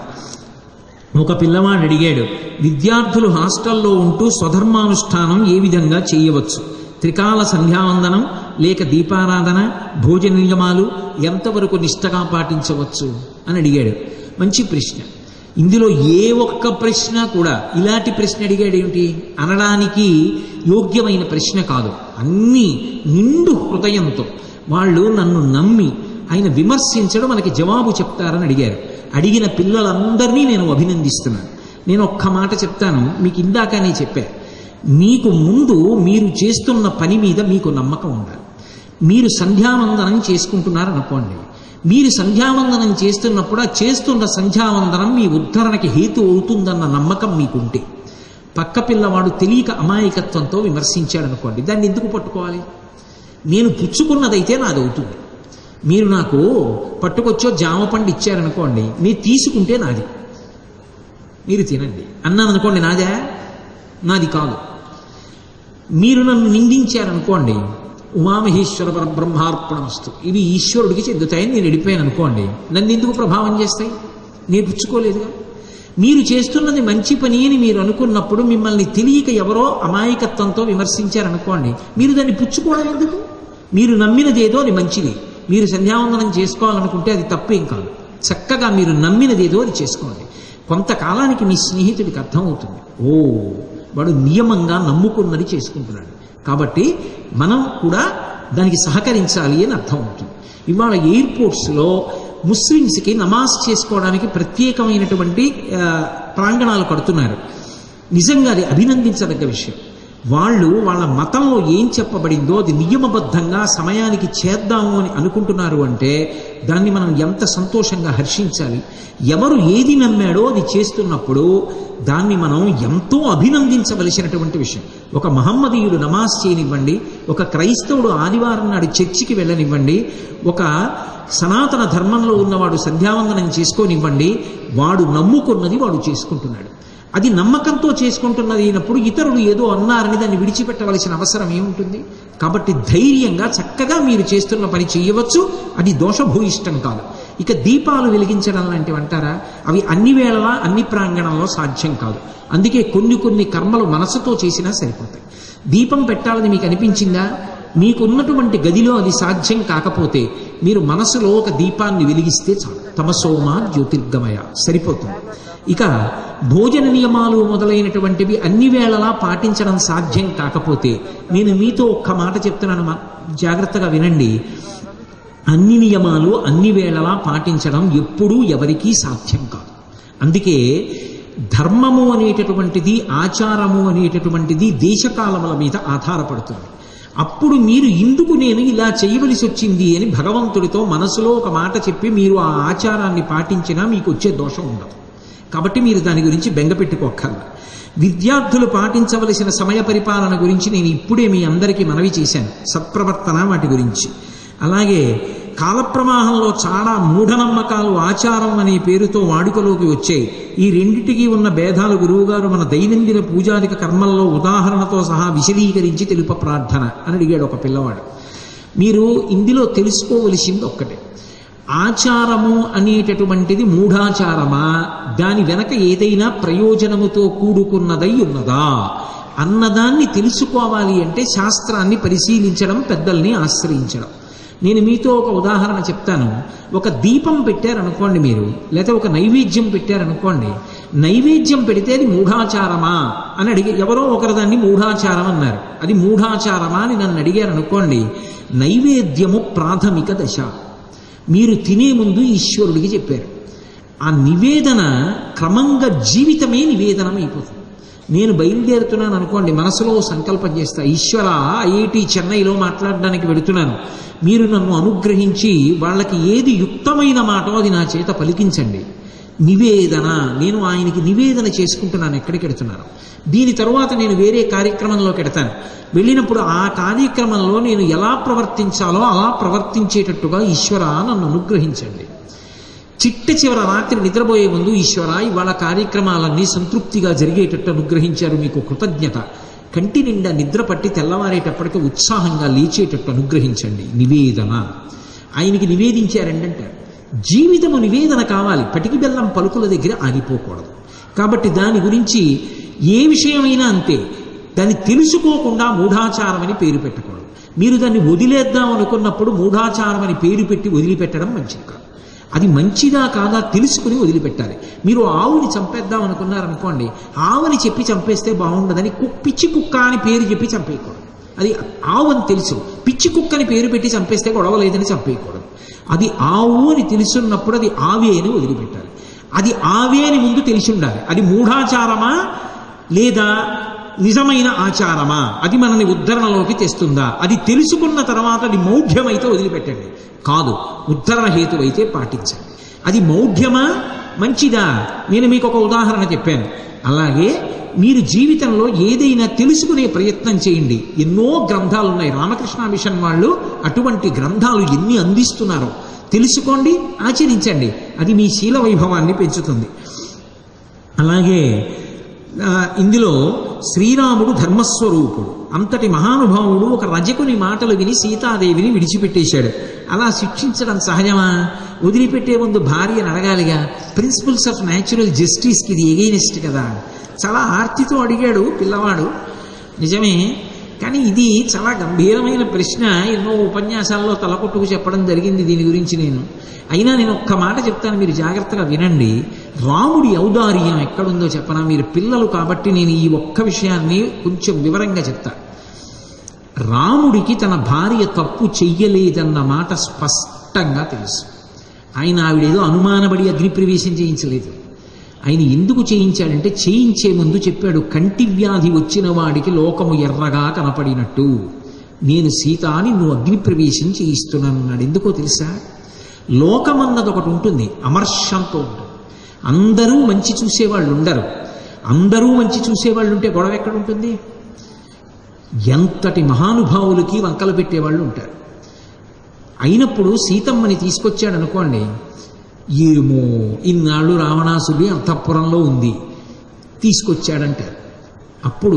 ఒక పిల్లవాడు అడిగాడు విద్యార్థులు హాస్టల్లో ఉంటూ స్వధర్మానుష్ఠానం ఏ విధంగా చేయవచ్చు త్రికాల సంధ్యావందనం లేక దీపారాధన భోజన నియమాలు ఎంతవరకు నిష్టగా పాటించవచ్చు అని అడిగాడు మంచి ప్రశ్న ఇందులో ఏ ఒక్క ప్రశ్న కూడా ఇలాంటి ప్రశ్న అడిగాడు ఏమిటి అనడానికి యోగ్యమైన ప్రశ్న కాదు అన్నీ నిండు హృదయంతో వాళ్ళు నన్ను నమ్మి ఆయన విమర్శించడం మనకి జవాబు చెప్తారని అడిగారు అడిగిన పిల్లలందరినీ నేను అభినందిస్తున్నాను నేను ఒక్క మాట చెప్తాను మీకు ఇందాకనే చెప్పా మీకు ముందు మీరు చేస్తున్న పని మీద మీకు నమ్మకం ఉండాలి మీరు సంధ్యావందనం చేసుకుంటున్నారు అనుకోండి మీరు సంధ్యావందనం చేస్తున్నప్పుడు ఆ చేస్తున్న సంధ్యావందనం మీ ఉద్ధరణకి హేతు అవుతుందన్న నమ్మకం మీకుంటే పక్క పిల్లవాడు తెలియక అమాయకత్వంతో విమర్శించాడు అనుకోండి దాన్ని ఎందుకు పట్టుకోవాలి నేను పుచ్చుకున్నదైతే నాది అవుతుంది మీరు నాకు పట్టుకొచ్చో జామ పండు ఇచ్చారనుకోండి మీరు తీసుకుంటే నాది మీరు తినండి అన్నాను అనుకోండి నాదా నాది కాదు మీరు నన్ను నిందించారనుకోండి ఉమామహేశ్వర బ్రహ్మార్పణమస్తు ఇవి ఈశ్వరుడికి చెందుతాయని నేను వెళ్ళిపోయాను అనుకోండి నన్ను ఎందుకు ప్రభావం చేస్తాయి నేను పుచ్చుకోలేదుగా మీరు చేస్తున్నది మంచి పని అని మీరు అనుకున్నప్పుడు మిమ్మల్ని తెలియక ఎవరో అమాయకత్వంతో విమర్శించారనుకోండి మీరు దాన్ని పుచ్చుకోవడం ఎందుకు మీరు నమ్మినదేదో అది మంచిది మీరు సంధ్యావందనం చేసుకోవాలనుకుంటే అది తప్పేం కాదు చక్కగా మీరు నమ్మినదేదో అది చేసుకోండి కొంతకాలానికి మీ స్నేహితుడికి అర్థమవుతుంది ఓ వాడు నియమంగా నమ్ముకున్నది చేసుకుంటున్నాడు కాబట్టి మనం కూడా దానికి సహకరించాలి అని అర్థం అవుతుంది ఇవాళ ఎయిర్పోర్ట్స్లో ముస్లిమ్స్కి నమాజ్ చేసుకోవడానికి ప్రత్యేకమైనటువంటి ఆ, ప్రాంగణాలు కడుతున్నారు నిజంగా అది అభినందించదగ్గ విషయం వాళ్ళు వాళ్ళ మతంలో ఏం చెప్పబడిందో అది నియమబద్ధంగా సమయానికి చేద్దాము అని అనుకుంటున్నారు అంటే దాన్ని మనం ఎంత సంతోషంగా హర్షించాలి ఎవరు ఏది నమ్మాడో అది చేస్తున్నప్పుడు దాన్ని మనం ఎంతో అభినందించవలసినటువంటి విషయం ఒక మహమ్మదీయుడు నమాజ్ చేయనివ్వండి ఒక క్రైస్తవుడు ఆదివారం నాడు చర్చికి వెళ్ళనివ్వండి ఒక సనాతన ధర్మంలో ఉన్నవాడు సంధ్యావందనం చేసుకోనివ్వండి వాడు నమ్ముకున్నది వాడు చేసుకుంటున్నాడు అది నమ్మకంతో చేసుకుంటున్నది అయినప్పుడు ఇతరులు ఏదో అన్నారని దాన్ని విడిచిపెట్టవలసిన అవసరం ఏముంటుంది కాబట్టి ధైర్యంగా చక్కగా మీరు చేస్తున్న పని చేయవచ్చు అది దోషభూయిష్టం కాదు ఇక దీపాలు వెలిగించడం లాంటివి అంటారా అవి అన్ని వేళలా అన్ని ప్రాంగణంలో సాధ్యం కాదు అందుకే కొన్ని కొన్ని కర్మలు మనసుతో చేసినా సరిపోతాయి దీపం పెట్టాలని మీకు అనిపించిందా మీకున్నటువంటి గదిలో అది సాధ్యం కాకపోతే మీరు మనసులో ఒక దీపాన్ని వెలిగిస్తే చాలు తమసోమ జ్యోతిర్గమయ సరిపోతుంది ఇక భోజన నియమాలు మొదలైనటువంటివి అన్ని వేళలా పాటించడం సాధ్యం కాకపోతే నేను మీతో ఒక్క మాట చెప్తున్నాను మా- జాగ్రత్తగా వినండి అన్ని నియమాలు అన్ని వేళలా పాటించడం ఎప్పుడూ ఎవరికీ సాధ్యం కాదు అందుకే ధర్మము అనేటటువంటిది ఆచారము అనేటటువంటిది దేశకాలముల మీద ఆధారపడుతుంది అప్పుడు మీరు ఇందుకు నేను ఇలా చేయవలసి వచ్చింది అని భగవంతుడితో మనసులో ఒక మాట చెప్పి మీరు ఆ ఆచారాన్ని పాటించినా మీకు వచ్చే దోషం ఉండదు కాబట్టి మీరు దాని గురించి బెంగ పెట్టుకోక్కర్లా విద్యార్థులు పాటించవలసిన సమయ పరిపాలన గురించి నేను ఇప్పుడే మీ అందరికీ మనవి చేశాను సత్ప్రవర్తన వాటి గురించి అలాగే కాలప్రవాహంలో చాలా మూఢనమ్మకాలు ఆచారం అనే పేరుతో వాడుకలోకి వచ్చాయి ఈ రెండిటికి ఉన్న భేదాలు గురువుగారు మన దైనందిన పూజాదిక కర్మల్లో ఉదాహరణతో సహా విశదీకరించి తెలుప ప్రార్థన అని అడిగాడు ఒక పిల్లవాడు మీరు ఇందులో తెలుసుకోవలసింది ఒక్కటే ఆచారము అనేటటువంటిది మూఢాచారమా దాని వెనక ఏదైనా ప్రయోజనముతో కూడుకున్నదై ఉన్నదా అన్నదాన్ని తెలుసుకోవాలి అంటే శాస్త్రాన్ని పరిశీలించడం పెద్దల్ని ఆశ్రయించడం నేను మీతో ఒక ఉదాహరణ చెప్తాను ఒక దీపం పెట్టారనుకోండి మీరు లేదా ఒక నైవేద్యం పెట్టారనుకోండి నైవేద్యం పెడితే అది మూఢాచారమా అని అడిగి ఎవరో ఒకరు దాన్ని మూఢాచారం అన్నారు అది మూఢాచారమా అని నన్ను అడిగారు అనుకోండి నైవేద్యము ప్రాథమిక దశ మీరు తినే ముందు ఈశ్వరుడికి చెప్పారు ఆ నివేదన క్రమంగా జీవితమే నివేదనం అయిపోతుంది నేను బయలుదేరుతున్నాను అనుకోండి మనసులో సంకల్పం చేస్తా ఈశ్వర ఐఐటి చెన్నైలో మాట్లాడడానికి వెడుతున్నాను మీరు నన్ను అనుగ్రహించి వాళ్ళకి ఏది యుక్తమైన మాటో అది నా చేత పలికించండి నివేదన నేను ఆయనకి నివేదన చేసుకుంటున్నాను ఎక్కడికి వెడుతున్నాను దీని తరువాత నేను వేరే కార్యక్రమంలోకి వెడతాను వెళ్ళినప్పుడు ఆ కార్యక్రమంలో నేను ఎలా ప్రవర్తించాలో అలా ప్రవర్తించేటట్టుగా ఈశ్వర నన్ను అనుగ్రహించండి చిట్ట చివర రాత్రి నిద్రపోయే ముందు ఈశ్వర ఇవాళ కార్యక్రమాలన్నీ సంతృప్తిగా జరిగేటట్టు అనుగ్రహించారు మీకు కృతజ్ఞత కంటి నిండా నిద్ర పట్టి తెల్లవారేటప్పటికి ఉత్సాహంగా లేచేటట్టు అనుగ్రహించండి నివేదన ఆయనకి నివేదించారండి అంటారు జీవితము నివేదన కావాలి పటికి బెల్లం పలుకుల దగ్గర ఆగిపోకూడదు కాబట్టి దాని గురించి ఏ విషయమైనా అంతే దాన్ని తెలుసుకోకుండా మూఢాచారం అని పేరు పెట్టకూడదు మీరు దాన్ని వదిలేద్దాం అనుకున్నప్పుడు మూఢాచారం అని పేరు పెట్టి వదిలిపెట్టడం మంచిది కాదు అది మంచిదా కాదా తెలుసుకుని వదిలిపెట్టాలి మీరు ఆవుని చంపేద్దాం అనుకున్నారనుకోండి ఆవుని చెప్పి చంపేస్తే బాగుండదని కు- పిచ్చి కుక్క అని పేరు చెప్పి చంపేయకూడదు అది ఆవు అని తెలుసు పిచ్చి కుక్కని పేరు పెట్టి చంపేస్తే గొడవ లేదని చంపేయకూడదు అది ఆవు అని తెలుసున్నప్పుడు అది ఆవే అని వదిలిపెట్టాలి అది ఆవే అని ముందు తెలిసి ఉండాలి అది మూఢాచారమా లేదా నిజమైన ఆచారమా అది మనని ఉద్ధరణలోకి తెస్తుందా అది తెలుసుకున్న తర్వాత అది మౌఢ్యమైతే వదిలిపెట్టండి కాదు ఉద్ధరణ హేతువైతే పాటించండి అది మౌఢ్యమా మంచిదా నేను మీకు ఒక ఉదాహరణ చెప్పాను అలాగే మీరు జీవితంలో ఏదైనా తెలుసుకునే ప్రయత్నం చేయండి ఎన్నో గ్రంథాలు ఉన్నాయి రామకృష్ణ మిషన్ వాళ్ళు అటువంటి గ్రంథాలు ఎన్ని అందిస్తున్నారో తెలుసుకోండి ఆచరించండి అది మీ శీల వైభవాన్ని పెంచుతుంది అలాగే ఆ, ఇందులో శ్రీరాముడు ధర్మస్వరూపుడు అంతటి మహానుభావుడు ఒక రజకుని మాటలు విని సీతాదేవిని విడిచిపెట్టేశాడు అలా శిక్షించడం సహజమా వదిలిపెట్టే ముందు భార్యను అడగాలిగా ప్రిన్సిపల్స్ ఆఫ్ న్యాచురల్ జస్టిస్కి ఇది ఎగైనెస్ట్ కదా చాలా ఆర్తితో అడిగాడు పిల్లవాడు నిజమే కానీ ఇది చాలా గంభీరమైన ప్రశ్న ఎన్నో ఉపన్యాసాల్లో తలకొట్టుకు చెప్పడం జరిగింది దీని గురించి నేను అయినా నేను ఒక్క మాట చెప్తాను మీరు జాగ్రత్తగా వినండి రాముడి ఔదార్యం ఎక్కడుందో చెప్పనా మీరు పిల్లలు కాబట్టి నేను ఈ ఒక్క విషయాన్ని కొంచెం వివరంగా చెప్తా రాముడికి తన భార్య తప్పు చెయ్యలేదన్న మాట స్పష్టంగా తెలుసు ఆయన ఆవిడేదో అనుమానపడి అగ్నిప్రవేశం చేయించలేదు ఆయన ఎందుకు చేయించాడంటే చేయించే ముందు చెప్పాడు కంటి వ్యాధి వచ్చిన వాడికి లోకము ఎర్రగా కనపడినట్టు నేను సీత అని నువ్వు అగ్నిప్రవేశం చేయిస్తున్నాను అన్నాడు ఎందుకో తెలుసా లోకమన్నది ఒకటి ఉంటుంది అమర్షంతో ఉంటుంది అందరూ మంచి చూసేవాళ్ళు ఉండరు అందరూ మంచి చూసేవాళ్ళు ఉంటే గొడవ ఎక్కడ ఉంటుంది ఎంతటి మహానుభావులకి వంకలు పెట్టేవాళ్ళు ఉంటారు అయినప్పుడు సీతమ్మని తీసుకొచ్చాడు అనుకోండి ఏమో ఇన్నాళ్ళు రావణాసుడి అంతఃపురంలో ఉంది తీసుకొచ్చాడంటారు అప్పుడు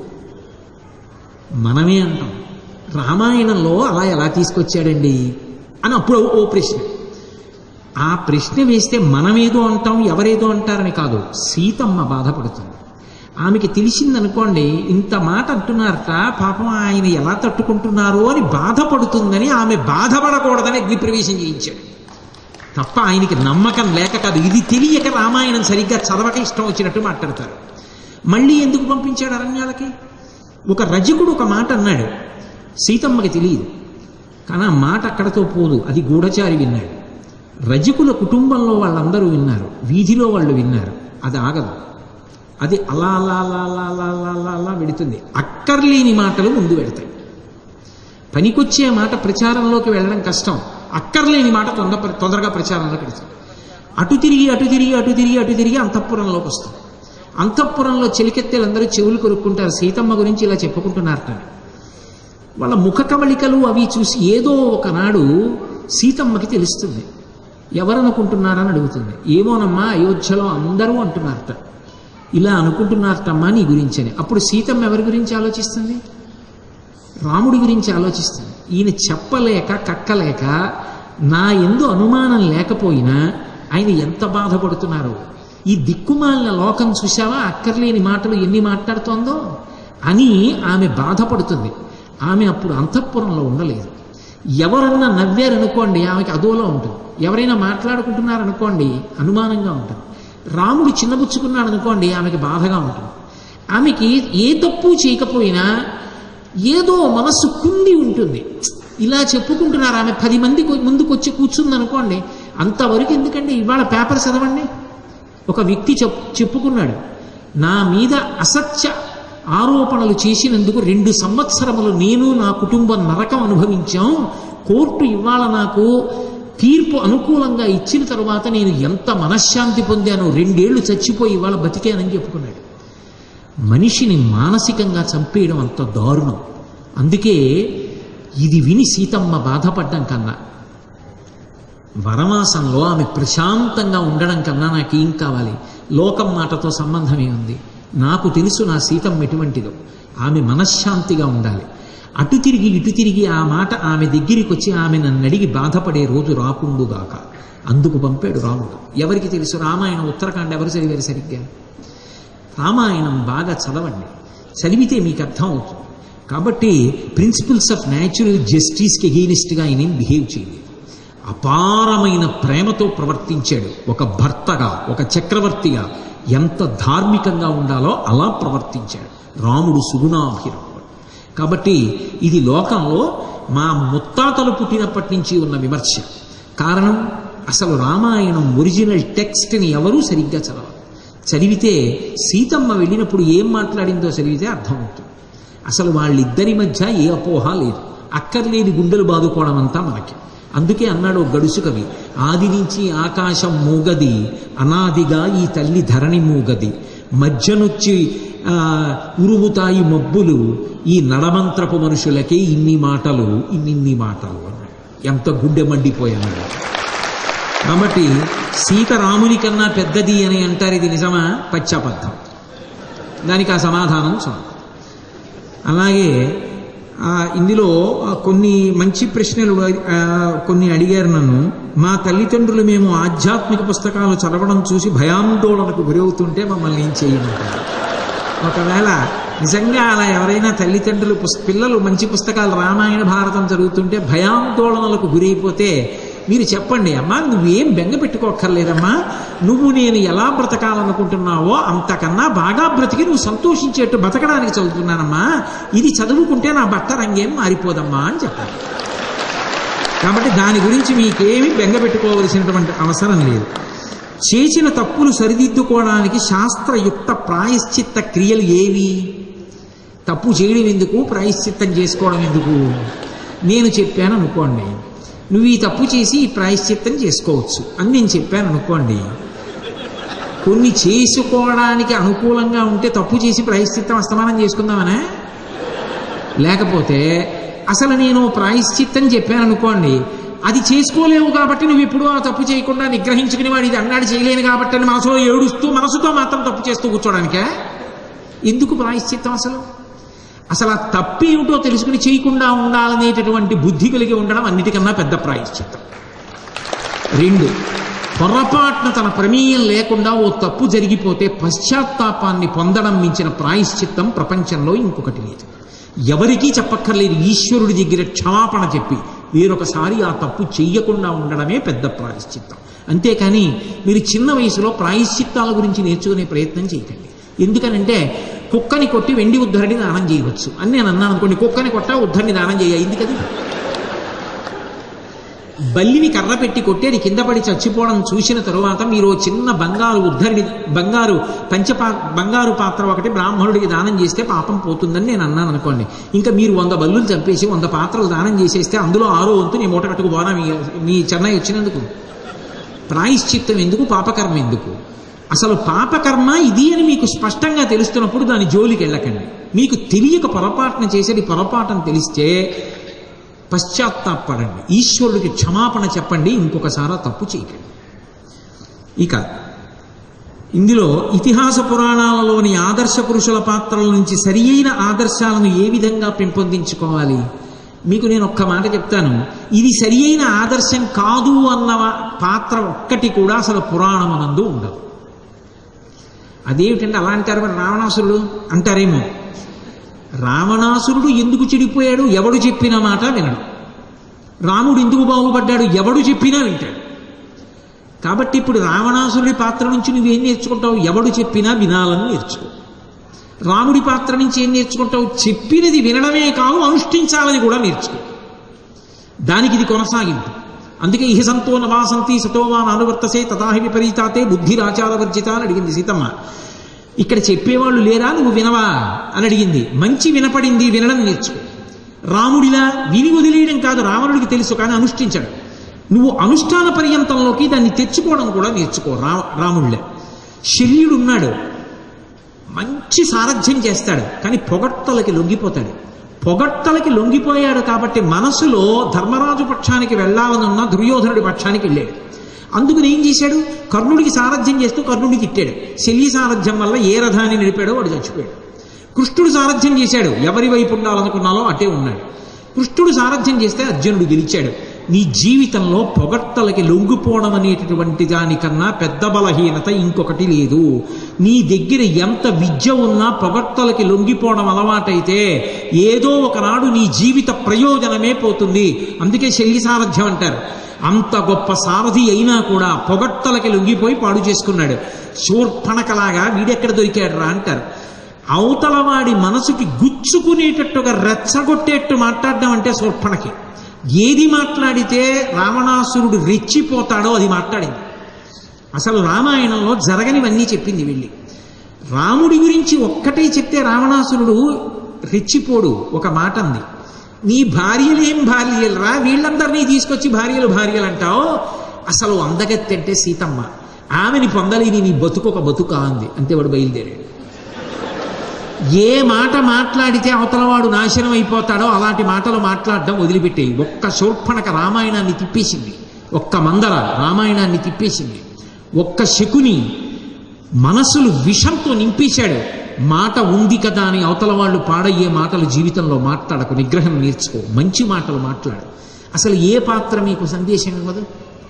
మనమే అంటాం రామాయణంలో అలా ఎలా తీసుకొచ్చాడండి అని అప్పుడు ఓ ప్రశ్న ఆ ప్రశ్న వేస్తే మనమేదో అంటాం ఎవరేదో అంటారని కాదు సీతమ్మ బాధపడుతుంది ఆమెకి తెలిసిందనుకోండి ఇంత మాట అంటున్నారట పాపం ఆయన ఎలా తట్టుకుంటున్నారో అని బాధపడుతుందని ఆమె బాధపడకూడదని అగ్నిప్రవేశం చేయించాడు తప్ప ఆయనకి నమ్మకం లేక కాదు ఇది తెలియక రామాయణం సరిగ్గా చదవక ఇష్టం వచ్చినట్టు మాట్లాడతారు మళ్ళీ ఎందుకు పంపించాడు అరణ్యాలకి ఒక రజకుడు ఒక మాట అన్నాడు సీతమ్మకి తెలియదు కానీ ఆ మాట అక్కడతో పోదు అది గూఢచారి విన్నాడు రజకుల కుటుంబంలో వాళ్ళందరూ విన్నారు వీధిలో వాళ్ళు విన్నారు అది ఆగదు అది అలా అలా అలా అలా అలా అలా అలా అలా వెడుతుంది అక్కర్లేని మాటలు ముందు పెడతాయి పనికొచ్చే మాట ప్రచారంలోకి వెళ్ళడం కష్టం అక్కర్లేని మాట తొందర తొందరగా ప్రచారంలోకి వెళ్తుంది అటు తిరిగి అటు తిరిగి అటు తిరిగి అటు తిరిగి అంతఃపురంలోకి వస్తుంది అంతఃపురంలో చెలికెత్తెలందరూ చెవులు కొరుక్కుంటారు సీతమ్మ గురించి ఇలా చెప్పుకుంటున్నారట వాళ్ళ ముఖ కవళికలు అవి చూసి ఏదో ఒకనాడు సీతమ్మకి తెలుస్తుంది ఎవరనుకుంటున్నారని అడుగుతుంది ఏమోనమ్మా అయోధ్యలో అందరూ అంటున్నారట ఇలా అనుకుంటున్నారటమ్మా నీ గురించి అని అప్పుడు సీతమ్మ ఎవరి గురించి ఆలోచిస్తుంది రాముడి గురించి ఆలోచిస్తుంది ఈయన చెప్పలేక కక్కలేక నా ఎందు అనుమానం లేకపోయినా ఆయన ఎంత బాధపడుతున్నారో ఈ దిక్కుమాలిన లోకం చూశావా అక్కర్లేని మాటలు ఎన్ని మాట్లాడుతోందో అని ఆమె బాధపడుతుంది ఆమె అప్పుడు అంతఃపురంలో ఉండలేదు ఎవరన్నా నవ్వారనుకోండి ఆమెకి అదోలో ఉంటుంది ఎవరైనా మాట్లాడుకుంటున్నారనుకోండి అనుమానంగా ఉంటుంది రాముడు చిన్నబుచ్చుకున్నాడు అనుకోండి ఆమెకి బాధగా ఉంటుంది ఆమెకి ఏ తప్పు చేయకపోయినా ఏదో మనస్సు కుంది ఉంటుంది ఇలా చెప్పుకుంటున్నారు ఆమె పది మంది ముందుకు వచ్చి కూర్చుంది అనుకోండి అంతవరకు ఎందుకండి ఇవాళ పేపర్ చదవండి ఒక వ్యక్తి చెప్ చెప్పుకున్నాడు నా మీద అసత్య ఆరోపణలు చేసినందుకు రెండు సంవత్సరములు నేను నా కుటుంబం నరకం అనుభవించాం కోర్టు ఇవాళ నాకు తీర్పు అనుకూలంగా ఇచ్చిన తరువాత నేను ఎంత మనశ్శాంతి పొందానో రెండేళ్లు చచ్చిపోయి ఇవాళ బతికానని చెప్పుకున్నాడు మనిషిని మానసికంగా చంపేయడం అంత దారుణం అందుకే ఇది విని సీతమ్మ బాధపడ్డం కన్నా వనవాసంలో ఆమె ప్రశాంతంగా ఉండడం కన్నా నాకేం కావాలి లోకం మాటతో సంబంధమే ఉంది నాకు తెలుసు నా సీతమ్మ ఎటువంటిదో ఆమె మనశ్శాంతిగా ఉండాలి అటు తిరిగి ఇటు తిరిగి ఆ మాట ఆమె దగ్గరికి వచ్చి ఆమె నన్ను అడిగి బాధపడే రోజు రాకుండుగాక అందుకు పంపాడు రాముడు ఎవరికి తెలుసు రామాయణం ఉత్తరాఖండ్ ఎవరు చదివారు సరిగ్గా రామాయణం బాగా చదవండి చదివితే మీకు అర్థం అవుతుంది కాబట్టి ప్రిన్సిపల్స్ ఆఫ్ న్యాచురల్ జస్టిస్కి ఎగెయినిస్ట్గా ఆయన ఏం బిహేవ్ చేయలేదు అపారమైన ప్రేమతో ప్రవర్తించాడు ఒక భర్తగా ఒక చక్రవర్తిగా ఎంత ధార్మికంగా ఉండాలో అలా ప్రవర్తించాడు రాముడు సుగుణాభిరాముడు కాబట్టి ఇది లోకంలో మా ముత్తాతలు పుట్టినప్పటి నుంచి ఉన్న విమర్శ కారణం అసలు రామాయణం ఒరిజినల్ టెక్స్ట్ని ఎవరూ సరిగ్గా చదవరు చదివితే సీతమ్మ వెళ్ళినప్పుడు ఏం మాట్లాడిందో చదివితే అర్థమవుతుంది అసలు వాళ్ళిద్దరి మధ్య ఏ అపోహ లేదు అక్కర్లేని గుండెలు బాదుకోవడం అంతా మనకి అందుకే అన్నాడు గడుసు కవి ఆది నుంచి ఆకాశం మూగది అనాదిగా ఈ తల్లి ధరణి మూగది మధ్యనొచ్చి ఉరుముతాయి మబ్బులు ఈ నడమంత్రపు మనుషులకే ఇన్ని మాటలు ఇన్నిన్ని మాటలు అన్నాడు ఎంత గుండె మండిపోయన్నాడు కాబట్టి సీత రాముని కన్నా పెద్దది అని అంటారు ఇది నిజమా పచ్చబద్ధం దానికి ఆ సమాధానం చాలు అలాగే ఇందులో కొన్ని మంచి ప్రశ్నలు కొన్ని అడిగారు నన్ను మా తల్లిదండ్రులు మేము ఆధ్యాత్మిక పుస్తకాలు చదవడం చూసి భయాందోళనకు గురవుతుంటే మమ్మల్ని ఏం చేయమంటారు ఒకవేళ నిజంగా అలా ఎవరైనా తల్లిదండ్రులు పిల్లలు మంచి పుస్తకాలు రామాయణ భారతం చదువుతుంటే భయాందోళనలకు గురైపోతే మీరు చెప్పండి అమ్మా నువ్వేం బెంగ పెట్టుకోక్కర్లేదమ్మా నువ్వు నేను ఎలా బ్రతకాలనుకుంటున్నావో అంతకన్నా బాగా బ్రతికి నువ్వు సంతోషించేట్టు బ్రతకడానికి చదువుతున్నానమ్మా ఇది చదువుకుంటే నా బట్ట రంగేం మారిపోదమ్మా అని చెప్పాలి కాబట్టి దాని గురించి మీకేమీ బెంగ పెట్టుకోవలసినటువంటి అవసరం లేదు చేసిన తప్పులు సరిదిద్దుకోవడానికి శాస్త్రయుక్త ప్రాయశ్చిత్త క్రియలు ఏవి తప్పు చేయడం ఎందుకు ప్రాయశ్చిత్తం చేసుకోవడం ఎందుకు నేను చెప్పాను అనుకోండి నువ్వు ఈ తప్పు చేసి ఈ ప్రాయశ్చిత్తం చేసుకోవచ్చు అని నేను చెప్పాను అనుకోండి కొన్ని చేసుకోవడానికి అనుకూలంగా ఉంటే తప్పు చేసి ప్రాయశ్చిత్తం అస్తమానం చేసుకుందామనే లేకపోతే అసలు నేను ప్రాయశ్చిత్తం చెప్పాను అనుకోండి అది చేసుకోలేవు కాబట్టి నువ్వు ఎప్పుడూ ఆ తప్పు చేయకుండా నిగ్రహించుకుని వాడు ఇది అన్నాడు చేయలేను కాబట్టి అని మనసులో ఏడుస్తూ మనసుతో మాత్రం తప్పు చేస్తూ కూర్చోడానికే ఎందుకు ప్రాయశ్చిత్తం అసలు అసలు ఆ తప్పేమిటో తెలుసుకుని చేయకుండా ఉండాలనేటటువంటి బుద్ధి కలిగి ఉండడం అన్నిటికన్నా పెద్ద ప్రాయశ్చిత్తం రెండు పొరపాటున తన ప్రమేయం లేకుండా ఓ తప్పు జరిగిపోతే పశ్చాత్తాపాన్ని పొందడం మించిన ప్రాయశ్చిత్తం ప్రపంచంలో ఇంకొకటి లేదు ఎవరికీ చెప్పక్కర్లేదు ఈశ్వరుడి దగ్గర క్షమాపణ చెప్పి వేరొకసారి ఆ తప్పు చెయ్యకుండా ఉండడమే పెద్ద ప్రాయశ్చిత్తం అంతేకాని మీరు చిన్న వయసులో ప్రాయశ్చిత్తాల గురించి నేర్చుకునే ప్రయత్నం చేయకండి ఎందుకనంటే కుక్కని కొట్టి వెండి ఉద్ధరణి దానం చేయవచ్చు అని నేను అన్నాను అనుకోండి కుక్కని కొట్టా ఉద్ధరణి దానం చేయ ఎందుకది బల్లిని కర్ర పెట్టి కొట్టేది కింద పడి చచ్చిపోవడం చూసిన తరువాత మీరు ఓ చిన్న బంగారు ఉద్ధరిని బంగారు పంచపా బంగారు పాత్ర ఒకటి బ్రాహ్మణుడికి దానం చేస్తే పాపం పోతుందని నేను అన్నాను అనుకోండి ఇంకా మీరు వంద బల్లులు చంపేసి వంద పాత్రలు దానం చేసేస్తే అందులో ఆరో వంతు నీ మూట కట్టుకు పోనా మీ మీ చెన్నై వచ్చినందుకు ప్రాయశ్చిత్తం ఎందుకు పాపకర్మ ఎందుకు అసలు పాపకర్మ ఇది అని మీకు స్పష్టంగా తెలుస్తున్నప్పుడు దాని జోలికి వెళ్ళకండి మీకు తెలియక పొరపాటున చేసేది పొరపాటును తెలిస్తే పశ్చాత్తాపడండి ఈశ్వరుడికి క్షమాపణ చెప్పండి ఇంకొకసారి ఆ తప్పు చేయకండి ఇక ఇందులో ఇతిహాస పురాణాలలోని ఆదర్శ పురుషుల పాత్రల నుంచి సరి అయిన ఆదర్శాలను ఏ విధంగా పెంపొందించుకోవాలి మీకు నేను ఒక్క మాట చెప్తాను ఇది సరి అయిన ఆదర్శం కాదు అన్న పాత్ర ఒక్కటి కూడా అసలు పురాణమనందు ఉండదు అదేమిటంటే అలా అంటారు మరి రావణాసురుడు అంటారేమో రావణాసురుడు ఎందుకు చెడిపోయాడు ఎవడు చెప్పిన మాట వినడు రాముడు ఎందుకు బాగుపడ్డాడు ఎవడు చెప్పినా వింటాడు కాబట్టి ఇప్పుడు రావణాసురుడి పాత్ర నుంచి నువ్వేం నేర్చుకుంటావు ఎవడు చెప్పినా వినాలని నేర్చుకో రాముడి పాత్ర నుంచి ఏం నేర్చుకుంటావు చెప్పినది వినడమే కాదు అనుష్ఠించాలని కూడా నేర్చుకో దానికి ఇది కొనసాగింపు అందుకే ఇహ సంతో నవాసంతి సతోవాన్ అనువర్తసే తథాహి విపరీతాతే బుద్ధిరాచార వర్జిత అని అడిగింది సీతమ్మ ఇక్కడ చెప్పేవాళ్ళు లేరా నువ్వు వినవా అని అడిగింది మంచి వినపడింది వినడం నేర్చుకో రాముడిలా విని వదిలేయడం కాదు రావణుడికి తెలుసు కానీ అనుష్ఠించడు నువ్వు అనుష్ఠాన పర్యంతంలోకి దాన్ని తెచ్చుకోవడం కూడా నేర్చుకో రా రాముడిలే శల్యుడు ఉన్నాడు మంచి సారథ్యం చేస్తాడు కానీ పొగట్టలకి లొంగిపోతాడు పొగట్టలకి లొంగిపోయాడు కాబట్టి మనసులో ధర్మరాజు పక్షానికి వెళ్ళాలనున్న దుర్యోధనుడి పక్షానికి వెళ్ళాడు అందుకని ఏం చేశాడు కర్ణుడికి సారథ్యం చేస్తూ కర్ణుడికి తిట్టాడు శల్య సారథ్యం వల్ల ఏ రథాన్ని నడిపాడో వాడు చచ్చిపోయాడు కృష్ణుడు సారథ్యం చేశాడు ఎవరి వైపు ఉండాలనుకున్నాలో అటే ఉన్నాడు కృష్ణుడు సారథ్యం చేస్తే అర్జునుడు గెలిచాడు నీ జీవితంలో పొగట్టలకి లొంగిపోవడం అనేటటువంటి దానికన్నా పెద్ద బలహీనత ఇంకొకటి లేదు నీ దగ్గర ఎంత విద్య ఉన్నా పొగట్టలకి లొంగిపోవడం అలవాటైతే ఏదో ఒకనాడు నీ జీవిత ప్రయోజనమే పోతుంది అందుకే శల్య సారథ్యం అంటారు అంత గొప్ప సారథి అయినా కూడా పొగట్టలకి లొంగిపోయి పాడు చేసుకున్నాడు శూర్పణకలాగా వీడెక్కడ దొరికాడు రా అంటారు అవతలవాడి మనసుకి గుచ్చుకునేటట్టుగా రెచ్చగొట్టేట్టు మాట్లాడడం అంటే శూర్పణకి ఏది మాట్లాడితే రావణాసురుడు రెచ్చిపోతాడో అది మాట్లాడింది అసలు రామాయణంలో జరగనివన్నీ చెప్పింది వెళ్ళి రాముడి గురించి ఒక్కటే చెప్తే రావణాసురుడు రెచ్చిపోడు ఒక మాట అంది నీ భార్యలేం భార్యలురా వీళ్ళందరినీ తీసుకొచ్చి భార్యలు భార్యలు అంటావు అసలు అందగత్తి అంటే సీతమ్మ ఆమెని పొందలేని నీ బతుకు ఒక బతుక అంది అంతే వాడు బయలుదేరాడు ఏ మాట మాట్లాడితే అవతలవాడు నాశనం అయిపోతాడో అలాంటి మాటలు మాట్లాడడం వదిలిపెట్టేయి ఒక్క శూర్పణక రామాయణాన్ని తిప్పేసింది ఒక్క మందర రామాయణాన్ని తిప్పేసింది ఒక్క శకుని మనసులు విషంతో నింపేశాడు మాట ఉంది కదా అని అవతల వాళ్ళు పాడయ్యే మాటలు జీవితంలో మాట్లాడకు నిగ్రహం నేర్చుకో మంచి మాటలు మాట్లాడు అసలు ఏ పాత్ర మీకు సందేశం ఇవ్వదు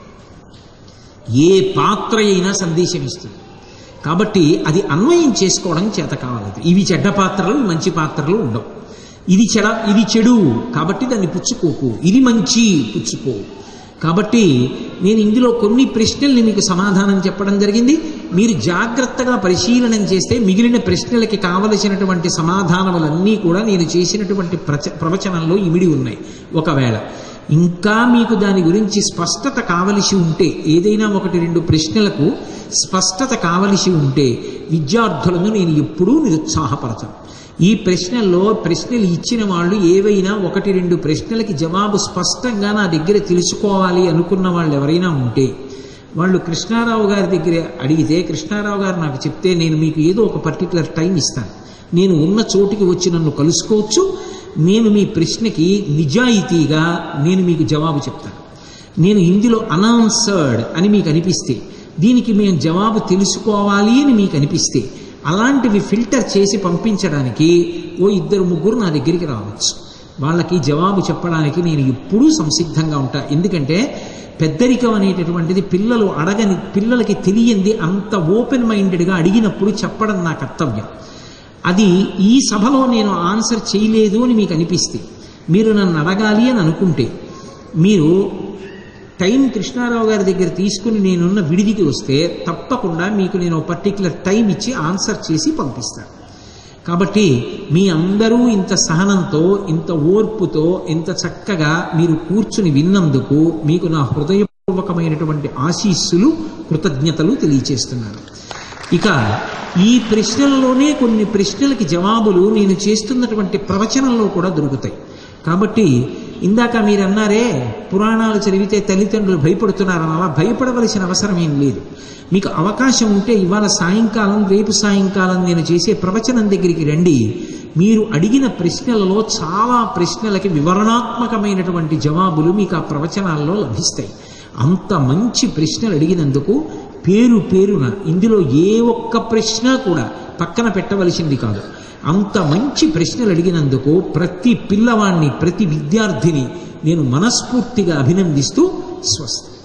ఏ పాత్ర అయినా సందేశం ఇస్తుంది కాబట్టి అది అన్వయం చేసుకోవడం చేత కావాలి ఇవి చెడ్డ పాత్రలు మంచి పాత్రలు ఉండవు ఇది చెడ ఇది చెడు కాబట్టి దాన్ని పుచ్చుకోకు ఇది మంచి పుచ్చుకో కాబట్టి నేను ఇందులో కొన్ని ప్రశ్నల్ని మీకు సమాధానం చెప్పడం జరిగింది మీరు జాగ్రత్తగా పరిశీలనం చేస్తే మిగిలిన ప్రశ్నలకి కావలసినటువంటి సమాధానములన్నీ కూడా నేను చేసినటువంటి ప్రచ ప్రవచనంలో ఇమిడి ఉన్నాయి ఒకవేళ ఇంకా మీకు దాని గురించి స్పష్టత కావలసి ఉంటే ఏదైనా ఒకటి రెండు ప్రశ్నలకు స్పష్టత కావలసి ఉంటే విద్యార్థులను నేను ఎప్పుడూ నిరుత్సాహపరచను ఈ ప్రశ్నల్లో ప్రశ్నలు ఇచ్చిన వాళ్ళు ఏవైనా ఒకటి రెండు ప్రశ్నలకి జవాబు స్పష్టంగా నా దగ్గర తెలుసుకోవాలి అనుకున్న వాళ్ళు ఎవరైనా ఉంటే వాళ్ళు కృష్ణారావు గారి దగ్గర అడిగితే కృష్ణారావు గారు నాకు చెప్తే నేను మీకు ఏదో ఒక పర్టికులర్ టైం ఇస్తాను నేను ఉన్న చోటికి వచ్చి నన్ను కలుసుకోవచ్చు నేను మీ ప్రశ్నకి నిజాయితీగా నేను మీకు జవాబు చెప్తాను నేను ఇందులో అనాన్సర్డ్ అని మీకు అనిపిస్తే దీనికి మేము జవాబు తెలుసుకోవాలి అని మీకు అనిపిస్తే అలాంటివి ఫిల్టర్ చేసి పంపించడానికి ఓ ఇద్దరు ముగ్గురు నా దగ్గరికి రావచ్చు వాళ్ళకి జవాబు చెప్పడానికి నేను ఎప్పుడూ సంసిద్ధంగా ఉంటా ఎందుకంటే పెద్దరికం అనేటటువంటిది పిల్లలు అడగని పిల్లలకి తెలియంది అంత ఓపెన్ మైండెడ్గా అడిగినప్పుడు చెప్పడం నా కర్తవ్యం అది ఈ సభలో నేను ఆన్సర్ చేయలేదు అని మీకు అనిపిస్తే మీరు నన్ను అడగాలి అని అనుకుంటే మీరు టైం కృష్ణారావు గారి దగ్గర తీసుకుని నేనున్న విడిదికి వస్తే తప్పకుండా మీకు నేను పర్టికులర్ టైం ఇచ్చి ఆన్సర్ చేసి పంపిస్తాను కాబట్టి మీ అందరూ ఇంత సహనంతో ఇంత ఓర్పుతో ఇంత చక్కగా మీరు కూర్చుని విన్నందుకు మీకు నా హృదయపూర్వకమైనటువంటి ఆశీస్సులు కృతజ్ఞతలు తెలియచేస్తున్నాను ఇక ఈ ప్రశ్నలలోనే కొన్ని ప్రశ్నలకి జవాబులు నేను చేస్తున్నటువంటి ప్రవచనంలో కూడా దొరుకుతాయి కాబట్టి ఇందాక మీరు అన్నారే పురాణాలు చదివితే తల్లిదండ్రులు భయపడుతున్నారని అలా భయపడవలసిన అవసరం ఏం లేదు మీకు అవకాశం ఉంటే ఇవాళ సాయంకాలం రేపు సాయంకాలం నేను చేసే ప్రవచనం దగ్గరికి రండి మీరు అడిగిన ప్రశ్నలలో చాలా ప్రశ్నలకి వివరణాత్మకమైనటువంటి జవాబులు మీకు ఆ ప్రవచనాల్లో లభిస్తాయి అంత మంచి ప్రశ్నలు అడిగినందుకు పేరు పేరున ఇందులో ఏ ఒక్క ప్రశ్న కూడా పక్కన పెట్టవలసింది కాదు అంత మంచి ప్రశ్నలు అడిగినందుకు ప్రతి పిల్లవాణ్ణి ప్రతి విద్యార్థిని నేను మనస్ఫూర్తిగా అభినందిస్తూ స్వస్తి